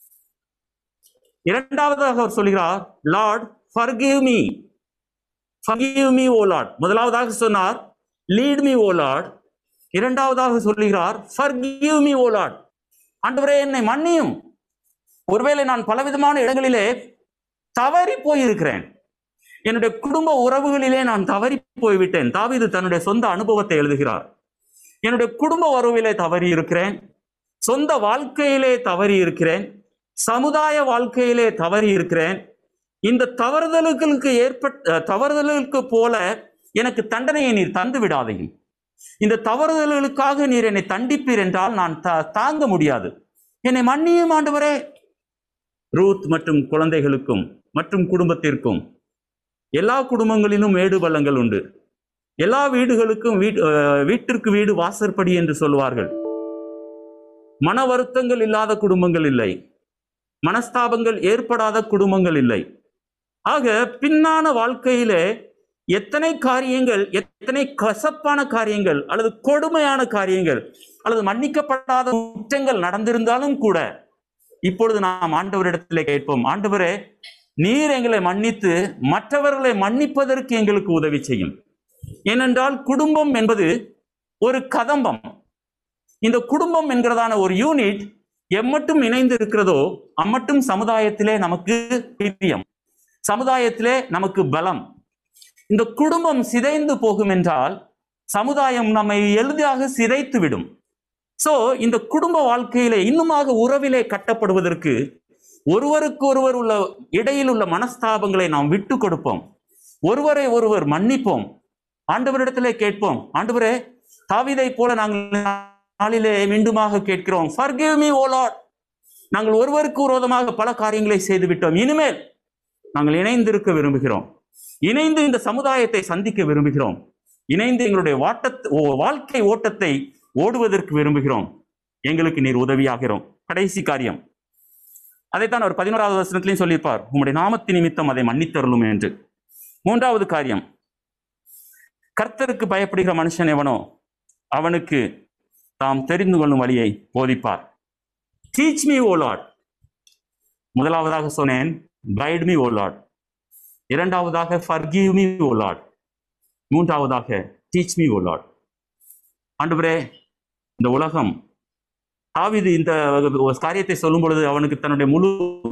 இரண்டாவதாக அவர் சொல்கிறார் Lord forgive me forgive me O Lord முதலாவதாக சொன்னார் லீட் மீ ஓ லார்ட் இரண்டாவதாக சொல்லுகிறார் forgive me ஓ லார்ட் ஆண்டவரே என்னை மன்னியும் ஒருவேளை நான் பலவிதமான இடங்களிலே தவறி போயிருக்கிறேன் என்னுடைய குடும்ப உறவுகளிலே நான் தவறி போய்விட்டேன் தாவீது தன்னுடைய சொந்த அனுபவத்தை எழுதுகிறார் என்னுடைய குடும்ப உறவிலே தவறி இருக்கிறேன் சொந்த வாழ்க்கையிலே தவறி இருக்கிறேன் சமுதாய வாழ்க்கையிலே தவறி இருக்கிறேன் இந்த தவறுதலுக்கு ஏற்பட்ட தவறுதலுக்கு போல எனக்கு தண்டனையை நீர் தந்து விடாதையும் இந்த தவறுதல்களுக்காக நீர் என்னை தண்டிப்பீர் என்றால் நான் தா- தாங்க முடியாது என்னை மன்னியும் ஆண்டவரே ரூத் மற்றும் குழந்தைகளுக்கும் மற்றும் குடும்பத்திற்கும் எல்லா குடும்பங்களிலும் மேடு பள்ளங்கள் உண்டு எல்லா வீடுகளுக்கும் வீட் அஹ் வீட்டிற்கு வீடு வாசற்படி என்று சொல்வார்கள் மன வருத்தங்கள் இல்லாத குடும்பங்கள் இல்லை மனஸ்தாபங்கள் ஏற்படாத குடும்பங்கள் இல்லை ஆக பின்னான வாழ்க்கையிலே எத்தனை காரியங்கள் எத்தனை கசப்பான காரியங்கள் அல்லது கொடுமையான காரியங்கள் அல்லது மன்னிக்கப்படாத குற்றங்கள் நடந்திருந்தாலும் கூட இப்பொழுது நாம் ஆண்டவரிடத்திலே கேட்போம் ஆண்டவரே நீர் எங்களை மன்னித்து மற்றவர்களை மன்னிப்பதற்கு எங்களுக்கு உதவி செய்யும் ஏனென்றால் குடும்பம் என்பது ஒரு கதம்பம் இந்த குடும்பம் என்கிறதான ஒரு யூனிட் எம்மட்டும் இணைந்து இருக்கிறதோ அம்மட்டும் சமுதாயத்திலே நமக்கு பிரியம் சமுதாயத்திலே நமக்கு பலம் இந்த குடும்பம் சிதைந்து போகும் என்றால் சமுதாயம் நம்மை எளிதாக சிதைத்து விடும் சோ இந்த குடும்ப வாழ்க்கையிலே இன்னுமாக உறவிலே கட்டப்படுவதற்கு ஒருவருக்கு ஒருவர் உள்ள இடையில் உள்ள மனஸ்தாபங்களை நாம் விட்டு கொடுப்போம் ஒருவரை ஒருவர் மன்னிப்போம் ஆண்டவரிடத்திலே கேட்போம் ஆண்டவரே தாவீதை போல நாங்கள் நாளிலே மீண்டுமாக கேட்கிறோம் forgive me o lord நாங்கள் ஒருவருக்கு விரோதமாக பல காரியங்களை செய்து விட்டோம் இனிமேல் நாங்கள் இணைந்திருக்க விரும்புகிறோம் இணைந்து இந்த சமுதாயத்தை சந்திக்க விரும்புகிறோம் இணைந்து எங்களுடைய வாட்டத் ஓ- வாழ்க்கை ஓட்டத்தை ஓடுவதற்கு விரும்புகிறோம் எங்களுக்கு நீர் உதவியாகிறோம் கடைசி காரியம் அதைத்தான் அவர் பதினோராவது வசனத்திலையும் சொல்லியிருப்பார் உம்முடைய நாமத்து நிமித்தம் அதை மன்னித்தருளும் என்று மூன்றாவது காரியம் கர்த்தருக்கு பயப்படுகிற மனுஷன் எவனோ அவனுக்கு தாம் தெரிந்து கொள்ளும் வழியை போதிப்பார் டீச் மீ ஓ லார்ட் முதலாவதாக சொன்னேன் கைட் மீ ஓ லார்ட் இரண்டாவதாக forgive மீ ஓ லார்ட் மூன்றாவதாக டீச் மீ ஓ லார்ட் ஆண்டவரே இந்த உலகம் தாவீது இந்த ஒரு காரியத்தை சொல்லும் பொழுது அவனுக்கு தன்னுடைய முழு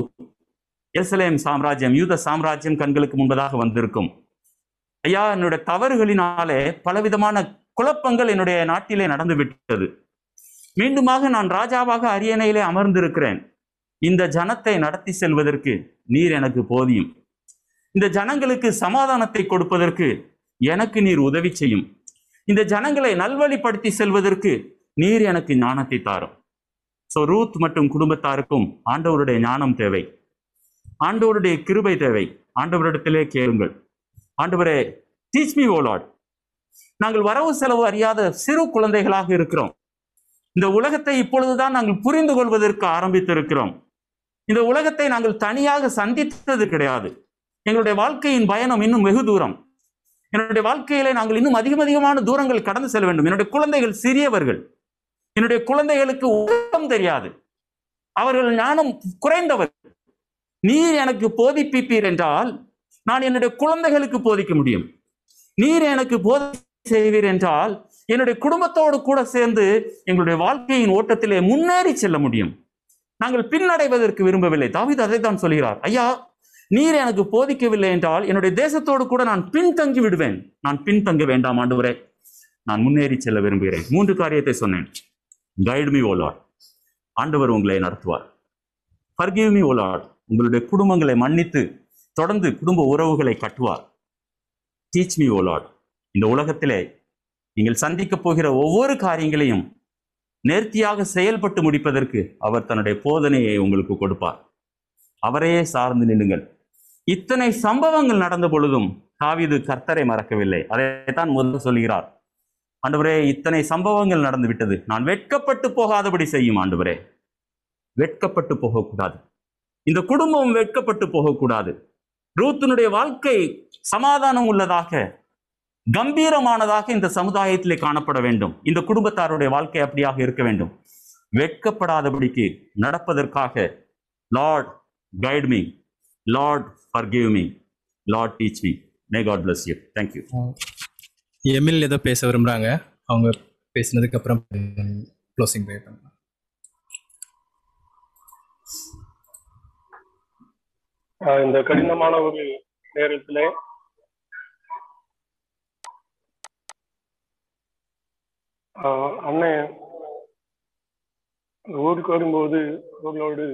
எருசலேம் சாம்ராஜ்யம் யூத சாம்ராஜ்யம் கண்களுக்கு முன்பதாக வந்திருக்கும் ஐயா என்னுடைய தவறுகளினாலே பலவிதமான குழப்பங்கள் என்னுடைய நாட்டிலே நடந்து விட்டது மீண்டுமாக நான் ராஜாவாக அரியணையிலே அமர்ந்திருக்கிறேன் இந்த ஜனத்தை நடத்தி செல்வதற்கு நீர் எனக்கு போதியும் இந்த ஜனங்களுக்கு சமாதானத்தை கொடுப்பதற்கு எனக்கு நீர் உதவி செய்யும் இந்த ஜனங்களை நல்வழிப்படுத்தி செல்வதற்கு நீர் எனக்கு ஞானத்தை தாரும் ஸோ ரூத் மற்றும் குடும்பத்தாருக்கும் ஆண்டவருடைய ஞானம் தேவை ஆண்டவருடைய கிருபை தேவை ஆண்டவரிடத்திலே கேளுங்கள் ஆண்டவரே டீச் மீ ஓ லார்ட் நாங்கள் வரவு செலவு அறியாத சிறு குழந்தைகளாக இருக்கிறோம் இந்த உலகத்தை இப்பொழுதுதான் நாங்கள் புரிந்து கொள்வதற்கு ஆரம்பித்திருக்கிறோம் இந்த உலகத்தை நாங்கள் தனியாக சந்தித்தது கிடையாது எங்களுடைய வாழ்க்கையின் பயணம் இன்னும் வெகு தூரம் என்னுடைய வாழ்க்கையிலே நாங்கள் இன்னும் அதிகம் அதிகமான தூரங்கள் கடந்து செல்ல வேண்டும் என்னுடைய குழந்தைகள் சிறியவர்கள் என்னுடைய குழந்தைகளுக்கு உலகம் தெரியாது அவர்கள் ஞானம் குறைந்தவர் நீர் எனக்கு போதிப்பிப்பீர் என்றால் நான் என்னுடைய குழந்தைகளுக்கு போதிக்க முடியும் நீர் எனக்கு போதை செய்வீர் என்றால் என்னுடைய குடும்பத்தோடு கூட சேர்ந்து எங்களுடைய வாழ்க்கையின் ஓட்டத்திலே முன்னேறி செல்ல முடியும் நாங்கள் பின்னடைவதற்கு விரும்பவில்லை தாவீது அதை தான் சொல்கிறார் ஐயா நீர் எனக்கு போதிக்கவில்லை என்றால் என்னுடைய தேசத்தோடு கூட நான் பின்தங்கி விடுவேன் நான் பின்தங்க வேண்டாம் ஆண்டவரே நான் முன்னேறி செல்ல விரும்புகிறேன் மூன்று காரியத்தை சொன்னேன் கைடு மீ ஓலாட் ஆண்டவர் உங்களை நடத்துவார் ஃபர்கிவ் மீ ஓலாட் உங்களுடைய குடும்பங்களை மன்னித்து தொடர்ந்து குடும்ப உறவுகளை கட்டுவார் டீச் மீ ஓலாட் இந்த உலகத்திலே நீங்கள் சந்திக்கப் போகிற ஒவ்வொரு காரியங்களையும் நேர்த்தியாக செயல்பட்டு முடிப்பதற்கு அவர் தன்னுடைய போதனையை உங்களுக்கு கொடுப்பார் அவரையே சார்ந்து நில்லுங்கள் இத்தனை சம்பவங்கள் நடந்த பொழுதும் தாவீது கர்த்தரை மறக்கவில்லை அதைத்தான் முதல் சொல்கிறார் ஆண்டவரே இத்தனை சம்பவங்கள் நடந்து விட்டது நான் வெட்கப்பட்டு போகாதபடி செய்யும் ஆண்டவரே வெட்கப்பட்டு போகக்கூடாது இந்த குடும்பம் வெட்கப்பட்டு போகக்கூடாது ரூத்தினுடைய வாழ்க்கை சமாதானம் உள்ளதாக கம்பீரமானதாக இந்த சமுதாயத்திலே காணப்பட வேண்டும் இந்த குடும்பத்தாருடைய வாழ்க்கை அப்படியாக இருக்க வேண்டும் வெட்கப்படாதபடிக்கு நடப்பதற்காக Lord guide me Lord forgive me Lord teach me may God bless you thank you Emil ஏதோ பேச விரும்புகிறாங்க அவங்க பேசினதுக்கு அப்புறம் க்ளோசிங் ப்ரே பண்ணலாம் ஆஹ் இந்த கடினமான ஒரு நேரத்திலே ஆஹ் அண்ணன் ஊருக்கு வரும்போது அவர்களோடு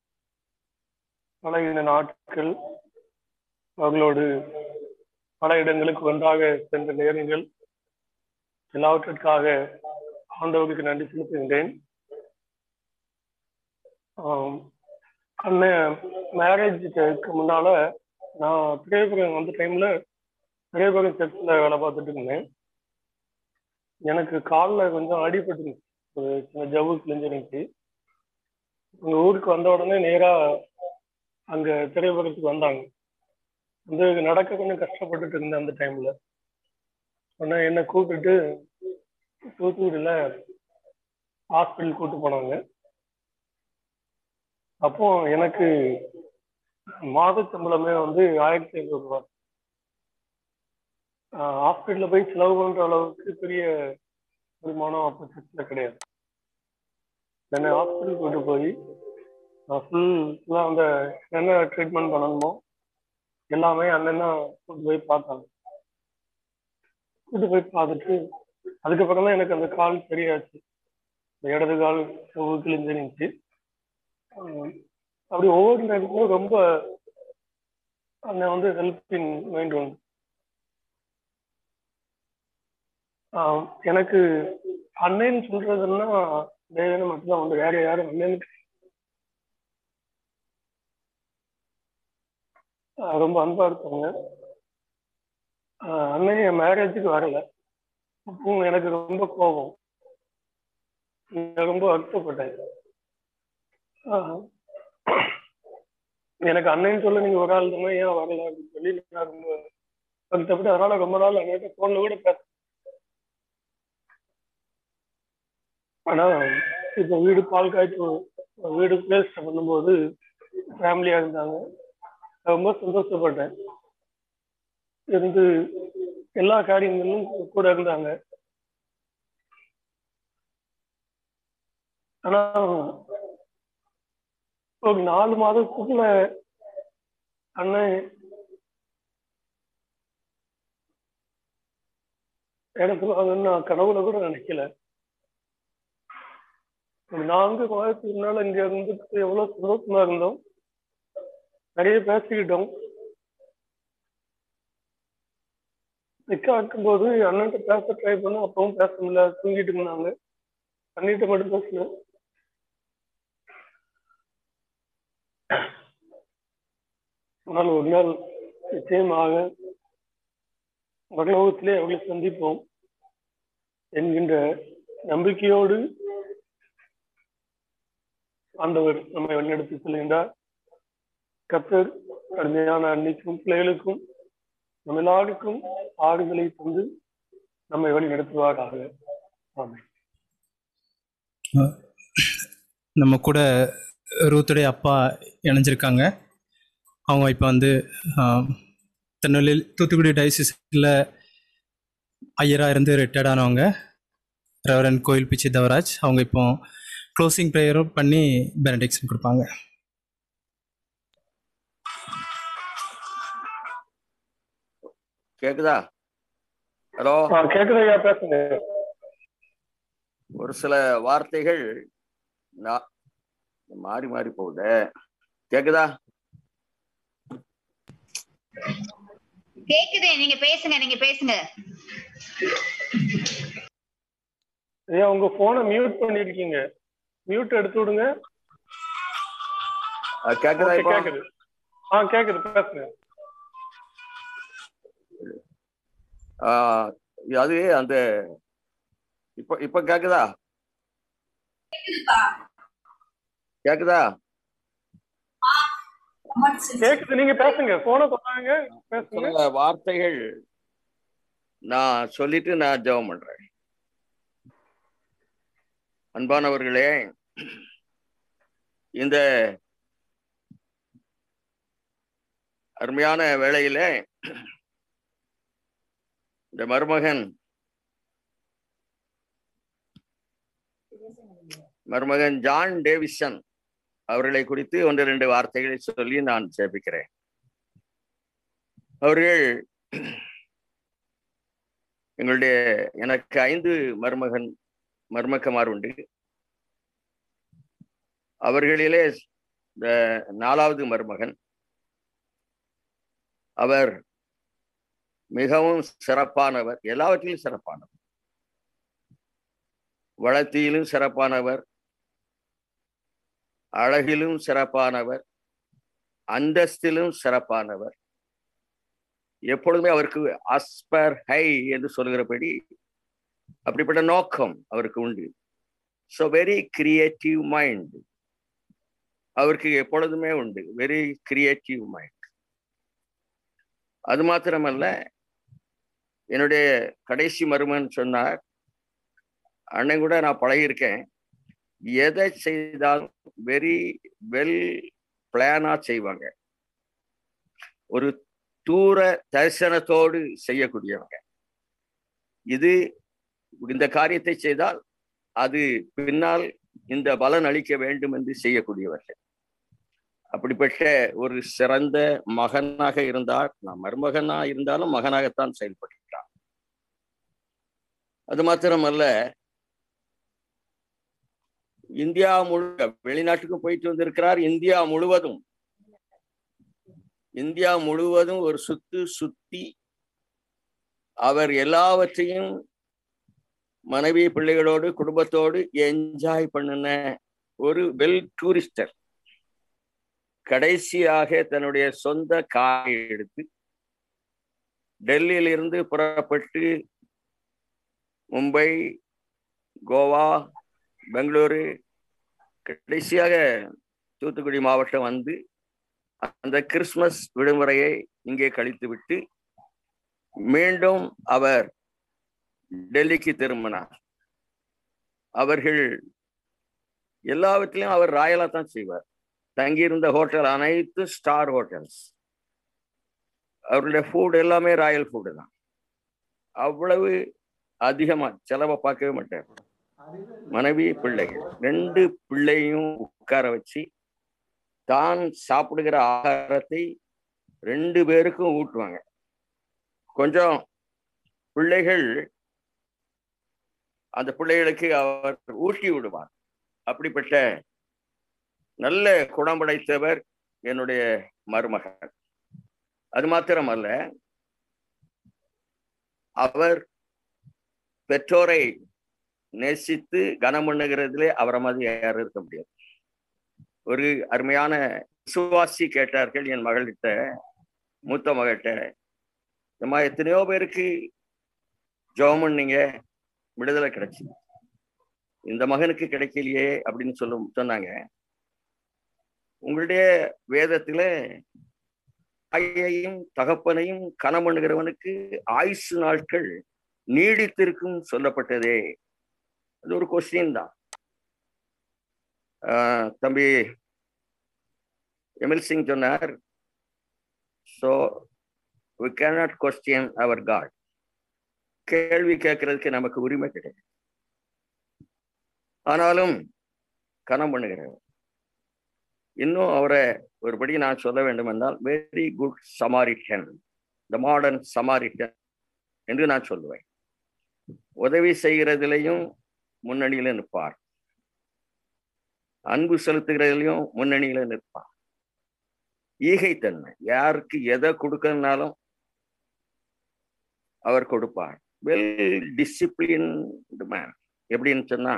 பழகின நாட்கள் அவர்களோடு பல இடங்களுக்கு ஒன்றாக சென்ற நேரங்கள் எல்லாவற்றிற்காக ஆண்டவருக்கு நன்றி செலுத்துகின்றேன் ஆம், அண்ணன் மேரேஜுக்கு முன்னால நான் திரையபுரம் வந்த டைம்ல திரையபுரம் சர்ச்சில் வேலை பார்த்துட்டு இருந்தேன் எனக்கு காலில் கொஞ்சம் அடிபட்டுருந்துச்சு ஒரு சின்ன ஜவ்வு கிழிஞ்சிருந்துச்சு எங்க ஊருக்கு வந்த உடனே நேரா அங்க திரையபுரத்துக்கு வந்தாங்க வந்து நடக்க கொஞ்சம் கஷ்டப்பட்டுட்டு இருந்தேன் அந்த டைம்ல உடனே என்னை கூப்பிட்டுட்டு தூத்துக்குடியில ஹாஸ்பிட்டல் கூட்டு போனாங்க அப்போ எனக்கு மாத சம்பளமே வந்து ஆயிரத்தி ஐநூறு ரூபாய் ஹாஸ்பிட்டல்ல போய் செலவு பண்ற அளவுக்கு பெரிய வருமானம் அப்போ சர்ச்சில் கிடையாது என்னை ஹாஸ்பிட்டல் கூட்டு போய் ஃபுல் ஃபுல்லாக அந்த என்ன ட்ரீட்மெண்ட் பண்ணணுமோ எல்லாமே அண்ணன் தான் கூட்டு போய் பார்த்தாங்க கூட்டு போய் பார்த்துட்டு அதுக்கப்புறம் தான் எனக்கு அந்த கால் சரியாச்சு இந்த இடது கால் கிழிஞ்சிருந்துச்சு ஆஹ் அப்படி ஒவ்வொரு நேரத்திலும் ரொம்ப அண்ணன் வந்து ஹெல்ப்பிங் மைண்ட் உண்டு ஆஹ் எனக்கு அண்ணன் சொல்றதுன்னா தேவனை மட்டும்தான் உண்டு வேற யாரும் அண்ணனுக்கு ஆஹ் ரொம்ப அன்பா இருப்பாங்க ஆஹ் அண்ணன் என் மேரேஜுக்கு வரல அப்போ எனக்கு ரொம்ப கோபம் நான் ரொம்ப வருத்தப்பட்டேன் ஆஹ் எனக்கு அண்ணன் சொல்ல நீங்க ஒரு ஆள் தானே ஏன் வரல அப்படின்னு சொல்லி நான் ரொம்ப வருத்தப்பட்டு அதனால ரொம்ப நாள் அண்ணன் போன்ல கூட பேச ஆனா இப்போ வீடு பால் காய்ச்சி வீடு பிளேஸ் பண்ணும்போது ஃபேமிலியா இருந்தாங்க நான் ரொம்ப சந்தோஷப்பட்டேன் இருந்து எல்லா காரியங்களும் கூட இருந்தாங்க ஆனா ஒரு நாலு மாதத்துக்குள்ள அண்ணன் எனக்கு அது நான் கனவுல கூட நினைக்கல ஒரு நான்கு மாதத்துக்கு முன்னால இங்க இருந்துட்டு எவ்வளவு சந்தோஷமா இருந்தோம் நிறைய பேசிக்கிட்டோம் நிக்க இருக்கும்போது அண்ணன்ட்ட பேச ட்ரை பண்ண அப்பவும் பேச முடியல தூங்கிட்டு இருந்தாங்க பண்ணிட்டு மட்டும் பேசல ஆனால் ஒரு நாள் நிச்சயமாக பரலோகத்திலே அவளை சந்திப்போம் என்கின்ற நம்பிக்கையோடு ஆண்டவர் நம்மை வழிநடத்தி செல்கின்றார் கத்தர் கடுமையான அன்னைக்கும் பிள்ளைகளுக்கும் நம்ம எல்லாருக்கும் ஆறுதலை தந்து நம்மை வழி நடத்துவாராக ஆமென் நம்ம கூட ரூத்துடைய அப்பா இணைஞ்சிருக்காங்க அவங்க இப்போ வந்து ஆஹ், திருநெல்வேலி தூத்துக்குடி டைசிஸில் ஐயராக இருந்து ரிட்டையர்ட் ஆனவங்க ரெவரன் கோயில் பிச்சி தவராஜ் அவங்க இப்போ க்ளோசிங் ப்ரேயரும் பண்ணி பெனடிக்ஷன் கொடுப்பாங்க கேக்குதா ஹலோ கேக்குது ஐயா பேசுங்க ஒரு சில வார்த்தைகள் நான் மாறி மாறி போகுது கேக்குதா கேக்குது நீங்க பேசுங்க நீங்க பேசுங்க ஐயா உங்க போனை மியூட் பண்ணிருக்கீங்க மியூட் எடுத்து விடுங்க அஹ் கேக்குதா Okay, இப்போ கேக்குது ஆ கேக்குது பேசுங்க ஆஹ் அது அந்த இப்ப இப்ப கேக்குதா கேக்குதா கேக்குது நீங்க பேசுங்க போனை சொன்னாங்க பேசுங்க சில வார்த்தைகள் நான் சொல்லிட்டு நான் ஜெபம் பண்றேன் அன்பானவர்களே இந்த அருமையான வேளையில இந்த மருமகன் மருமகன் ஜான் டேவிசன் அவர்களை குறித்து ஒன்று ரெண்டு வார்த்தைகளை சொல்லி நான் ஜெபிக்கிறேன் அவர்கள் எங்களுடைய எனக்கு ஐந்து மருமகன் மருமக்கமார் உண்டு அவர்களிலே இந்த நாலாவது மருமகன் அவர் மிகவும் சிறப்பானவர் எல்லாவற்றிலும் சிறப்பானவர் வளர்த்தியிலும் சிறப்பானவர் அழகிலும் சிறப்பானவர் அந்தஸ்திலும் சிறப்பானவர் எப்பொழுதுமே அவருக்கு அஸ்பர் ஹை என்று சொல்கிறபடி அப்படிப்பட்ட நோக்கம் அவருக்கு உண்டு ஸோ வெரி கிரியேட்டிவ் மைண்ட் அவருக்கு எப்பொழுதுமே உண்டு வெரி கிரியேட்டிவ் மைண்ட் அது மாத்திரமல்ல என்னுடைய கடைசி மருமன் சொன்னார் அண்ணன் கூட நான் பழகியிருக்கேன் எதை செய்தாலும் வெரி வெல் பிளானா செய்வாங்க ஒரு தூர தரிசனத்தோடு செய்யக்கூடியவங்க இது இந்த காரியத்தை செய்தால் அது பின்னால் இந்த பலன் அளிக்க வேண்டும் என்று செய்யக்கூடியவர்கள் அப்படிப்பட்ட ஒரு சிறந்த மகனாக இருந்தால் நான் மருமகனா இருந்தாலும் மகனாகத்தான் செயல்படுகிறான் அது மாத்திரமல்ல இந்தியா முழு வெளிநாட்டுக்கும் போயிட்டு வந்திருக்கிறார் இந்தியா முழுவதும் இந்தியா முழுவதும் ஒரு சுத்து சுத்தி அவர் எல்லாவற்றையும் மனைவி பிள்ளைகளோடு குடும்பத்தோடு என்ஜாய் பண்ணின ஒரு வெல் டூரிஸ்டர் கடைசியாக தன்னுடைய சொந்த காரை எடுத்து டெல்லியிலிருந்து புறப்பட்டு மும்பை கோவா பெங்களூரு கடைசியாக தூத்துக்குடி மாவட்டம் வந்து அந்த கிறிஸ்மஸ் விடுமுறையை இங்கே கழித்துவிட்டு மீண்டும் அவர் டெல்லிக்கு திரும்பினார் அவர்கள் எல்லாவற்றிலையும் அவர் ராயலா தான் செய்வார் தங்கியிருந்த ஹோட்டல் அனைத்து ஸ்டார் ஹோட்டல்ஸ் அவருடைய ஃபுட் எல்லாமே ராயல் ஃபுட்டு தான் அவ்வளவு அதிகமா செலவை பார்க்கவே மாட்டார் மனைவி பிள்ளைகள் ரெண்டு பிள்ளையும் உட்கார வச்சு தான் சாப்பிடுகிற ஆகாரத்தை ரெண்டு பேருக்கும் ஊட்டுவாங்க கொஞ்சம் பிள்ளைகள் அந்த பிள்ளைகளுக்கு அவர் ஊட்டி விடுவார் அப்படிப்பட்ட நல்ல குணம் படைத்தவர் என்னுடைய மருமகன் அது மாத்திரமல்ல அவர் பெற்றோரை நேசித்து கனம் பண்ணுகிறதுலே அவரை மாதிரி யாரும் இருக்க முடியாது ஒரு அருமையான விசுவாசி கேட்டார்கள் என் மகள்கிட்ட மூத்த மகள்கிட்ட அம்மா எத்தனையோ பேருக்கு ஜெபம் பண்ணீங்க விடுதலை கிடைச்சி இந்த மகனுக்கு கிடைக்கலையே அப்படின்னு சொல்லும் சொன்னாங்க உங்களுடைய வேதத்துல தாயையும் தகப்பனையும் கனம் பண்ணுகிறவனுக்கு ஆயுசு நாட்கள் நீடித்திருக்கும் சொல்லப்பட்டதே அது ஒரு கொஸ்டின் தான் ஆஹ் தம்பி எமில் சிங் சொன்னார் ஸோ வி கேனாட் கொஸ்டின் அவர் காட் கேள்வி கேட்கறதுக்கு நமக்கு உரிமை கிடையாது ஆனாலும் கனம் பண்ணுகிறவர் இன்னும் அவரை ஒருபடி நான் சொல்ல வேண்டும் என்றால் very good Samaritan the modern Samaritan என்று நான் சொல்லுவேன் உதவி செய்கிறதிலையும் முன்னணியில நிற்பார் அன்பு செலுத்துகிறதிலையும் முன்னணியில நிற்பார் ஈகைத்தன்மை யாருக்கு எதை கொடுக்கறதுனாலும் அவர் கொடுப்பார் வெல் டிசிப்ளின்டு மேன் எப்படின்னு சொன்னா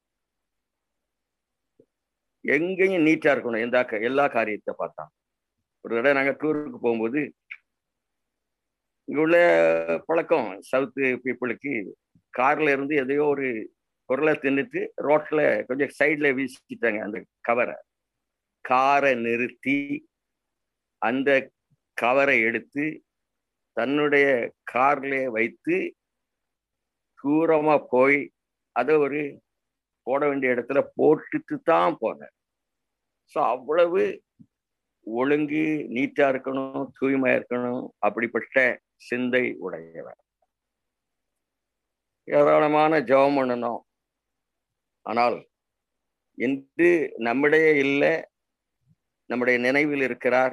எங்கேயும் நீட்டா இருக்கணும் எந்த க- எல்லா காரியத்தை பார்த்தா ஒரு தடவை நாங்க டூருக்கு போகும்போது இங்க உள்ள பழக்கம் சவுத்து பீப்புளுக்கு கார்ல இருந்து எதையோ ஒரு பொருளை தின்னுட்டு ரோட்ல கொஞ்சம் சைட்ல வீசிட்டாங்க அந்த கவரை காரை நிறுத்தி அந்த கவரை எடுத்து தன்னுடைய கார்ல வைத்து தூரமா போய் அதை ஒரு போட வேண்டிய இடத்துல போட்டுட்டு தான் போனார் ஸோ அவ்வளவு ஒழுங்கு நீட்டா இருக்கணும் தூய்மையா இருக்கணும் அப்படிப்பட்ட சிந்தை உடையவர் ஏராளமான ஜெபம் பண்ணணும் ஆனால் இன்று நம்மிடையே இல்லை நம்முடைய நினைவில் இருக்கிறார்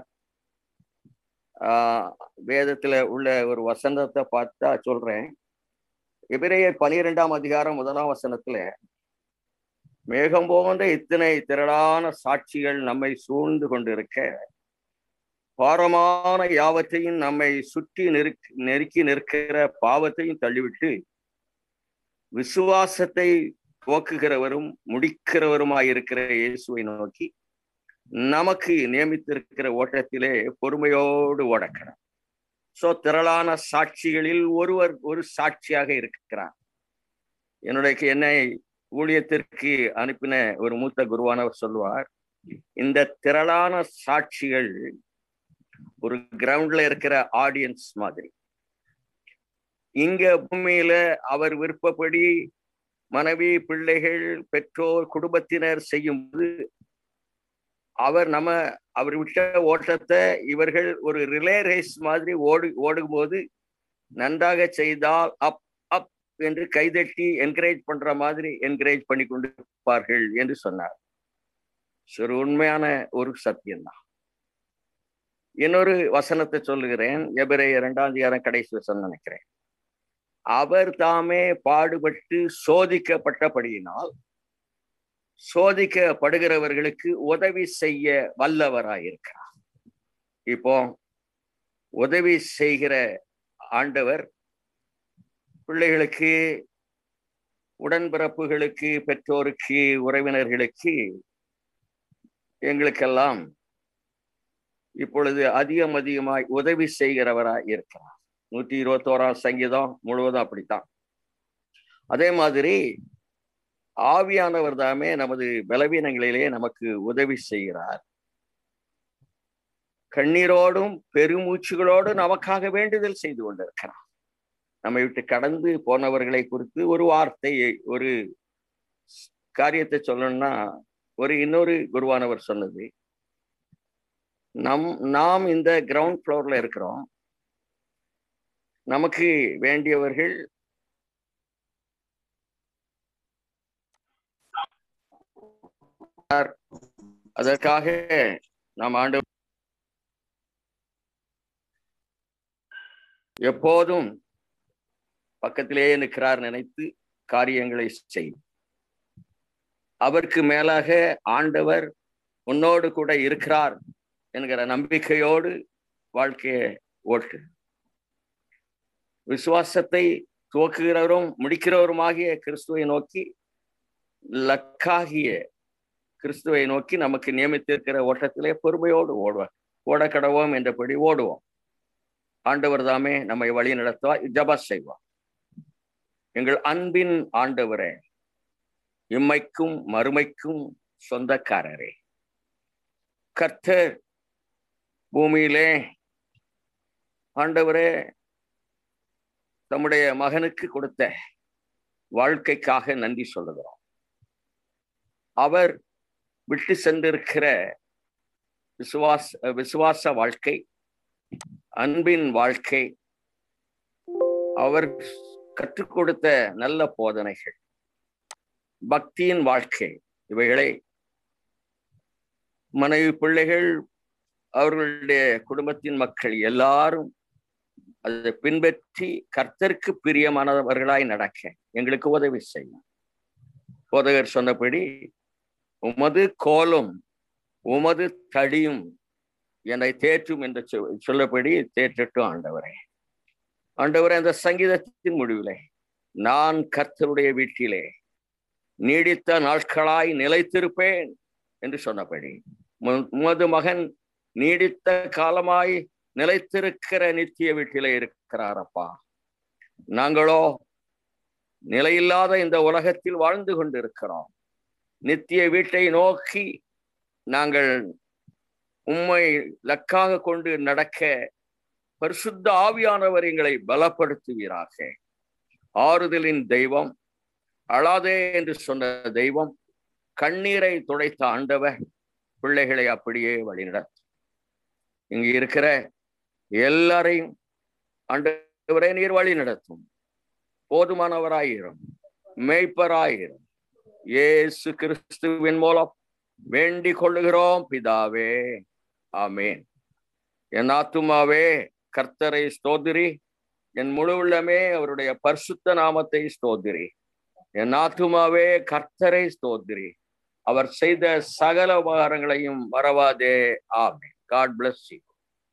ஆஹ் வேதத்துல உள்ள ஒரு வசனத்தை பார்த்தா சொல்றேன் எபிரேயர் பனிரெண்டாம் அதிகாரம் முதலாம் வசனத்துல மேகம் போன்ற இத்தனை திரளான சாட்சிகள் நம்மை சூழ்ந்து கொண்டிருக்க பாரமான யாவற்றையும் நம்மை சுற்றி நெருக்கி நெருக்கி நிற்கிற பாவத்தையும் தள்ளிவிட்டு விசுவாசத்தை துவக்குகிறவரும் முடிக்கிறவருமாய் இருக்கிற இயேசுவை நோக்கி நமக்கு நியமித்திருக்கிற ஓட்டத்திலே பொறுமையோடு ஓடக்கணும் சோ திரளான சாட்சிகளில் ஒருவர் ஒரு சாட்சியாக இருக்கிறார் என்னுடைய என்னை ஊழியத்திற்கு அனுப்பின ஒரு மூத்த குருவானவர் சொல்லுவார் இந்த திரளான சாட்சிகள் ஒரு கிரவுண்ட்ல இருக்கிற ஆடியன்ஸ் மாதிரி இங்க பூமியில அவர் விருப்பப்படி மனைவி பிள்ளைகள் பெற்றோர் குடும்பத்தினர் செய்யும்போது அவர் நம்ம அவர் விட்ட ஓட்டத்தை இவர்கள் ஒரு ரிலே ரேஸ் மாதிரி ஓடு ஓடும்போது நன்றாக செய்தால் அப் அப் என்று கைதட்டி என்கரேஜ் பண்ற மாதிரி என்கரேஜ் பண்ணி கொண்டு இருப்பார்கள் என்று சொன்னார் ஒரு உண்மையான ஒரு சத்தியம்தான் இன்னொரு வசனத்தை சொல்லுகிறேன் எபிரே இரண்டாம் அதிகாரம் கடைசி வசனம் நினைக்கிறேன் அவர் தாமே பாடுபட்டு சோதிக்கப்பட்டபடியினால் சோதிக்கப்படுகிறவர்களுக்கு உதவி செய்ய வல்லவராயிருக்கிறார் இப்போ உதவி செய்கிற ஆண்டவர் பிள்ளைகளுக்கு உடன்பிறப்புகளுக்கு பெற்றோருக்கு உறவினர்களுக்கு எங்களுக்கெல்லாம் இப்பொழுது அதிகம் அதிகமாய் உதவி செய்கிறவராய் இருக்கிறார் நூற்றி இருபத்தோராம் சங்கீதம் முழுவதும் அப்படித்தான் அதே மாதிரி ஆவியானவர் தாமே நமது பலவீனங்களிலே நமக்கு உதவி செய்கிறார் கண்ணீரோடும் பெருமூச்சுகளோடும் நமக்காக வேண்டுதல் செய்து கொண்டிருக்கிறார் நம்மை விட்டு கடந்து போனவர்களை குறித்து ஒரு வார்த்தை ஒரு காரியத்தை சொல்லணும்னா ஒரு இன்னொரு குருவானவர் சொன்னது நம் நாம் இந்த கிரவுண்ட் ஃப்ளோர்ல இருக்கிறோம் நமக்கு வேண்டியவர்கள் அதற்காக நாம் ஆண்டு எப்போதும் பக்கத்திலேயே நிற்கிறார் நினைத்து காரியங்களை செய் அவருக்கு மேலாக ஆண்டவர் உன்னோடு கூட இருக்கிறார் என்கிற நம்பிக்கையோடு வாழ்க்கையை ஓட்டு விசுவாசத்தை துவக்குகிறவரும் முடிக்கிறவருமாகிய கிறிஸ்துவை நோக்கி லக்காகிய கிறிஸ்துவை நோக்கி நமக்கு நியமித்திருக்கிற ஓட்டத்திலே பொறுமையோடு ஓடுவார் ஓட கடவோம் என்றபடி ஓடுவோம் ஆண்டவர் தாமே நம்மை வழி நடத்துவார் ஜபா செய்வார் எங்கள் அன்பின் ஆண்டவரே இம்மைக்கும் மறுமைக்கும் சொந்தக்காரரே கர்த்தர் பூமியிலே ஆண்டவரே தம்முடைய மகனுக்கு கொடுத்த வாழ்க்கைக்காக நன்றி சொல்லுகிறோம் அவர் விட்டு சென்றிருக்கிற விசுவாச விசுவாச வாழ்க்கை அன்பின் வாழ்க்கை அவர் கற்றுக் கொடுத்த நல்ல போதனைகள் பக்தியின் வாழ்க்கை இவைகளை மனைவி பிள்ளைகள் அவர்களுடைய குடும்பத்தின் மக்கள் எல்லாரும் அதை பின்பற்றி கர்த்தருக்கு பிரியமானவர்களாய் நடக்க எங்களுக்கு உதவி செய்யும் போதகர் சொன்னபடி உமது கோலும் உமது தடியும் என்னை தேற்றும் என்று சொ- சொல்லபடி தேற்றட்டும் ஆண்டவரே ஆண்டவரே அந்த சங்கீதத்தின் முடிவிலே நான் கர்த்தருடைய வீட்டிலே நீடித்த நாட்களாய் நிலைத்திருப்பேன் என்று சொன்னபடி உம- உமது மகன் நீடித்த காலமாய் நிலைத்திருக்கிற நித்திய வீட்டிலே இருக்கிறாரப்பா நாங்களோ நிலையில்லாத இந்த உலகத்தில் வாழ்ந்து கொண்டிருக்கிறோம் நித்திய வீட்டை நோக்கி நாங்கள் உம்மை லக்காக கொண்டு நடக்க பரிசுத்த ஆவியானவர் எங்களை பலப்படுத்துவீராக ஆறுதலின் தெய்வம் அழாதே என்று சொன்ன தெய்வம் கண்ணீரை துடைத்த ஆண்டவர் பிள்ளைகளை அப்படியே வழிநடத்தும் இங்கு இருக்கிற எல்லாரையும் ஆண்டவரே நீர் வழி நடத்தும் போதுமானவராயிரும் மேய்ப்பராயிரும் இயேசு கிறிஸ்துவின் மூலம் வேண்டிக் கொள்ளுகிறோம் பிதாவே ஆமேன் என் ஆத்துமாவே கர்த்தரை ஸ்தோதிரி என் முழு உள்ளமே அவருடைய பரிசுத்த நாமத்தை ஸ்தோதிரி என் ஆத்துமாவே கர்த்தரை ஸ்தோதிரி அவர் செய்த சகல உபகாரங்களையும் மறவாதே ஆமென் காட் பிளஸ் யூ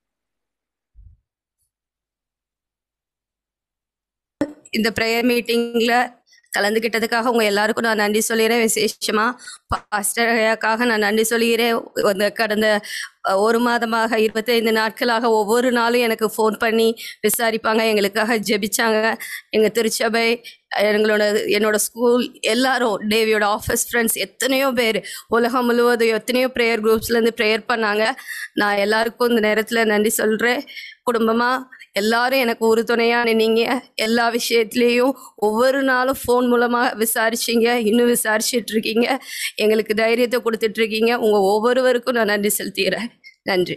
இந்த ப்ரேயர் மீட்டிங்ல கலந்துக்கிட்டதுக்காக உங்க எல்லாருக்கும் நான் நன்றி சொல்லிடுறேன் விசேஷமா பாஸ்டர் ஐயாக்காக நான் நன்றி சொல்லிக்கிறேன் இந்த கடந்த அஹ், ஒரு மாதமாக இருபத்தைந்து நாட்களாக ஒவ்வொரு நாளும் எனக்கு ஃபோன் பண்ணி விசாரிப்பாங்க எங்களுக்காக ஜெபிச்சாங்க எங்க திருச்சபை எங்களோட என்னோட ஸ்கூல் எல்லாரும் டேவியோட ஆஃபீஸ் ஃப்ரெண்ட்ஸ் எத்தனையோ பேர் உலகம் முழுவதும் எத்தனையோ ப்ரேயர் குரூப்ஸ்லேருந்து ப்ரேயர் பண்ணாங்க நான் எல்லாருக்கும் இந்த நேரத்தில் நன்றி சொல்கிறேன் குடும்பமாக எல்லாரும் எனக்கு உறுதுணையாக நின்னீங்க எல்லா விஷயத்துலேயும் ஒவ்வொரு நாளும் ஃபோன் மூலமாக விசாரிச்சீங்க இன்னும் விசாரிச்சுட்டு இருக்கீங்க எங்களுக்கு தைரியத்தை கொடுத்துட்டு இருக்கீங்க உங்கள் ஒவ்வொருவருக்கும் நான் நன்றி செலுத்துகிறேன் நன்றி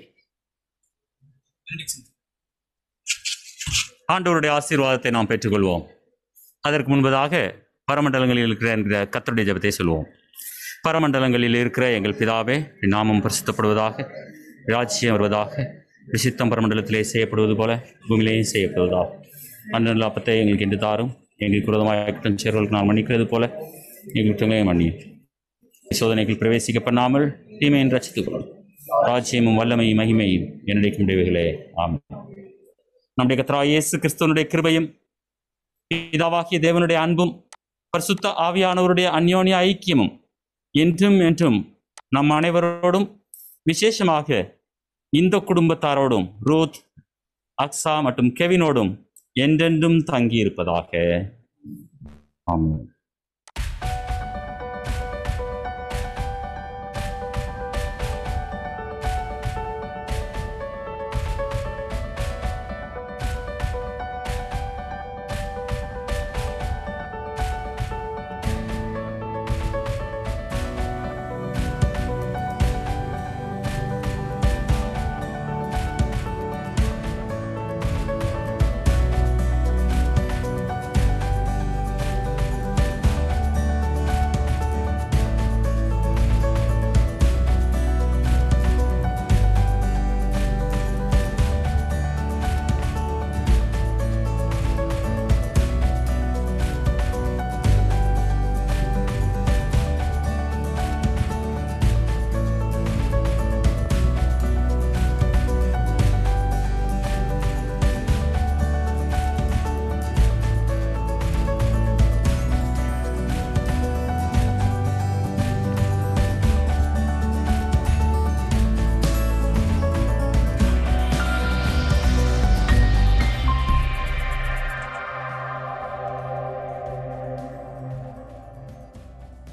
ஆண்டவருடைய ஆசீர்வாதத்தை நாம் பெற்றுக்கொள்வோம் அதற்கு முன்பதாக பரமண்டலங்களில் இருக்கிற என்கிற கர்த்தருடைய ஜெபத்தை சொல்வோம் பரமண்டலங்களில் இருக்கிற எங்கள் பிதாவே உம்முடைய நாமம் பரிசுத்தப்படுவதாக ராஜ்யம் வருவதாக விசித்தம் பரமண்டலத்திலே செய்யப்படுவது போல பூமியிலேயும் செய்யப்படுவதாக அன்றல் அப்பத்தை எங்களுக்கு என்று தாரும் எங்களுக்கு விரோதமாக குற்றம் சேர்வர்களுக்கு நான் மன்னிக்கிறது போல எங்கள் குற்றங்களையும் மன்னியும் சோதனைகள் பிரவேசிக்க பண்ணாமல் தீமையின் ரசித்துக் கொள்ளும் ராஜ்யமும் வல்லமையும் மகிமையும் என்னுடைய முடிவுகளே ஆமென் நம்முடைய கர்த்தராகிய இயேசு கிறிஸ்துவனுடைய கிருபையும் பிதாவாகிய தேவனுடைய அன்பும் பரிசுத்த ஆவியானவருடைய அந்யோன்ய ஐக்கியமும் என்றும் என்றும் நம் அனைவரோடும் விசேஷமாக இந்த குடும்பத்தாரோடும் ரூத் அக்ஸா மற்றும் கெவினோடும் என்றென்றும் தங்கி இருப்பதாக ஆமென்